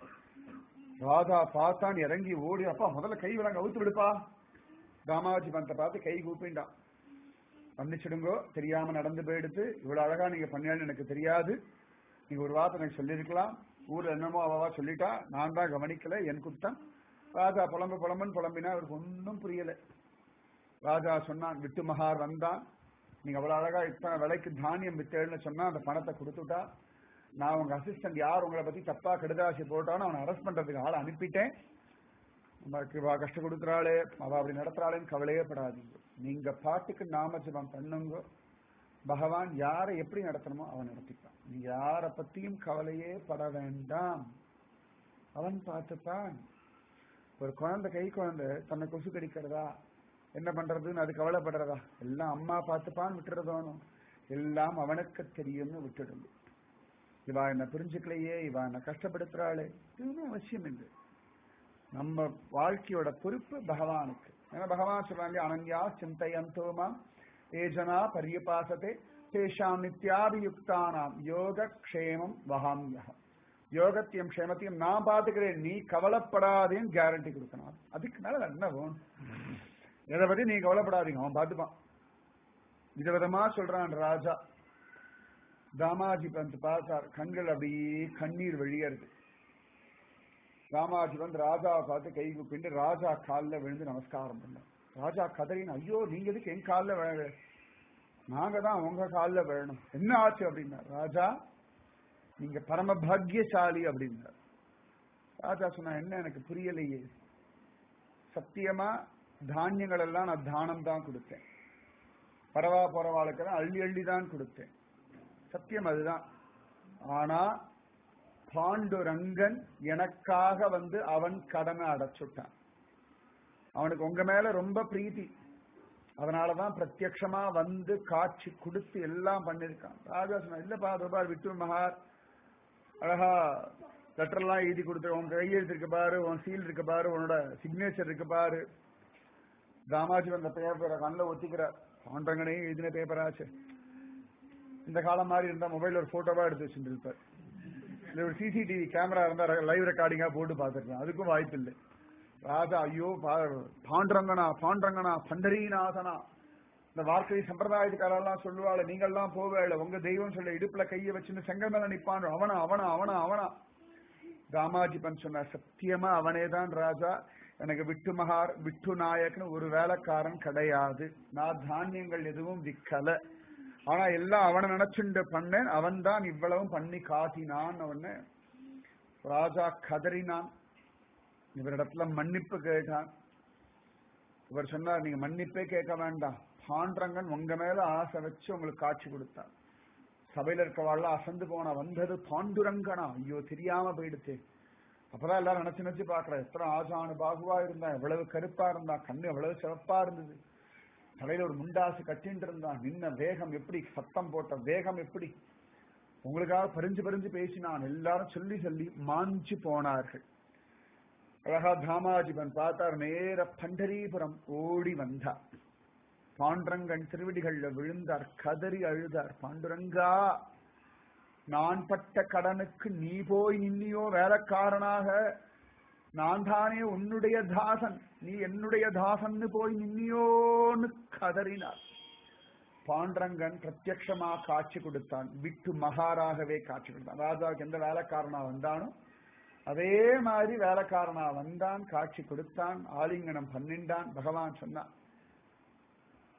ராஜா பார்த்தான் இறங்கி ஓடி அப்பா முதல்ல கைவிலங்க அவுத்து விடுப்பா தாமாஜி பந்த பார்த்து கை கூப்பிண்டான் மன்னிச்சிடுங்கோ தெரியாம நடந்து போயிடுத்து இவ்வளவு அழகா நீங்க பண்ணியான்னு எனக்கு தெரியாது நீங்க ஒரு வார்த்தை எனக்கு சொல்லியிருக்கலாம் ஊர்ல என்னமோ அவவா சொல்லிட்டா நான் தான் கவனிக்கல என் குத்தம் ராஜா புலம்பு புலம்புன்னு புலம்பினா அவருக்கு ஒன்றும் புரியல ராஜா சொன்னான் விட்டு மகார் வந்தான் நீங்க அவ்வளவு அழகா இத்தனை விலைக்கு தானியம் வித்தேன்னு சொன்னா அந்த பணத்தை கொடுத்துட்டா நான் உங்க அசிஸ்டன்ட் யார் உங்களை பத்தி தப்பா கெடுதாசி போட்டானோ அவனை அரெஸ்ட் பண்றதுக்கு ஆளை அனுப்பிட்டேன் நமக்கு வா கஷ்டம் கொடுக்குறாளே அவ அப்படி நடத்துறாளேன்னு கவலையே படாதீங்க நீங்க பாட்டுக்கு நாம ஜபம் பண்ணுங்க பகவான் யாரை எப்படி நடத்தணுமோ அவன் நடத்திப்பான் நீங்க யார பத்தியும் கவலையே பட வேண்டாம் அவன் பார்த்துப்பான் ஒரு குழந்தை கை குழந்தை தன்னை கொசு கடிக்கிறதா என்ன பண்றதுன்னு அது கவலைப்படுறதா எல்லாம் அம்மா பார்த்துப்பான்னு விட்டுறதோனும் எல்லாம் அவனுக்கு தெரியும்னு விட்டுடுங்க இவா என்ன புரிஞ்சுக்கலையே இவா என்ன கஷ்டப்படுத்துறாளே இதுவும் அவசியம் இல்லை நம்ம வாழ்க்கையோட பொறுப்பு பகவானுக்கு ஏன்னா பகவான் சொல்றாங்க அனன்யா சிந்தையந்தோமா ஏஜனா பரியபாசத்தை தேஷாம் நித்யாபியுக்தானாம் யோக க்ஷேமம் வகாமியகம் யோகத்தையும் க்ஷேமத்தையும் நான் பாத்துக்கிறேன் நீ கவலைப்படாதேன்னு கேரண்டி கொடுக்கணும் அதுக்கு மேல என்ன வேணும் எதை பத்தி நீ கவலைப்படாதீங்க அவன் பார்த்துப்பான் விதவிதமா சொல்றான் ராஜா தாமாஜி பந்த் பார்த்தார் கண்கள் அப்படியே கண்ணீர் வெளியறது ராமாஜி வந்து ராஜாவை பார்த்து கை கூப்பிட்டு ராஜா காலில் விழுந்து நமஸ்காரம் பண்ணார் ராஜா கதறின் ஐயோ நீங்க எதுக்கு என் காலில் விழ நாங்க தான் உங்க காலில் விழணும் என்ன ஆச்சு அப்படின்னா ராஜா நீங்க பரம பாக்கியசாலி அப்படின்னார் ராஜா சொன்னா என்ன எனக்கு புரியலையே சத்தியமா தானியங்கள் எல்லாம் நான் தானம் தான் கொடுத்தேன் பரவா போறவாளுக்கு தான் அள்ளி அள்ளி தான் கொடுத்தேன் சத்தியம் அதுதான் ஆனா பாண்டுரங்கன் எனக்காக வந்து அவன் கடனை அடைச்சுட்டான் அவனுக்கு உங்க மேல ரொம்ப பிரீத்தி அதனாலதான் பிரத்யக்ஷமா வந்து காட்சி கொடுத்து எல்லாம் பண்ணிருக்கான் ராஜா சொன்னா இல்லப்பா ரூபாய் விட்டு மகார் அழகா லெட்டர் எல்லாம் எழுதி கொடுத்து உன் கையெழுத்து இருக்கு பாரு உன் சீல் இருக்கு பாரு உன்னோட சிக்னேச்சர் இருக்கு பாரு தாமாஜி வந்த பேப்பரை கண்ணில் ஒத்திக்கிறார் பாண்டங்கனே எழுதின பேப்பராச்சு இந்த காலம் மாதிரி இருந்தா மொபைல் ஒரு போட்டோவா எடுத்து வச்சுருப்பார் இல்ல ஒரு சிசிடிவி கேமரா இருந்தா லைவ் ரெக்கார்டிங்கா போட்டு பார்த்துருக்கேன் அதுக்கும் வாய்ப்பு இல்லை ராஜா ஐயோ பா- பாண்டரங்கனா பாண்டரங்கனா பண்டரீநாதனா இந்த வார்த்தை சம்பிரதாயத்துக்காரெல்லாம் சொல்லுவாள் நீங்கள்லாம் போவேல உங்க தெய்வம் சொல்ல இடுப்புல கையை வச்சுன்னு செங்கல் மேல நிப்பான் அவனா அவனா அவனா அவனா ராமாஜிபன் சொன்னார் சத்தியமா அவனே தான் ராஜா எனக்கு விட்டு மகார் விட்டு நாயக்னு ஒரு வேலைக்காரன் கிடையாது நான் தானியங்கள் எதுவும் விக்கல ஆனா எல்லாம் அவனை நினைச்சுண்டு பண்ணேன் அவன் தான் இவ்வளவும் பண்ணி காட்டினான் அவன ராஜா கதறினான் இவரிடத்துல மன்னிப்பு கேட்டான் இவர் சொன்னார் நீங்க மன்னிப்பே கேட்க வேண்டாம் பாண்டரங்கன் உங்க மேல ஆசை வச்சு உங்களுக்கு காட்சி கொடுத்தான் சபையில இருக்கவாள்லாம் அசந்து போனா வந்தது பாண்டுரங்கனா ஐயோ தெரியாம போயிடுச்சு அப்பதான் எல்லாரும் நினைச்சு நினைச்சு பாக்குறேன் எத்தனை ஆசானு பாகுவா இருந்தான் எவ்வளவு கருப்பா இருந்தான் கண்ணு எவ்வளவு சிறப்பா இருந்தது தலையில ஒரு முண்டாசு கட்டின்னு இருந்தான் நின்ன வேகம் எப்படி சத்தம் போட்ட வேகம் எப்படி உங்களுக்காக பறிஞ்சு பறிஞ்சு பேசினான் எல்லாரும் சொல்லி சொல்லி மாஞ்சு போனார்கள் அழகா தாமாஜிபன் பார்த்தார் நேர பண்டரீபுரம் ஓடி வந்தார் பாண்டரங்கன் திருவடிகள்ல விழுந்தார் கதறி அழுதார் பாண்டுரங்கா நான் பட்ட கடனுக்கு நீ போய் நின்னியோ வேலைக்காரனாக நான் தானே உன்னுடைய தாசன் நீ என்னுடைய தாசன்னு போய் நின்னியோன்னு கதறினார் பாண்டரங்கன் பிரத்யக்ஷமா காட்சி கொடுத்தான் விட்டு மகாராகவே காட்சி கொடுத்தான் ராஜாவுக்கு எந்த வேலைக்காரனா வந்தானோ அதே மாதிரி வேலைக்காரனா வந்தான் காட்சி கொடுத்தான் ஆலிங்கனம் பண்ணிண்டான் பகவான் சொன்னான்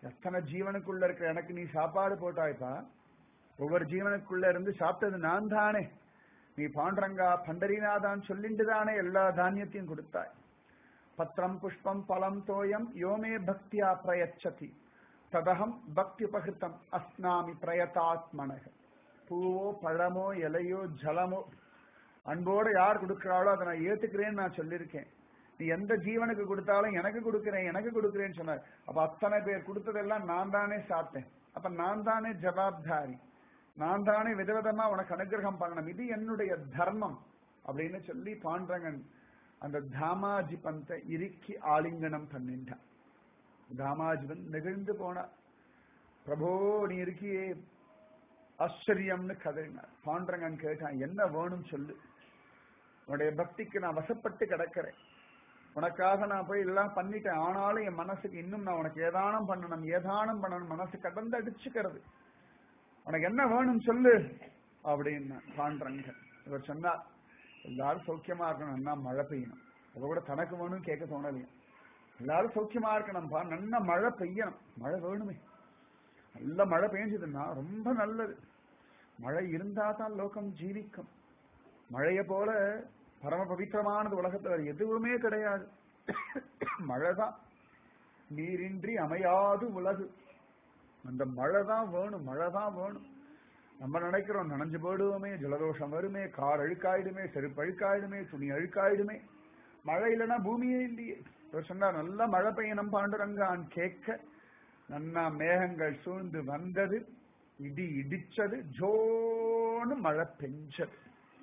எத்தனை ஜீவனுக்குள்ள இருக்கிற எனக்கு நீ சாப்பாடு போட்டாய்ப்பா ஒவ்வொரு ஜீவனுக்குள்ள இருந்து சாப்பிட்டது நான் தானே நீ பாண்டரங்கா பண்டரிநாதான் சொல்லிட்டு தானே எல்லா தானியத்தையும் கொடுத்தாய் பத்திரம் புஷ்பம் பலம் தோயம் யோமே பக்தியா பிரயச்சதி ததகம் பக்தி உபகிருத்தம் அஸ்னாமி பிரயதாத்மனக பூவோ பழமோ இலையோ ஜலமோ அன்போட யார் கொடுக்கிறாளோ அதை நான் ஏத்துக்கிறேன்னு நான் சொல்லியிருக்கேன் நீ எந்த ஜீவனுக்கு கொடுத்தாலும் எனக்கு கொடுக்கிறேன் எனக்கு கொடுக்கிறேன்னு சொன்னார் அப்ப அத்தனை பேர் கொடுத்ததெல்லாம் நான் தானே சாப்பிட்டேன் அப்ப நான் தானே ஜவாப்தாரி நான் தானே விதவிதமா உனக்கு அனுகிரகம் பண்ணணும் இது என்னுடைய தர்மம் அப்படின்னு சொல்லி பாண்டரங்கன் அந்த தாமாஜி பந்தை இறுக்கி ஆலிங்கனம் பண்ணிட்டான் தாமாஜிபன் நெகிழ்ந்து போனார் பிரபோ நீ இருக்கியே ஆச்சரியம்னு கதறினார் பாண்டரங்கன் கேட்டான் என்ன வேணும் சொல்லு உன்னுடைய பக்திக்கு நான் வசப்பட்டு கிடக்கிறேன் உனக்காக நான் போய் எல்லாம் பண்ணிட்டேன் ஆனாலும் என் மனசுக்கு இன்னும் நான் உனக்கு ஏதானம் பண்ணணும் ஏதானம் பண்ணணும் மனசு கடந்து அடிச்சுக்கிறது உனக்கு என்ன வேணும் சொல்லு அப்படின்னு பாண்டரங்கன் இவர் சொன்னார் எல்லாரும் சௌக்கியமா இருக்கணும்னா மழை பெய்யணும் அது கூட தனக்கு வேணும் கேட்க தோணலையும் எல்லாரும் சௌக்கியமா இருக்கணும்பா நல்ல மழை பெய்யணும் மழை வேணுமே நல்ல மழை பெய்ஞ்சதுன்னா ரொம்ப நல்லது மழை இருந்தா தான் லோகம் ஜீவிக்கும் மழைய போல பரம பவித்திரமானது உலகத்துல வேற எதுவுமே கிடையாது மழைதான் நீரின்றி அமையாது உலகு அந்த மழை தான் வேணும் மழை தான் வேணும் நம்ம நினைக்கிறோம் நனைஞ்சு போடுவோமே ஜலதோஷம் வருமே கார் அழுக்காயிடுமே செருப்பு அழுக்காயிடுமே துணி அழுக்காயிடுமே மழை இல்லைன்னா பூமியே இல்லையே இவர் சொன்னார் நல்ல மழை பெய்யணும் பாண்டுரங்கான் கேட்க நன்னா மேகங்கள் சூழ்ந்து வந்தது இடி இடிச்சது ஜோன்னு மழை பெஞ்சது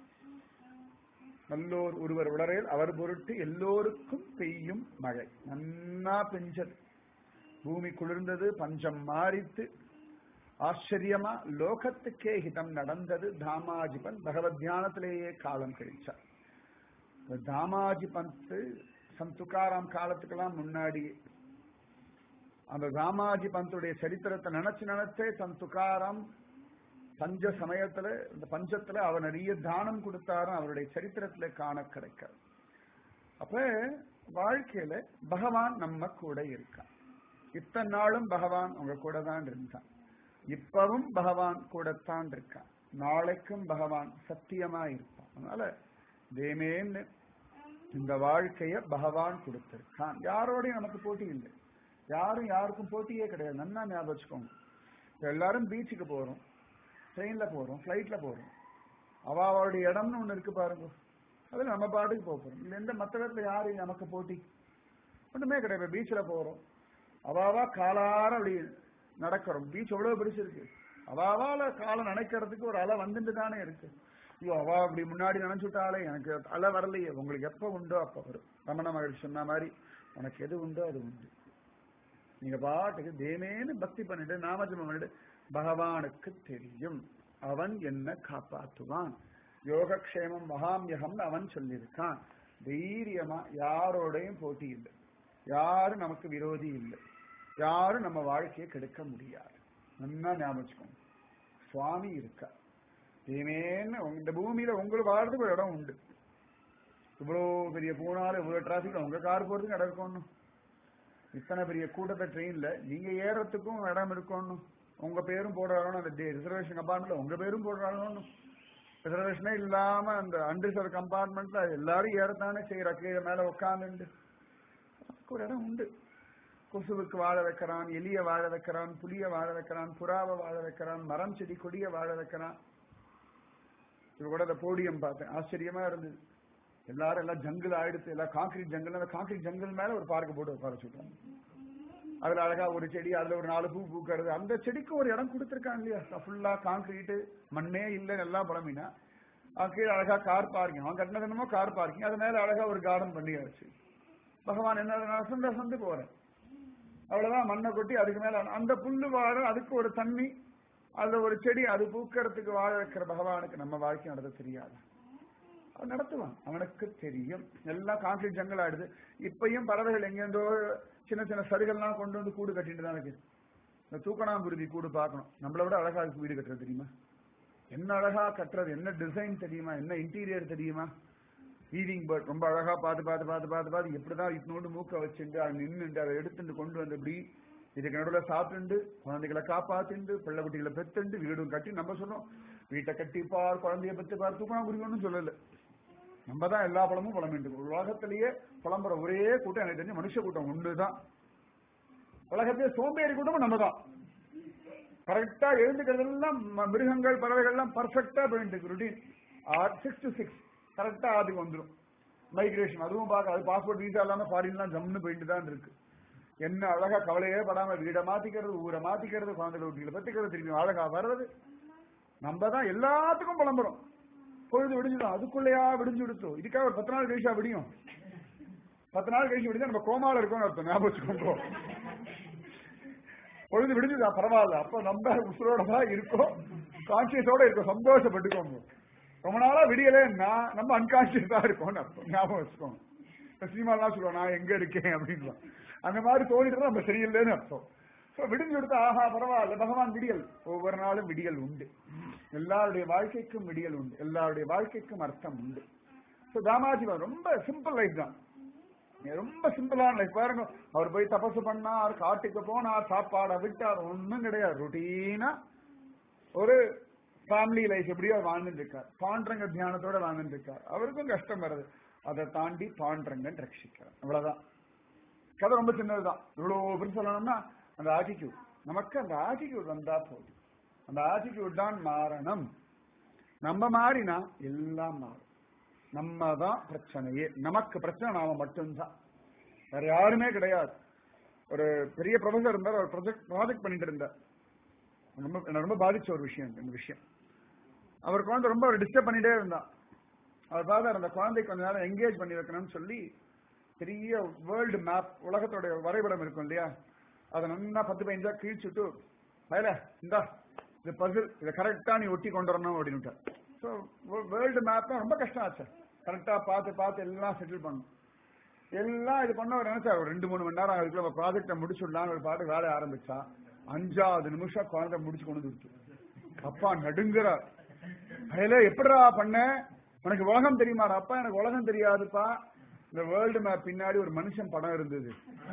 நல்லோர் ஒருவர் உளரையில் அவர் பொருட்டு எல்லோருக்கும் பெய்யும் மழை நன்னா பெஞ்சது பூமி குளிர்ந்தது பஞ்சம் மாறித்து ஆச்சரியமா லோகத்துக்கே ஹிதம் நடந்தது தாமாஜிபன் பகவத் தியானத்திலேயே காலம் கழிச்சார் இந்த தாமாஜி பந்து சந்துகாராம் காலத்துக்கெல்லாம் முன்னாடி அந்த ராமாஜி பந்துடைய சரித்திரத்தை நினைச்சு நினைச்சே தன் துகாராம் பஞ்ச சமயத்துல இந்த பஞ்சத்துல அவர் நிறைய தானம் கொடுத்தாரும் அவருடைய சரித்திரத்துல காண கிடைக்கிறது அப்ப வாழ்க்கையில பகவான் நம்ம கூட இருக்கான் இத்தனை நாளும் பகவான் உங்க கூட தான் இருந்தான் இப்பவும் பகவான் கூடத்தான் இருக்கான் நாளைக்கும் பகவான் சத்தியமா இருப்பான் அதனால தேமேன்னு இந்த வாழ்க்கைய பகவான் கொடுத்திருக்கான் யாரோடையும் நமக்கு போட்டி இல்லை யாரும் யாருக்கும் போட்டியே கிடையாது நன்னா ஞாபகம் வச்சுக்கோங்க இப்ப எல்லாரும் பீச்சுக்கு போறோம் ட்ரெயின்ல போறோம் ஃபிளைட்ல போறோம் அவ அவளுடைய இடம்னு ஒண்ணு இருக்கு பாருங்க அதுல நம்ம பாட்டுக்கு போக போறோம் இல்ல எந்த மற்ற இடத்துல யாரு நமக்கு போட்டி ஒண்ணுமே கிடையாது பீச்சில் போறோம் அவாவா காலார அப்படி நடக்கிறோம் பீச் எவ்வளவு பெருசு இருக்கு அவாவால காலை நினைக்கிறதுக்கு ஒரு அலை வந்துட்டு தானே இருக்கு ஐயோ அவா அப்படி முன்னாடி நினைச்சுட்டாலே எனக்கு அலை வரலையே உங்களுக்கு எப்ப உண்டோ அப்ப வரும் ரமண மகிழ்ச்சி சொன்ன மாதிரி உனக்கு எது உண்டோ அது உண்டு நீங்க பாட்டுக்கு தேமேன்னு பக்தி பண்ணிட்டு நாமஜபம் பண்ணிட்டு பகவானுக்கு தெரியும் அவன் என்ன காப்பாற்றுவான் யோகக்ஷேமம் மகாமியகம்னு அவன் சொல்லியிருக்கான் தைரியமா யாரோடையும் போட்டி இல்லை யாரும் நமக்கு விரோதி இல்லை யாரும் நம்ம வாழ்க்கையை கெடுக்க முடியாது நல்லா ஞாபகம் வச்சுக்கோங்க சுவாமி இருக்கா தேமேன்னு இந்த பூமியில உங்களுக்கு வாழ்றதுக்கு ஒரு இடம் உண்டு இவ்வளோ பெரிய பூனால இவ்வளவு டிராபிக்ல உங்க கார் போறதுக்கு இடம் இருக்கணும் இத்தனை பெரிய கூட்டத்தை ட்ரெயின்ல நீங்க ஏறத்துக்கும் இடம் இருக்கணும் உங்க பேரும் போடுறாங்க அந்த ரிசர்வேஷன் கம்பார்ட்மெண்ட்ல உங்க பேரும் போடுறாங்க ரிசர்வேஷனே இல்லாம அந்த அன்ரிசர்வ் கம்பார்ட்மெண்ட்ல எல்லாரும் ஏறத்தானே செய்யற கீழே மேல உட்காந்துண்டு அதுக்கு ஒரு இடம் உண்டு கொசுவுக்கு வாழ வைக்கிறான் எலிய வாழ வைக்கிறான் புலிய வாழ வைக்கிறான் புறாவை வாழ வைக்கிறான் மரம் செடி கொடிய வாழ வைக்கிறான் இது கூட அந்த போடியம் பார்த்தேன் ஆச்சரியமா இருந்தது எல்லாரும் எல்லாம் ஜங்கிள் ஆயிடுத்து எல்லாம் காங்கிரீட் ஜங்கிள் அந்த காங்கிரீட் ஜங்கிள் மேல ஒரு பார்க்க போட்டு உட்கார சொல்றாங்க அதுல அழகா ஒரு செடி அதுல ஒரு நாலு பூ பூக்கிறது அந்த செடிக்கு ஒரு இடம் கொடுத்துருக்காங்க இல்லையா ஃபுல்லா காங்கிரீட் மண்ணே இல்லைன்னு எல்லாம் புலம்பினா கீழே அழகா கார் பார்க்கிங் அவன் கட்டினது என்னமோ கார் பார்க்கிங் அது மேல அழகா ஒரு கார்டன் பண்ணியாச்சு பகவான் என்ன நான் சந்து சந்து போறேன் அவ்வளவுதான் மண்ணை கொட்டி அதுக்கு மேல அந்த புல்லு வாழ அதுக்கு ஒரு தண்ணி அதுல ஒரு செடி அது பூக்கிறதுக்கு வாழ வைக்கிற பகவானுக்கு நம்ம வாழ்க்கை நடத்த தெரியாது அவன் நடத்துவான் அவனுக்கு தெரியும் எல்லாம் கான்கிரீட் ஜங்கல் ஆயிடுது இப்பயும் பறவைகள் எங்கேருந்தோ சின்ன சின்ன சருகள்லாம் கொண்டு வந்து கூடு கட்டிட்டு தான் இருக்கு இந்த தூக்கணாங்குருவி கூடு பார்க்கணும் நம்மளை விட அழகா இருக்கு வீடு கட்டுறது தெரியுமா என்ன அழகா கட்டுறது என்ன டிசைன் தெரியுமா என்ன இன்டீரியர் தெரியுமா வீவிங் பேர்ட் ரொம்ப அழகா பார்த்து பார்த்து பார்த்து பார்த்து பார்த்து எப்படிதான் இட்னோண்டு மூக்க வச்சுட்டு அது நின்னுட்டு அதை எடுத்துட்டு கொண்டு வந்து இப்படி இதுக்கு நடுவில் சாப்பிட்டுண்டு குழந்தைகளை காப்பாத்திண்டு பிள்ளை குட்டிகளை பெத்துண்டு வீடும் கட்டி நம்ம சொல்றோம் வீட்டை கட்டிப்பார் குழந்தைய பெத்து பார் தூக்கணா குடிக்கணும்னு சொல்லல நம்ம தான் எல்லா பழமும் புலம்பிட்டு உலகத்திலேயே புலம்புற ஒரே கூட்டம் எனக்கு தெரிஞ்ச மனுஷ கூட்டம் ஒண்ணுதான் உலகத்திலே சோம்பேறி கூட்டமும் நம்ம தான் கரெக்டா எழுந்துக்கிறதெல்லாம் ம- மிருகங்கள் பறவைகள் எல்லாம் பர்ஃபெக்டா போயிட்டு இருக்கு ருட்டீன் சிக்ஸ் டு சிக்ஸ் கரெக்டா அதுக்கு வந்துடும் மைக்ரேஷன் அதுவும் பார்க்க அது பாஸ்போர்ட் வீசா இல்லாம ஃபாரின்லாம் ஜம்னு போயிட்டு தான் இருக்கு என்ன அழகா கவலையே படாம வீடை மாத்திக்கிறது ஊரை மாத்திக்கிறது குழந்தைகளை வீட்டுல பெற்றுக்கிறது திருப்பி அழகா வர்றது நம்ம தான் எல்லாத்துக்கும் புலம்புறோம் பொழுது விடிஞ்சிடும் அதுக்குள்ளேயா விடிஞ்சு விடுத்தோம் இதுக்காக ஒரு பத்து நாள் கழிச்சா விடியும் பத்து நாள் கழிச்சு விடிஞ்சா நம்ம கோமால இருக்கோம்னு அர்த்தம் ஞாபகம் வச்சுக்கோங்க பொழுது விடிஞ்சுதா பரவாயில்ல அப்ப நம்ம உசுரோட தான் இருக்கோம் கான்சியஸோட இருக்கோம் சந்தோஷப்பட்டுக்கோங்க ரொம்ப நாளா விடியலைன்னா நம்ம அன்கான்சியஸா இருக்கோம்னு அர்த்தம் ஞாபகம் வச்சுக்கோங்க இப்ப சினிமாலாம் சொல்லுவோம் நான் எங்க இருக்கேன் அப்படின்னு அந்த மாதிரி தோணிட்டு நம்ம சரியில்லைன்னு அர்த்தம் ஸோ விடிஞ்சு கொடுத்தா ஆஹா பரவாயில்ல பகவான் விடியல் ஒவ்வொரு நாளும் விடியல் உண்டு எல்லாருடைய வாழ்க்கைக்கும் விடியல் உண்டு எல்லாருடைய வாழ்க்கைக்கும் அர்த்தம் உண்டு ஸோ தாமாஜி ரொம்ப சிம்பிள் லைஃப் தான் ரொம்ப சிம்பிளான லைஃப் பாருங்க அவர் போய் தபசு பண்ணார் காட்டுக்கு போனார் சாப்பாடை விட்டார் ஒண்ணும் கிடையாது ருட்டீனா ஒரு ஃபேமிலி லைஃப் எப்படியோ வாழ்ந்துட்டு இருக்கார் பாண்டரங்க தியானத்தோட வாழ்ந்துட்டு இருக்கார் அவருக்கும் கஷ்டம் வருது அதை தாண்டி பாண்டரங்கன் ரட்சிக்கிறார் அவ்வளவுதான் கதை ரொம்ப சின்னதுதான் இவ்வளவு பெருசு சொல்லணும்னா அந்த ஆட்டிடியூட் நமக்கு அந்த ஆட்டிடியூட் வந்தா போதும் அந்த ஆட்டிடியூட் தான் மாறணும் நம்ம மாறினா எல்லாம் மாறும் நம்ம தான் பிரச்சனையே நமக்கு பிரச்சனை நாம மட்டும்தான் வேற யாருமே கிடையாது ஒரு பெரிய ப்ரொஃபசர் இருந்தார் ஒரு ப்ராஜெக்ட் ப்ராஜெக்ட் பண்ணிட்டு இருந்தார் ரொம்ப என்ன ரொம்ப பாதிச்ச ஒரு விஷயம் இந்த விஷயம் அவர் குழந்தை ரொம்ப டிஸ்டர்ப் பண்ணிட்டே இருந்தான் அவர் பார்த்தா அந்த குழந்தை கொஞ்ச நேரம் என்கேஜ் பண்ணி வைக்கணும்னு சொல்லி பெரிய வேர்ல்டு மேப் உலகத்தோட வரைபடம் இருக்கும் இல்லையா அதை நல்லா பத்து பதினஞ்சா கிழிச்சுட்டு பயல இந்தா இது பசில் இதை கரெக்டா நீ ஒட்டி கொண்டு வரணும் அப்படின்னு ஸோ வேர்ல்டு மேப் தான் ரொம்ப கஷ்டம் ஆச்சு கரெக்டா பார்த்து பார்த்து எல்லாம் செட்டில் பண்ணணும் எல்லாம் இது பண்ண அவர் நினைச்சார் ஒரு ரெண்டு மூணு மணி நேரம் அதுக்குள்ள ப்ராஜெக்டை முடிச்சுடலாம்னு ஒரு பாட்டு வேலைய ஆரம்பிச்சா அஞ்சாவது நிமிஷம் குழந்தை முடிச்சு கொண்டு வந்து அப்பா நடுங்குறார் பயல எப்படிடா பண்ண உனக்கு உலகம் தெரியுமாடா அப்பா எனக்கு உலகம் தெரியாதுப்பா இந்த வேர்ல்டு மேப் பின்னாடி ஒரு மனுஷன் படம் இருந்தது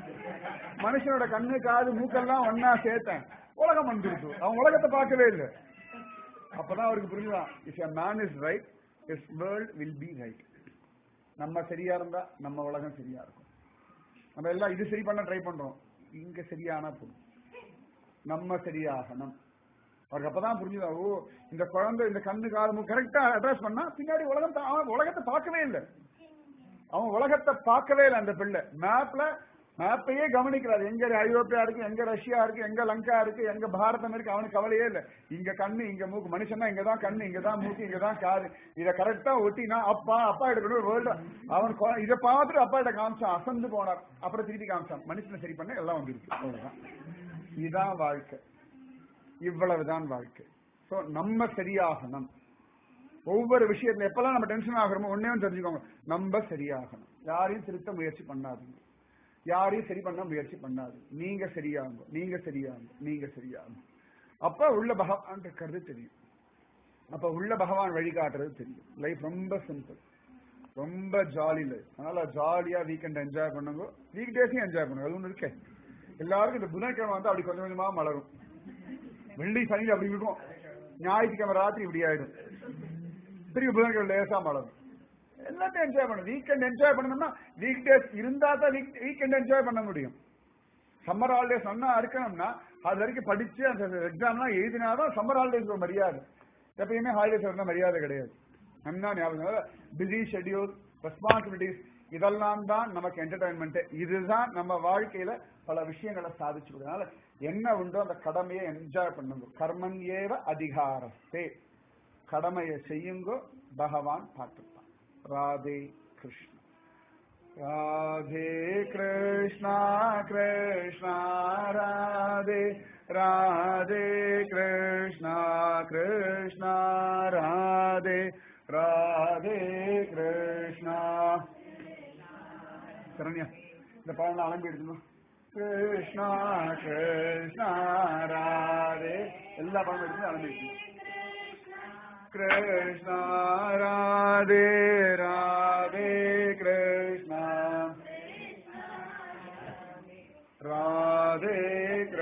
மனுஷனோட கண்ணு காது மூக்கெல்லாம் ஒன்னா சேர்த்தேன் உலகம் வந்துருச்சு அவன் உலகத்தை பார்க்கவே இல்லை அப்பதான் அவருக்கு புரிஞ்சுதான் if a man is right is world will be right நம்ம சரியா இருந்தா நம்ம உலகம் சரியா இருக்கும் நம்ம எல்லாம் இது சரி பண்ண ட்ரை பண்றோம் இங்க சரியானா போதும் நம்ம சரியாகணும் அவருக்கு அப்பதான் புரிஞ்சுதா ஓ இந்த குழந்தை இந்த கண்ணு காது கரெக்டா அட்ரஸ் பண்ணா பின்னாடி உலகம் தா- அவன் உலகத்தை பார்க்கவே இல்லை அவன் உலகத்தை பார்க்கவே இல்லை அந்த பிள்ளை மேப்ல மேப்பையே கவனிக்கிறார் எங்க ஐரோப்பியா இருக்கு எங்க ரஷ்யா இருக்கு எங்க லங்கா இருக்கு எங்க பாரதம் இருக்கு அவனுக்கு கவலையே இல்லை இங்க கண்ணு இங்க மூக்கு மனுஷனா இங்கதான் கண்ணு இங்கதான் மூக்கு இங்கதான் காது இத கரெக்டா ஒட்டினா அப்பா அப்பா எடுக்கணும் வேர்ல்டு அவன் கொ- இத பார்த்துட்டு அப்பா கிட்ட காமிச்சான் அசந்து போனார் அப்புறம் திருப்பி காமிச்சான் மனுஷனை சரி பண்ண எல்லாம் வந்துருக்கு அவ்வளவுதான் இதுதான் வாழ்க்கை இவ்வளவுதான் வாழ்க்கை சோ நம்ம சரியாகணும் ஒவ்வொரு விஷயத்துல எப்பெல்லாம் நம்ம டென்ஷன் ஆகிறோமோ ஒன்னே ஒன்று தெரிஞ்சுக்கோங்க நம்ம சரியாகணும் யாரையும் திருத்த முயற்சி பண்ணாதீங்க யாரையும் சரி பண்ண முயற்சி பண்ணாது நீங்க சரியாகும் நீங்க சரியாகும் நீங்க சரியாகும் அப்ப உள்ள பகவான் இருக்கிறது தெரியும் அப்ப உள்ள பகவான் வழிகாட்டுறது தெரியும் லைஃப் ரொம்ப சிம்பிள் ரொம்ப ஜாலி லைஃப் அதனால ஜாலியா வீக்கெண்ட் என்ஜாய் பண்ணுங்க வீக் டேஸையும் என்ஜாய் பண்ணுங்க அது ஒன்று இருக்கே எல்லாருக்கும் இந்த புதன்கிழமை வந்து அப்படி கொஞ்சம் கொஞ்சமா மலரும் வெள்ளி சனி அப்படி இருக்கும் ஞாயிற்றுக்கிழமை ராத்திரி இப்படி ஆயிடும் திருப்பி புதன்கிழமை லேசா மலரும் எல்லாத்தையும் என்ஜாய் பண்ணணும் வீக்கெண்ட் என்ஜாய் பண்ணணும்னா வீக் டேஸ் இருந்தா தான் வீக்கெண்ட் என்ஜாய் பண்ண முடியும் சம்மர் ஹாலிடேஸ் ஒன்னா இருக்கணும்னா அது வரைக்கும் படிச்சு அந்த எக்ஸாம்லாம் எழுதினாதான் சம்மர் ஹாலிடேஸ் ஒரு மரியாதை எப்பயுமே ஹாலிடேஸ் இருந்தா மரியாதை கிடையாது நல்லா ஞாபகம் பிஸி ஷெட்யூல் ரெஸ்பான்சிபிலிட்டிஸ் இதெல்லாம் தான் நமக்கு என்டர்டைன்மெண்ட் இதுதான் நம்ம வாழ்க்கையில பல விஷயங்களை சாதிச்சு கொடுக்கறதுனால என்ன உண்டோ அந்த கடமையை என்ஜாய் பண்ணுங்க கர்மன் ஏவ அதிகாரத்தே கடமையை செய்யுங்கோ பகவான் பார்த்துப்பான் ராதே கிருஷ்ணா ராதே கிருஷ்ணா கிருஷ்ணா ராதே ராதே கிருஷ்ணா கிருஷ்ணா ராதே ராதே கிருஷ்ணா சரண்யா இந்த பழம் அலம்பி எடுக்கணும் கிருஷ்ணா கிருஷ்ணா ராதே எல்லா பழமும் எடுத்து அலம்பி எடுக்கணும் कृष्ण राधे राधे कृष्ण राधे कृष्ण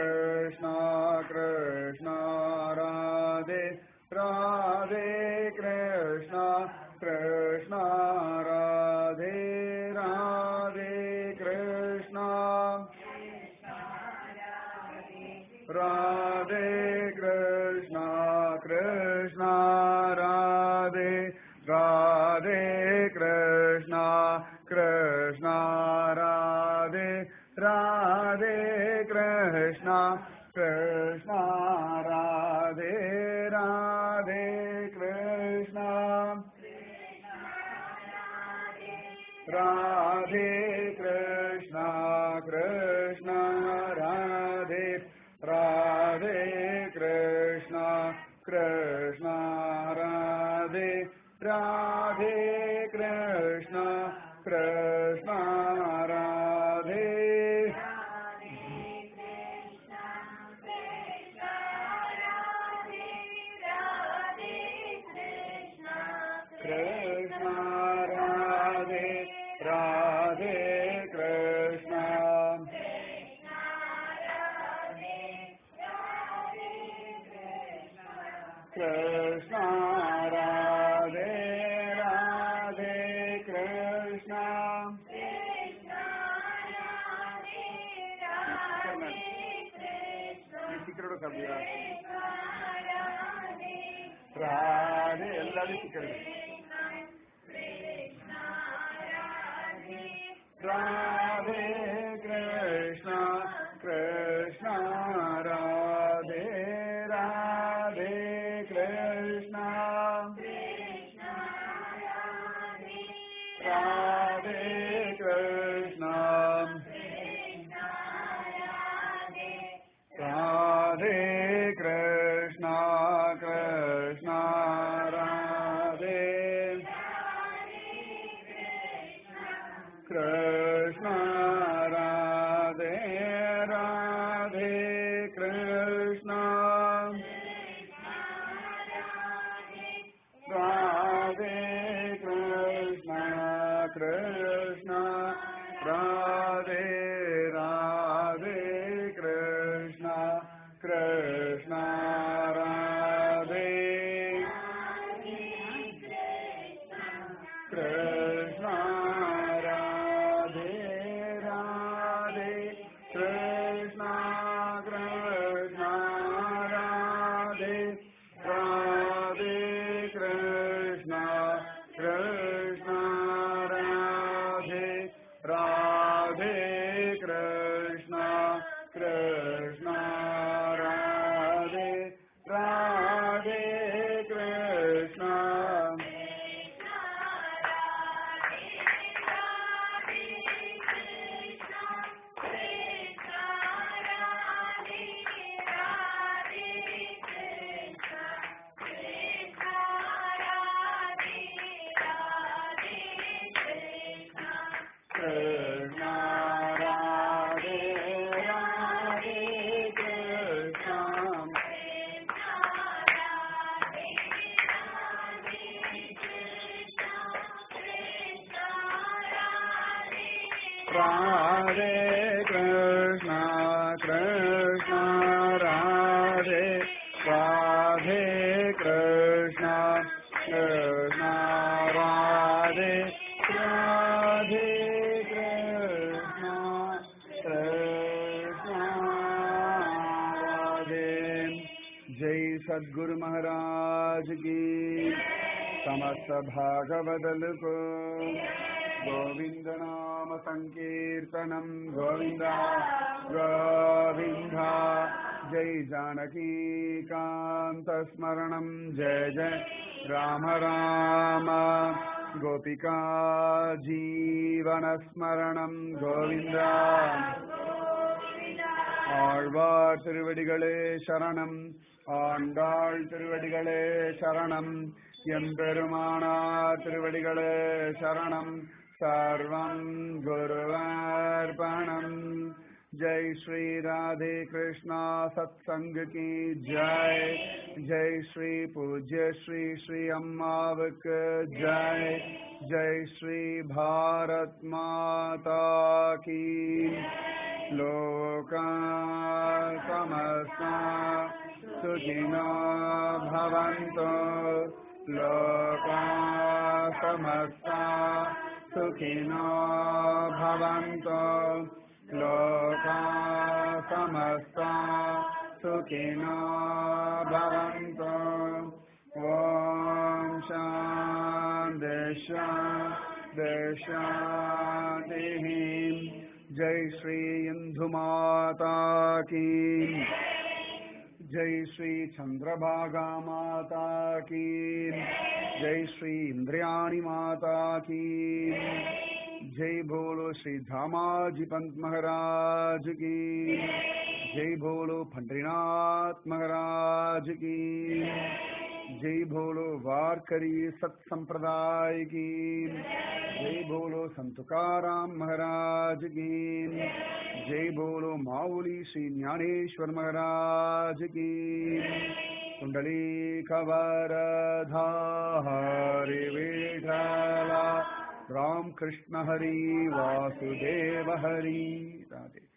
राधे कृष्णा कृष्णा राधे राधे कृष्णा कृष्णा राधे राधे कृष्णा कृष्णा राधे राधे कृष्णा राधे कृष्णा कृष्णा राधे राधे कृष्णा कृष्णा राधे राधे कृष्णा कृष्णा राधे कृष्णा राधे राधे कृष्णा कृष्णा राधे राधे कृष्णा சீக்கிரம் கம்மியா ராதே எல்லாரும் சீக்கிரம் ராதே கிருஷ்ணா கிருஷ்ணா ராதே ராதே கிருஷ்ணா ராதே கிருஷ்ணா ராதே கிருஷ்ணா கிருஷ்ணா ராதே कृष्ण राधे राधे कृष्ण राधे कृष्ण कृष्ण राधे राधे कृष्ण कृष्ण राधे कृष्ण राधे राधे कृष्ण कृष्ण राधे राधे कृष्ण कृष्ण राधे राधे कृष्ण कृष्ण राधे राधे कृष्ण कृष्ण राधे राधे कृष्ण राधे कृष्ण कृष्ण राधे राधे कृष्ण कृष्ण राधे राधे कृष्ण कृष्ण राधे जय सद्गुरु महाराज की समस्त भागवदल को गोविन्द नाम सङ्कीर्तनम् गोविन्द गोविन्द जय जानकी कान्तस्मरणम् जय जय राम राम गोपिका जीवनस्मरणम् गोविन्द ஆழ்வார் திருவடிகளே சரணம் ஆண்டாள் திருவடிகளே சரணம் எம்பெருமானார் திருவடிகளே சரணம் சர்வம் குருவார்ப்பணம் जय श्री राधे कृष्णा सत्संग की जय जय श्री पूज्य श्री श्री अम्मावक जय जय श्री भारत माता की लोका समस्ता सुखिनो भवन्तु लोका समस्ता सुखिनो भवन्तु लोका समस्ता सुखिनो भवन्तु ॐ शान्ति शान्ति शान्तिः जय श्री इंदु माता की जय श्री चंद्रभागा माता की जय श्री इंद्रियाणी माता की जय बोलो श्री धामाजी पंत महाराज की जय बोलो पंडरीनाथ महाराज की जय बोलो वारकरी सत संप्रदाय की जय बोलो संतुकाराम महाराज की जय बोलो माऊली श्री ज्ञानेश्वर महाराज की कुंडली कवर धारि विठला राम कृष्ण हरि वासुदेव हरि राधे